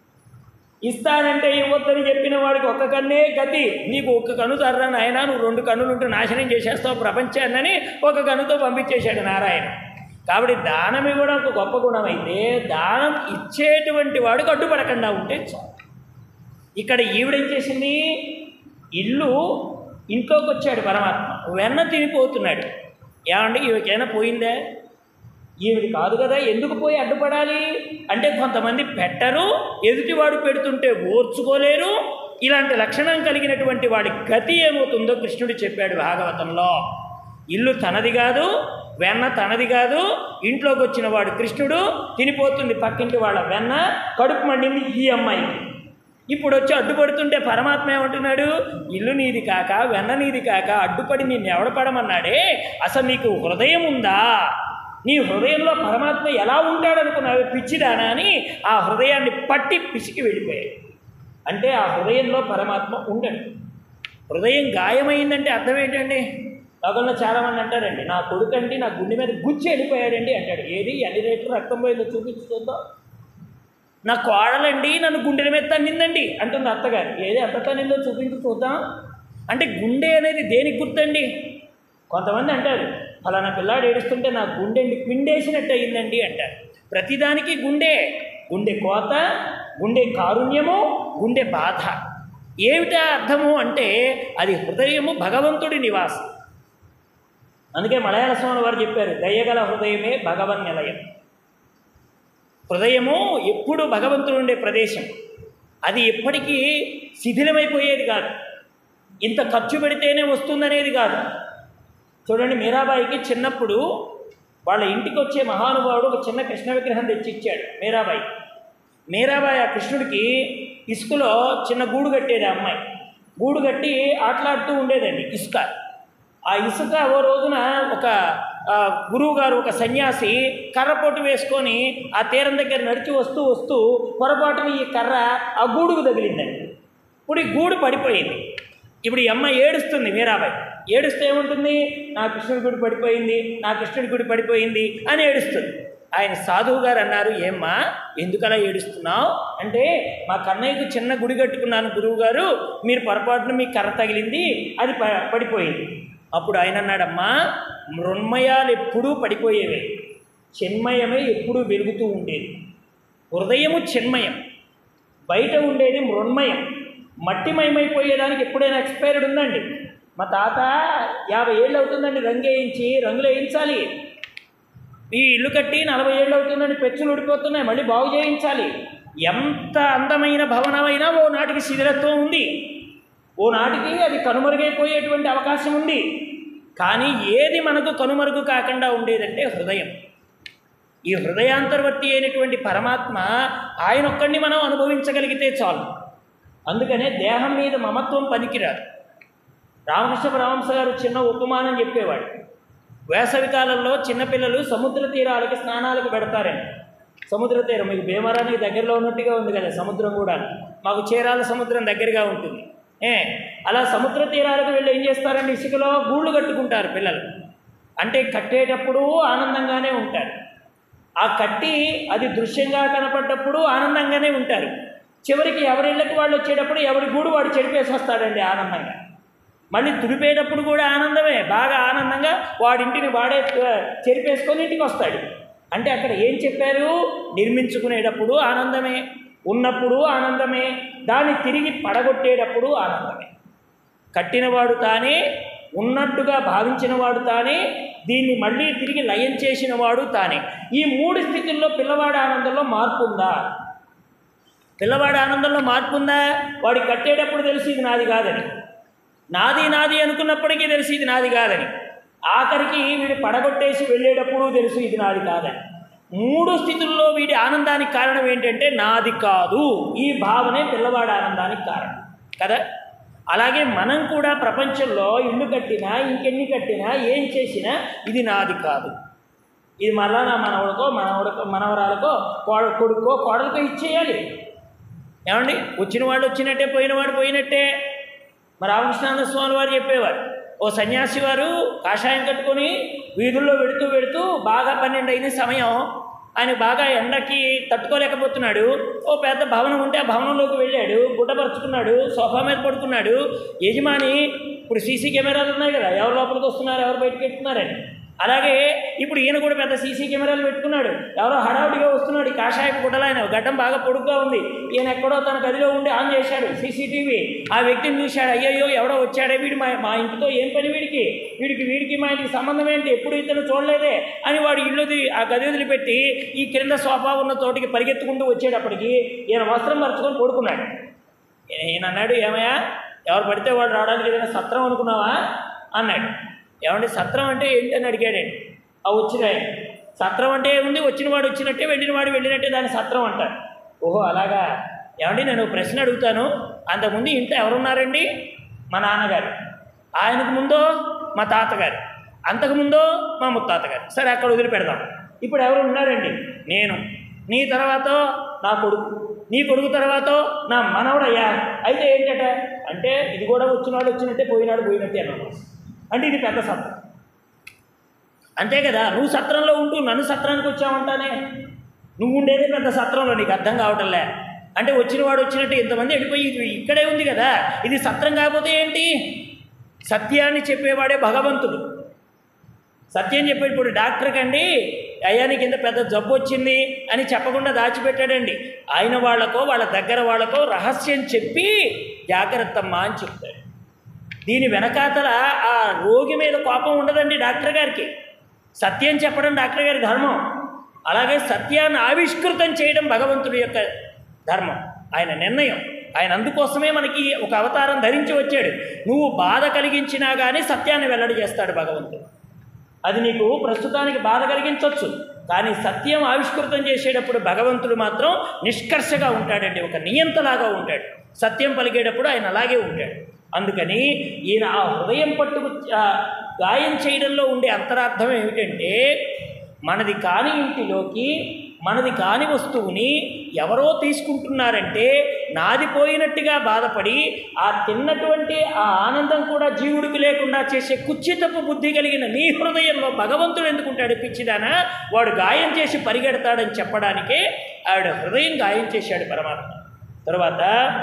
ఇస్తానంటే ఇవ్వద్దని చెప్పిన వాడికి ఒక్క కన్నే గతి నీకు ఒక్క కన్ను తర్రా నాయన నువ్వు రెండు కన్నులుంటూ నాశనం చేసేస్తావు ప్రపంచాన్నని ఒక కన్నుతో పంపించేశాడు నారాయణ కాబట్టి దానం ఇవ్వడం ఒక గొప్ప గుణం అయితే దానం ఇచ్చేటువంటి వాడికి అడ్డుపడకుండా ఉంటే చాలు ఇక్కడ ఈవిడేం చేసింది ఇల్లు ఇంట్లోకి వచ్చాడు పరమాత్మ వెన్న తినిపోతున్నాడు ఏమండి ఈవికైనా పోయిందే ఈవిడి కాదు కదా ఎందుకు పోయి అడ్డుపడాలి అంటే కొంతమంది పెట్టరు ఎదుటివాడు పెడుతుంటే ఓర్చుకోలేరు ఇలాంటి లక్షణం కలిగినటువంటి వాడి గతి ఏమవుతుందో కృష్ణుడు చెప్పాడు భాగవతంలో ఇల్లు తనది కాదు వెన్న తనది కాదు ఇంట్లోకి వచ్చిన వాడు కృష్ణుడు తినిపోతుంది పక్కింటి వాళ్ళ వెన్న కడుపు మండింది ఈ అమ్మాయికి ఇప్పుడు వచ్చి అడ్డుపడుతుంటే పరమాత్మ ఏమంటున్నాడు ఇల్లు నీది కాక వెన్న నీది కాక అడ్డుపడి నిన్ను ఎవడపడమన్నాడే అసలు నీకు హృదయం ఉందా నీ హృదయంలో పరమాత్మ ఎలా ఉంటాడనుకున్నావు పిచ్చిదానా అని ఆ హృదయాన్ని పట్టి పిసికి వెళ్ళిపోయాడు అంటే ఆ హృదయంలో పరమాత్మ ఉండడు హృదయం గాయమైందంటే అర్థం ఏంటండి లోకంలో చాలామంది అంటారండి నా కొడుకండి నా గుండె మీద గుచ్చి వెళ్ళిపోయాడండి అంటాడు ఏది ఎన్ని రేట్లు రక్తం పోయిందో చూపించి చూద్దాం నా కోడలండి నన్ను గుండెల మీద తన్నిందండి అంటుంది అత్తగారు ఏది ఎంత తన్నిందో చూపించి చూద్దాం అంటే గుండె అనేది దేనికి గుర్తండి కొంతమంది అంటారు ఫలానా పిల్లాడు ఏడుస్తుంటే నా గుండె పిండేసినట్టు అయిందండి అంటారు ప్రతిదానికి గుండె గుండె కోత గుండె కారుణ్యము గుండె బాధ ఏమిటా అర్థము అంటే అది హృదయము భగవంతుడి నివాసం అందుకే మలయాళ స్వామి వారు చెప్పారు దయగల హృదయమే భగవన్ నిలయం హృదయము ఎప్పుడు భగవంతుడు ఉండే ప్రదేశం అది ఎప్పటికీ శిథిలమైపోయేది కాదు ఇంత ఖర్చు పెడితేనే వస్తుందనేది కాదు చూడండి మీరాబాయికి చిన్నప్పుడు వాళ్ళ ఇంటికి వచ్చే మహానుభావుడు ఒక చిన్న కృష్ణ విగ్రహం తెచ్చి ఇచ్చాడు మీరాబాయి మీరాబాయి ఆ కృష్ణుడికి ఇసుకలో చిన్న గూడు కట్టేది ఆ అమ్మాయి గూడు కట్టి ఆటలాడుతూ ఉండేదండి ఇసుక ఆ ఇసుక ఓ రోజున ఒక ఆ, గురువు గారు ఒక సన్యాసి కర్రపోటు వేసుకొని ఆ తీరం దగ్గర నడిచి వస్తూ వస్తూ పొరపాటున ఈ కర్ర ఆ గూడుకు తగిలిందండి ఇప్పుడు ఈ గూడు పడిపోయింది ఇప్పుడు ఈ అమ్మ ఏడుస్తుంది మీరాబాయి ఏడుస్తే ఏముంటుంది నా కృష్ణుడి గుడి పడిపోయింది నా కృష్ణుడి గుడి పడిపోయింది అని ఏడుస్తుంది ఆయన సాధువు గారు అన్నారు ఏమ్మా ఎందుకలా ఏడుస్తున్నావు అంటే మా కన్నయ్యకు చిన్న గుడి కట్టుకున్నాను గురువు గారు మీరు పొరపాటున మీ కర్ర తగిలింది అది ప పడిపోయింది అప్పుడు ఆయన అన్నాడమ్మా మృన్మయాలు ఎప్పుడూ పడిపోయేవే చిన్మయమే ఎప్పుడూ వెలుగుతూ ఉండేది హృదయము చిన్మయం బయట ఉండేది మృన్మయం మట్టిమయమైపోయేదానికి ఎప్పుడైనా ఎక్స్పైర్డ్ ఉందండి మా తాత యాభై ఏళ్ళు అవుతుందండి రంగు వేయించి రంగులు వేయించాలి ఈ ఇల్లు కట్టి నలభై ఏళ్ళు అవుతుందండి పెచ్చులు ఉడిపోతున్నాయి మళ్ళీ బాగు చేయించాలి ఎంత అందమైన భవనమైనా ఓ నాటికి శిథిలత్వం ఉంది ఓ నాటికి అది కనుమరుగైపోయేటువంటి అవకాశం ఉంది కానీ ఏది మనకు కనుమరుగు కాకుండా ఉండేదంటే హృదయం ఈ హృదయాంతర్వర్తి అయినటువంటి పరమాత్మ ఆయన ఒక్కడిని మనం అనుభవించగలిగితే చాలు అందుకనే దేహం మీద మమత్వం పనికిరాదు రామకృష్ణ పరమహంస గారు చిన్న ఉపమానం చెప్పేవాడు వేసవి కాలంలో చిన్నపిల్లలు సముద్ర తీరాలకి స్నానాలకు పెడతారండి సముద్ర తీరం మీకు భీమవరానికి దగ్గరలో ఉన్నట్టుగా ఉంది కదా సముద్రం కూడా మాకు చీరాల సముద్రం దగ్గరగా ఉంటుంది ఏ అలా సముద్ర తీరాలకు వెళ్ళి ఏం చేస్తారండి ఇసుకలో గూళ్ళు కట్టుకుంటారు పిల్లలు అంటే కట్టేటప్పుడు ఆనందంగానే ఉంటారు ఆ కట్టి అది దృశ్యంగా కనపడ్డప్పుడు ఆనందంగానే ఉంటారు చివరికి ఎవరిళ్ళకి వాళ్ళు వచ్చేటప్పుడు ఎవరి గూడు వాడు చెడిపేసి వస్తాడండి ఆనందంగా మళ్ళీ తుడిపేటప్పుడు కూడా ఆనందమే బాగా ఆనందంగా వాడింటిని వాడే ఆ, చెరిపేసుకొని ఇంటికి వస్తాడు అంటే అక్కడ ఏం చెప్పారు నిర్మించుకునేటప్పుడు ఆనందమే ఉన్నప్పుడు ఆనందమే దాన్ని తిరిగి పడగొట్టేటప్పుడు ఆనందమే కట్టినవాడు తానే ఉన్నట్టుగా భావించినవాడు తానే దీన్ని మళ్ళీ తిరిగి లయం చేసిన వాడు తానే ఈ మూడు స్థితుల్లో పిల్లవాడి ఆనందంలో మార్పు ఉందా పిల్లవాడి ఆనందంలో మార్పు ఉందా వాడి కట్టేటప్పుడు తెలిసి ఇది నాది కాదని నాది నాది అనుకున్నప్పటికీ తెలిసి ఇది నాది కాదని ఆఖరికి వీడు పడగొట్టేసి వెళ్ళేటప్పుడు తెలుసు ఇది నాది కాదని మూడు స్థితుల్లో వీడి ఆనందానికి కారణం ఏంటంటే నాది కాదు ఈ భావనే పిల్లవాడి ఆనందానికి కారణం కదా అలాగే మనం కూడా ప్రపంచంలో ఇల్లు కట్టినా ఇంకెన్ని కట్టినా ఏం చేసినా ఇది నాది కాదు ఇది మళ్ళా నా మనవడికో మనవడికో మనవరాలకో కోడ కొడుకో కోడలకో ఇచ్చేయాలి ఏమండి వచ్చిన వాడు వచ్చినట్టే పోయిన వాడు పోయినట్టే మరి రామకృష్ణానంద స్వామి వారు చెప్పేవారు ఓ సన్యాసి వారు కాషాయం కట్టుకొని వీధుల్లో వెడుతూ వెడుతూ బాగా పన్నెండు అయిన సమయం ఆయన బాగా ఎండకి తట్టుకోలేకపోతున్నాడు ఓ పెద్ద భవనం ఉంటే ఆ భవనంలోకి వెళ్ళాడు గుడ్డపరుచుకున్నాడు సోఫా మీద పడుకున్నాడు యజమాని ఇప్పుడు సీసీ కెమెరాలు ఉన్నాయి కదా ఎవరు లోపలికి వస్తున్నారు ఎవరు బయటకు వెళ్తున్నారని అలాగే ఇప్పుడు ఈయన కూడా పెద్ద సీసీ కెమెరాలు పెట్టుకున్నాడు ఎవరో హడావుడిగా వస్తున్నాడు ఈ కాషాయపు గుడ్డలు ఆయన గడ్డం బాగా పొడుగ్గా ఉంది ఈయన ఎక్కడో తన గదిలో ఉండి ఆన్ చేశాడు సీసీటీవీ ఆ వ్యక్తిని చూశాడు అయ్యయ్యో ఎవడో వచ్చాడే వీడు మా మా ఇంటితో ఏం పని వీడికి వీడికి వీడికి మా ఇంటికి సంబంధం ఏంటి ఎప్పుడు ఇతను చూడలేదే అని వాడు ఇల్లుది ఆ గది వదిలిపెట్టి ఈ క్రింద సోఫా ఉన్న తోటికి పరిగెత్తుకుంటూ వచ్చేటప్పటికి ఈయన వస్త్రం మర్చుకొని పడుకున్నాడు ఈయన అన్నాడు ఏమయ్యా ఎవరు పడితే వాడు రావడానికి ఏదైనా సత్రం అనుకున్నావా అన్నాడు ఏమంటే సత్రం అంటే ఏంటి అని అడిగాడండి ఆ వచ్చినాయి సత్రం అంటే ఏముంది వచ్చిన వాడు వచ్చినట్టే వెళ్ళిన వాడు వెళ్ళినట్టే దాన్ని సత్రం అంటారు ఓహో అలాగా ఏమండి నేను ఒక ప్రశ్న అడుగుతాను అంతకుముందు ఇంట్లో ఎవరున్నారండి మా నాన్నగారు ఆయనకు ముందో మా తాతగారు అంతకుముందో మా ముత్తాతగారు సరే అక్కడ వదిలిపెడదాం ఇప్పుడు ఎవరు ఉన్నారండి నేను నీ తర్వాత నా కొడుకు నీ కొడుకు తర్వాత నా మనవడయ్యా అయితే ఏంటట అంటే ఇది కూడా వచ్చినాడు వచ్చినట్టే పోయినాడు పోయినట్టే అన్నమాట అంటే ఇది పెద్ద సత్రం అంతే కదా నువ్వు సత్రంలో ఉంటూ నన్ను సత్రానికి వచ్చావంటానే నువ్వు ఉండేదే పెద్ద సత్రంలో నీకు అర్థం కావటంలే అంటే వచ్చిన వాడు వచ్చినట్టు ఇంతమంది వెళ్ళిపోయి ఇది ఇక్కడే ఉంది కదా ఇది సత్రం కాకపోతే ఏంటి సత్యాన్ని చెప్పేవాడే భగవంతుడు సత్యం చెప్పేటప్పుడు డాక్టర్కి అండి అయ్యా నీకు ఇంత పెద్ద జబ్బు వచ్చింది అని చెప్పకుండా దాచిపెట్టాడండి ఆయన వాళ్ళకో వాళ్ళ దగ్గర వాళ్ళకో రహస్యం చెప్పి జాగ్రత్తమ్మా అని చెప్తాడు దీని వెనకాతల ఆ రోగి మీద కోపం ఉండదండి డాక్టర్ గారికి సత్యం చెప్పడం డాక్టర్ గారి ధర్మం అలాగే సత్యాన్ని ఆవిష్కృతం చేయడం భగవంతుడి యొక్క ధర్మం ఆయన నిర్ణయం ఆయన అందుకోసమే మనకి ఒక అవతారం ధరించి వచ్చాడు నువ్వు బాధ కలిగించినా కానీ సత్యాన్ని వెల్లడి చేస్తాడు భగవంతుడు అది నీకు ప్రస్తుతానికి బాధ కలిగించవచ్చు కానీ సత్యం ఆవిష్కృతం చేసేటప్పుడు భగవంతుడు మాత్రం నిష్కర్షగా ఉంటాడండి ఒక నియంతలాగా ఉంటాడు సత్యం పలికేటప్పుడు ఆయన అలాగే ఉంటాడు అందుకని ఈయన ఆ హృదయం పట్టుకు ఆ, గాయం చేయడంలో ఉండే అంతరార్థం ఏమిటంటే మనది కాని ఇంటిలోకి మనది కాని వస్తువుని ఎవరో తీసుకుంటున్నారంటే నాది పోయినట్టుగా బాధపడి ఆ తిన్నటువంటి ఆ ఆనందం కూడా జీవుడికి లేకుండా చేసే కుచ్చితపు బుద్ధి కలిగిన నీ హృదయంలో భగవంతుడు ఎందుకుంటాడు పిచ్చిదానా వాడు గాయం చేసి పరిగెడతాడని చెప్పడానికే ఆవిడ హృదయం గాయం చేశాడు పరమాత్మ తర్వాత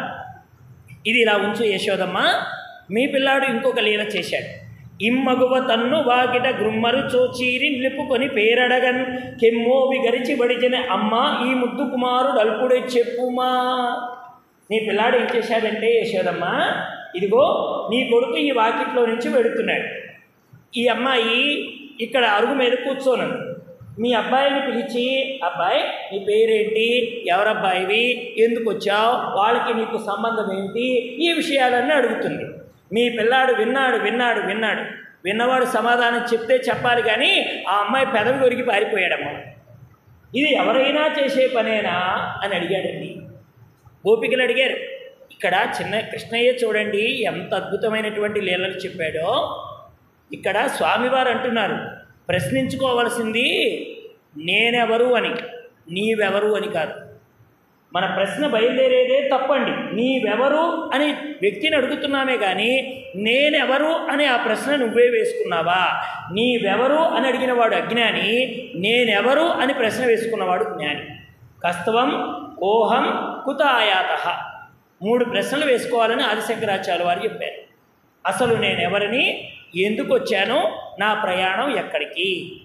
ఇది ఇలా ఉంచు యశోదమ్మ మీ పిల్లాడు ఇంకొక లీల చేశాడు ఇమ్మగువ తన్ను వాకిట గ్రుమ్మరు చోచీరి నిలుపుకొని పేరడగన్ కెమ్మోవి గరిచి బడిచిన అమ్మ ఈ ముద్దు కుమారుడు అల్పుడే చెప్పుమా నీ పిల్లాడు ఏం చేశాడంటే యశోదమ్మ ఇదిగో నీ కొడుకు ఈ వాకిట్లో నుంచి వెడుతున్నాడు ఈ అమ్మాయి ఇక్కడ అరుగు మీద కూర్చోను మీ అబ్బాయిని పిలిచి అబ్బాయి నీ పేరేంటి ఎవరబ్బాయివి ఎందుకు వచ్చావు వాళ్ళకి నీకు సంబంధం ఏంటి ఈ విషయాలన్నీ అడుగుతుంది మీ పిల్లాడు విన్నాడు విన్నాడు విన్నాడు విన్నవాడు సమాధానం చెప్తే చెప్పాలి కానీ ఆ అమ్మాయి పెదవి కొరికి పారిపోయాడమ్మా ఇది ఎవరైనా చేసే పనేనా అని అడిగాడండి గోపికలు అడిగారు ఇక్కడ చిన్న కృష్ణయ్య చూడండి ఎంత అద్భుతమైనటువంటి లీలలు చెప్పాడో ఇక్కడ స్వామివారు అంటున్నారు ప్రశ్నించుకోవలసింది నేనెవరు అని నీవెవరు అని కాదు మన ప్రశ్న బయలుదేరేదే తప్పండి నీవెవరు అని వ్యక్తిని అడుగుతున్నామే కానీ నేనెవరు అని ఆ ప్రశ్న నువ్వే వేసుకున్నావా నీవెవరు అని అడిగినవాడు అజ్ఞాని నేనెవరు అని ప్రశ్న వేసుకున్నవాడు జ్ఞాని కస్తవం ఓహం కుత ఆయాత మూడు ప్రశ్నలు వేసుకోవాలని ఆదిశంకరాచార్య వారు చెప్పారు అసలు నేనెవరిని ఎందుకు వచ్చాను నా ప్రయాణం ఎక్కడికి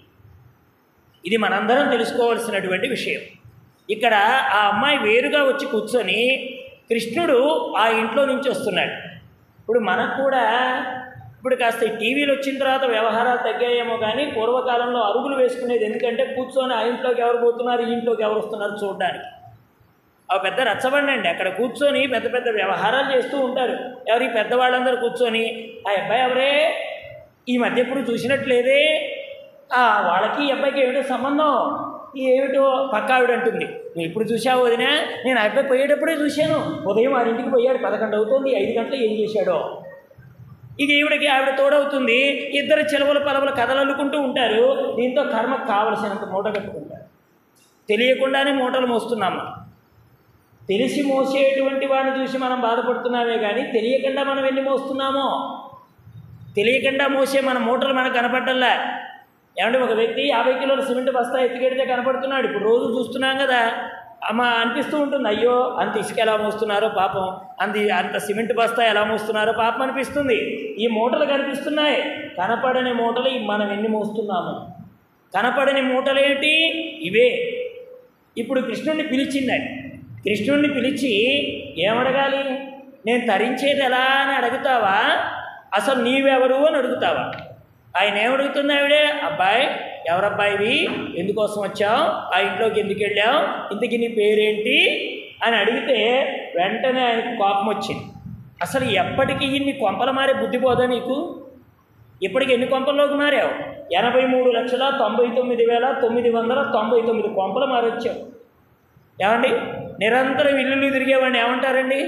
ఇది మనందరం తెలుసుకోవాల్సినటువంటి విషయం ఇక్కడ ఆ అమ్మాయి వేరుగా వచ్చి కూర్చొని కృష్ణుడు ఆ ఇంట్లో నుంచి వస్తున్నాడు ఇప్పుడు మనకు కూడా ఇప్పుడు కాస్త ఈ టీవీలు వచ్చిన తర్వాత వ్యవహారాలు తగ్గాయేమో కానీ పూర్వకాలంలో అరుగులు వేసుకునేది ఎందుకంటే కూర్చొని ఆ ఇంట్లోకి ఎవరు పోతున్నారు ఈ ఇంట్లోకి ఎవరు వస్తున్నారు చూడడానికి ఆ పెద్ద రచ్చబండి అండి అక్కడ కూర్చొని పెద్ద పెద్ద వ్యవహారాలు చేస్తూ ఉంటారు ఎవరు ఈ పెద్దవాళ్ళందరూ కూర్చొని ఆ అబ్బాయి ఎవరే ఈ మధ్య ఎప్పుడు చూసినట్లేదే ఆ వాళ్ళకి ఈ అబ్బాయికి ఏమిటో సంబంధం ఏమిటో పక్క ఆవిడ అంటుంది నువ్వు ఇప్పుడు చూసావు వదినా నేను ఆ అబ్బాయి పోయేటప్పుడే చూశాను ఉదయం ఆరింటికి పోయాడు పదకొండు అవుతుంది ఐదు గంటలు ఏం చేశాడో ఇక ఈవిడకి ఆవిడ తోడవుతుంది ఇద్దరు చిలవల పలవల కథలు అల్లుకుంటూ ఉంటారు దీంతో కర్మకు కావలసినంత మూట కట్టుకుంటారు తెలియకుండానే మూటలు మోస్తున్నాం మనం తెలిసి మోసేటువంటి వాడిని చూసి మనం బాధపడుతున్నామే కానీ తెలియకుండా మనం వెళ్ళి మోస్తున్నామో తెలియకుండా మోసే మన మూటలు మనకు కనపడ్డల్లా ఏమంటే ఒక వ్యక్తి యాభై కిలోల సిమెంట్ బస్తా ఎత్తుకెడితే కనపడుతున్నాడు ఇప్పుడు రోజు చూస్తున్నాం కదా అమ్మ అనిపిస్తూ ఉంటుంది అయ్యో అంత ఇసుక ఎలా మోస్తున్నారో పాపం అంత అంత సిమెంట్ బస్తా ఎలా మోస్తున్నారో పాపం అనిపిస్తుంది ఈ మూటలు కనిపిస్తున్నాయి కనపడని మూటలు ఈ మనం ఎన్ని మోస్తున్నాము కనపడని మూటలేంటి ఇవే ఇప్పుడు కృష్ణుడిని పిలిచింది కృష్ణుడిని పిలిచి ఏమడగాలి నేను తరించేది ఎలా అని అడుగుతావా అసలు నీవెవరు అని అడుగుతావా ఆయన ఏమడుగుతుంది ఆవిడే అబ్బాయి ఎవరబ్బాయివి ఎందుకోసం వచ్చావు ఆ ఇంట్లోకి ఎందుకు వెళ్ళావు ఇంతకీ నీ పేరేంటి అని అడిగితే వెంటనే ఆయనకు కోపం వచ్చింది అసలు ఎప్పటికీ ఇన్ని కొంపలు మారే బుద్ధి పోదా నీకు ఇప్పటికి ఎన్ని కొంపల్లోకి మారావు ఎనభై మూడు లక్షల తొంభై తొమ్మిది వేల తొమ్మిది వందల తొంభై తొమ్మిది కొంపలు మారొచ్చావు ఏమండి నిరంతరం ఇల్లులు తిరిగేవాడిని ఏమంటారండి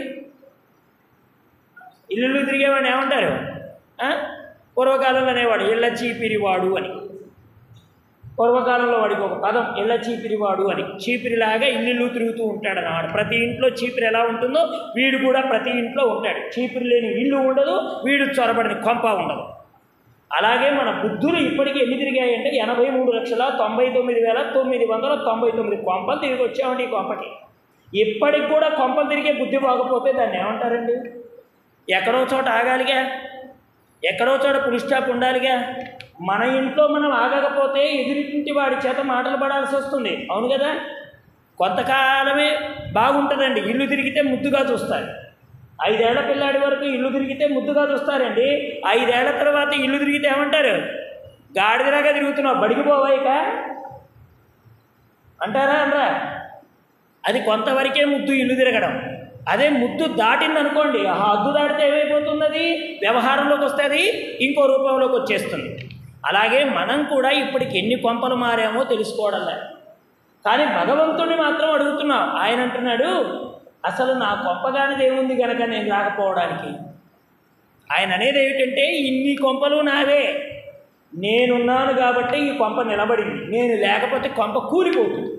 ఇల్లులు తిరిగేవాడిని ఏమంటారు ఆ? పూర్వకాలంలో అనేవాడు ఇళ్ళ చీపిరివాడు అని పూర్వకాలంలో వాడికి ఒక పదం ఇళ్ళ చీపిరివాడు అని చీపిరిలాగా ఇల్లు తిరుగుతూ ఉంటాడు అన్నమాట ప్రతి ఇంట్లో చీపిరి ఎలా ఉంటుందో వీడు కూడా ప్రతి ఇంట్లో ఉంటాడు చీపిరి లేని ఇల్లు ఉండదు వీడు చొరబడిన కొంప ఉండదు అలాగే మన బుద్ధులు ఇప్పటికీ ఎన్ని తిరిగాయంటే ఎనభై మూడు లక్షల తొంభై తొమ్మిది వేల తొమ్మిది వందల తొంభై తొమ్మిది కొంపలు తిరిగి వచ్చామండి ఈ కొంపకి ఇప్పటికి కూడా కొంపలు తిరిగే బుద్ధి బాగపోతే దాన్ని ఏమంటారండి ఎక్కడో చోట ఆగాలిగా ఎక్కడో చోట పులి స్టాప్ ఉండాలిగా మన ఇంట్లో మనం ఆగకపోతే ఎదురింటి వాడి చేత మాటలు పడాల్సి వస్తుంది అవును కదా కొంతకాలమే బాగుంటుందండి ఇల్లు తిరిగితే ముద్దుగా చూస్తారు ఐదేళ్ల పిల్లాడి వరకు ఇల్లు తిరిగితే ముద్దుగా చూస్తారండి ఐదేళ్ల తర్వాత ఇల్లు తిరిగితే ఏమంటారు గాడిదలాగా తిరుగుతున్నావు బడికి పోవాయిక అంటారా అనరా అది కొంతవరకే ముద్దు ఇల్లు తిరగడం అదే ముద్దు దాటింది అనుకోండి ఆ హద్దు దాటితే ఏమైపోతుంది అది వ్యవహారంలోకి వస్తుంది ఇంకో రూపంలోకి వచ్చేస్తుంది అలాగే మనం కూడా ఇప్పటికి ఎన్ని కొంపలు మారామో తెలుసుకోవడంలే కానీ భగవంతుడిని మాత్రం అడుగుతున్నాం ఆయన అంటున్నాడు అసలు నా కొంపగానిది ఏముంది కనుక నేను రాకపోవడానికి ఆయన అనేది ఏమిటంటే ఇన్ని కొంపలు నావే నేనున్నాను కాబట్టి ఈ కొంప నిలబడింది నేను లేకపోతే కొంప కూలిపోతుంది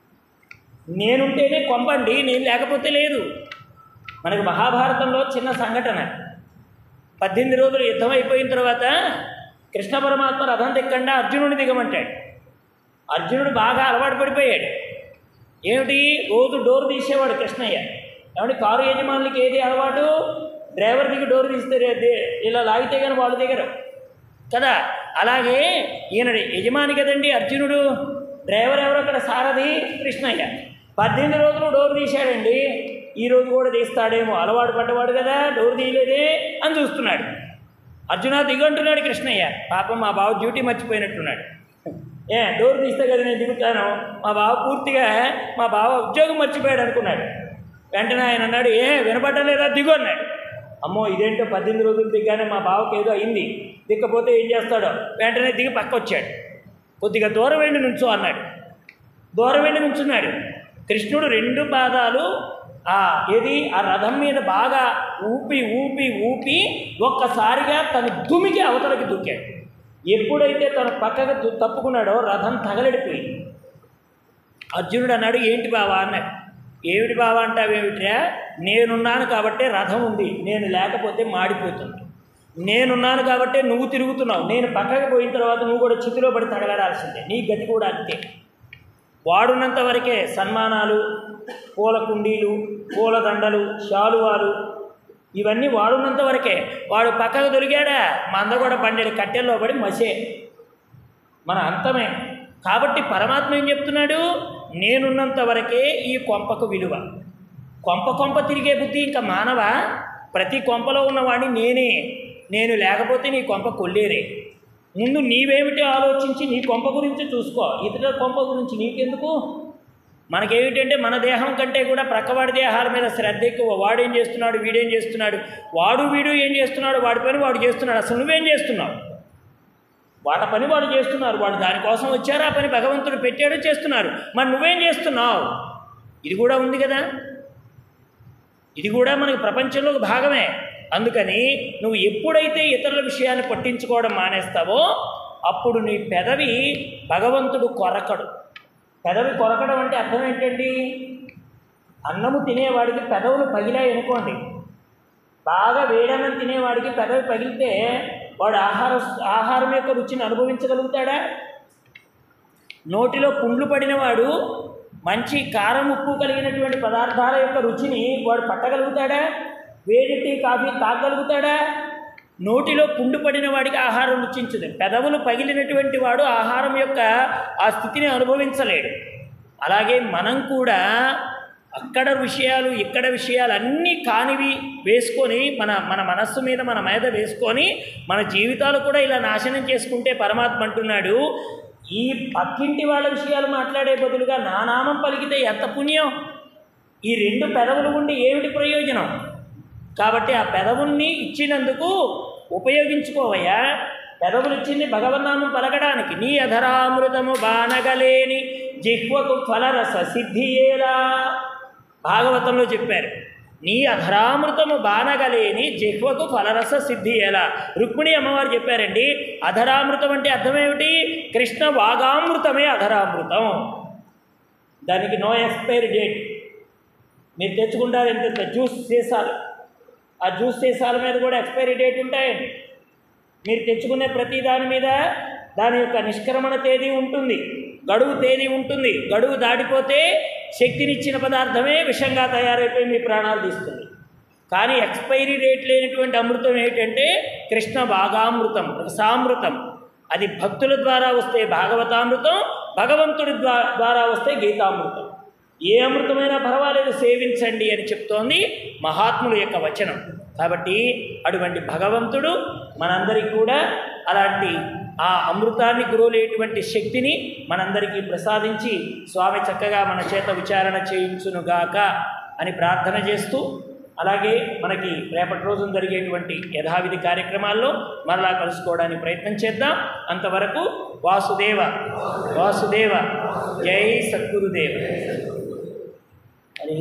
నేనుంటేనే కొంపండి నేను లేకపోతే లేదు మనకి మహాభారతంలో చిన్న సంఘటన పద్దెనిమిది రోజులు యుద్ధం అయిపోయిన తర్వాత కృష్ణ పరమాత్మ రథం దిక్కండా అర్జునుడిని దిగమంటాడు అర్జునుడు బాగా అలవాటు పడిపోయాడు ఏమిటి రోజు డోర్ తీసేవాడు కృష్ణయ్య ఏమంటే కారు యజమానులకి ఏది అలవాటు డ్రైవర్ దిగి డోర్ తీస్తే రే- దే- ఇలా లాగితే కానీ వాళ్ళు దిగరు కదా అలాగే ఈయన యజమాని కదండి అర్జునుడు డ్రైవర్ ఎవరు అక్కడ సారథి కృష్ణయ్య పద్దెనిమిది రోజులు డోర్ తీశాడండి ఈ రోజు కూడా తీస్తాడేమో అలవాటు పడ్డవాడు కదా డోర్ తీయలేదే అని చూస్తున్నాడు అర్జున దిగంటున్నాడు కృష్ణయ్య పాపం మా బావ డ్యూటీ మర్చిపోయినట్టున్నాడు ఏ డోర్ తీస్తే కదా నేను దిగుతాను మా బావ పూర్తిగా మా బావ ఉద్యోగం మర్చిపోయాడు అనుకున్నాడు వెంటనే ఆయన అన్నాడు ఏ వినపడలేదా దిగు అన్నాడు అమ్మో ఇదేంటో పద్దెనిమిది రోజులు దిగ్గానే మా బావకి ఏదో అయింది దిక్కపోతే ఏం చేస్తాడో వెంటనే దిగి పక్క వచ్చాడు కొద్దిగా దూరం వెళ్ళి నుంచో అన్నాడు దూరం వెళ్ళి నుంచున్నాడు కృష్ణుడు రెండు పాదాలు ఆ ఏది ఆ రథం మీద బాగా ఊపి ఊపి ఊపి ఒక్కసారిగా తన దుమికి అవతలకి దూకాడు ఎప్పుడైతే తన పక్కకు దు- తప్పుకున్నాడో రథం తగలడిపోయింది అర్జునుడు అన్నాడు ఏంటి బావా అన్నాడు ఏమిటి బావా అంటావేమిట్రా నేనున్నాను కాబట్టే రథం ఉంది నేను లేకపోతే మాడిపోతుంది నేనున్నాను కాబట్టే నువ్వు తిరుగుతున్నావు నేను పక్కకి పోయిన తర్వాత నువ్వు కూడా చితిలో పడి తగలడాల్సిందే నీ గతి కూడా అంతే వాడున్నంత వరకే సన్మానాలు పూల కుండీలు పూల దండలు శాలువాలు ఇవన్నీ వాడున్నంత వరకే వాడు పక్కకు దొరికాడా మంద కూడా పండేడు కట్టెల్లో పడి మసే మన అంతమే కాబట్టి పరమాత్మ ఏం చెప్తున్నాడు నేనున్నంత వరకే ఈ కొంపకు విలువ కొంప కొంప తిరిగే బుద్ధి ఇంకా మానవ ప్రతి కొంపలో ఉన్నవాడిని నేనే నేను లేకపోతే నీ కొంప కొల్లేరే ముందు నీవేమిటి ఆలోచించి నీ కొంప గురించి చూసుకో ఇతరుల కొంప గురించి నీకెందుకు మనకేమిటంటే మన దేహం కంటే కూడా ప్రక్కవాడి దేహాల మీద శ్రద్ధ ఎక్కువ వాడేం చేస్తున్నాడు వీడేం చేస్తున్నాడు వాడు వీడు ఏం చేస్తున్నాడు వాడి పని వాడు చేస్తున్నాడు అసలు నువ్వేం చేస్తున్నావు వాళ్ళ పని వాళ్ళు చేస్తున్నారు వాళ్ళు దానికోసం వచ్చారు ఆ పని భగవంతుడు పెట్టాడు చేస్తున్నారు మరి నువ్వేం చేస్తున్నావు ఇది కూడా ఉంది కదా ఇది కూడా మనకి ప్రపంచంలో ఒక భాగమే అందుకని నువ్వు ఎప్పుడైతే ఇతరుల విషయాన్ని పట్టించుకోవడం మానేస్తావో అప్పుడు నీ పెదవి భగవంతుడు కొరకడు పెదవి కొరకడం అంటే అర్థం ఏంటండి అన్నము తినేవాడికి పెదవులు పగిలాయి అనుకోండి బాగా వేడన్నం తినేవాడికి పెదవి పగిలితే వాడు ఆహార ఆహారం యొక్క రుచిని అనుభవించగలుగుతాడా నోటిలో పుండ్లు పడినవాడు మంచి కారం ఉప్పు కలిగినటువంటి పదార్థాల యొక్క రుచిని వాడు పట్టగలుగుతాడా వేడి టీ కాఫీ తాగలుగుతాడా నోటిలో పుండు పడిన వాడికి ఆహారం రుచించదు పెదవులు పగిలినటువంటి వాడు ఆహారం యొక్క ఆ స్థితిని అనుభవించలేడు అలాగే మనం కూడా అక్కడ విషయాలు ఇక్కడ విషయాలు అన్నీ కానివి వేసుకొని మన మన మనస్సు మీద మన మీద వేసుకొని మన జీవితాలు కూడా ఇలా నాశనం చేసుకుంటే పరమాత్మ అంటున్నాడు ఈ పక్కింటి వాళ్ళ విషయాలు మాట్లాడే బదులుగా నా నామం పలికితే ఎంత పుణ్యం ఈ రెండు పెదవులు ఉండి ఏమిటి ప్రయోజనం కాబట్టి ఆ పెదవుల్ని ఇచ్చినందుకు ఉపయోగించుకోవయ్యా పెదవులు ఇచ్చింది భగవన్నామం పలకడానికి నీ అధరామృతము బానగలేని జిహ్వకు ఫలరస సిద్ధియేలా భాగవతంలో చెప్పారు నీ అధరామృతము బానగలేని జిహ్వకు ఫలరస సిద్ధి ఎలా రుక్మిణి అమ్మవారు చెప్పారండి అధరామృతం అంటే అర్థం ఏమిటి కృష్ణ వాగామృతమే అధరామృతం దానికి నో ఎక్స్పైరీ డేట్ మీరు తెచ్చుకుంటారు ఎంత జ్యూస్ సీసాలు ఆ జ్యూస్ సీసాల మీద కూడా ఎక్స్పైరీ డేట్ ఉంటాయండి మీరు తెచ్చుకునే ప్రతి దాని మీద దాని యొక్క నిష్క్రమణ తేదీ ఉంటుంది గడువు తేదీ ఉంటుంది గడువు దాటిపోతే శక్తినిచ్చిన పదార్థమే విషంగా తయారైపోయి మీ ప్రాణాలు తీస్తుంది కానీ ఎక్స్పైరీ డేట్ లేనటువంటి అమృతం ఏంటంటే కృష్ణ భాగామృతం రసామృతం అది భక్తుల ద్వారా వస్తే భాగవతామృతం భగవంతుడి ద్వా- ద్వారా వస్తే గీతామృతం ఏ అమృతమైనా పర్వాలేదు సేవించండి అని చెప్తోంది మహాత్ముల యొక్క వచనం కాబట్టి అటువంటి భగవంతుడు మనందరికీ కూడా అలాంటి ఆ అమృతాన్ని గురువులేటువంటి శక్తిని మనందరికీ ప్రసాదించి స్వామి చక్కగా మన చేత విచారణ చేయించునుగాక అని ప్రార్థన చేస్తూ అలాగే మనకి రేపటి రోజున జరిగేటువంటి యథావిధి కార్యక్రమాల్లో మరలా కలుసుకోవడానికి ప్రయత్నం చేద్దాం అంతవరకు వాసుదేవ వాసుదేవ జై సద్గురుదేవ హరి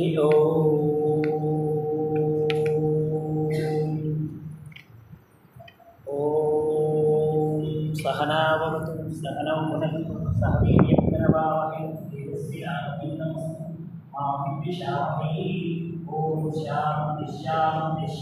ఓం సహనావతు సహనౌ పునః సహ వీర్యకరవావహై తేజస్వినావధీతమస్తు మా విద్విషావహై ఓం శాంతి శాంతి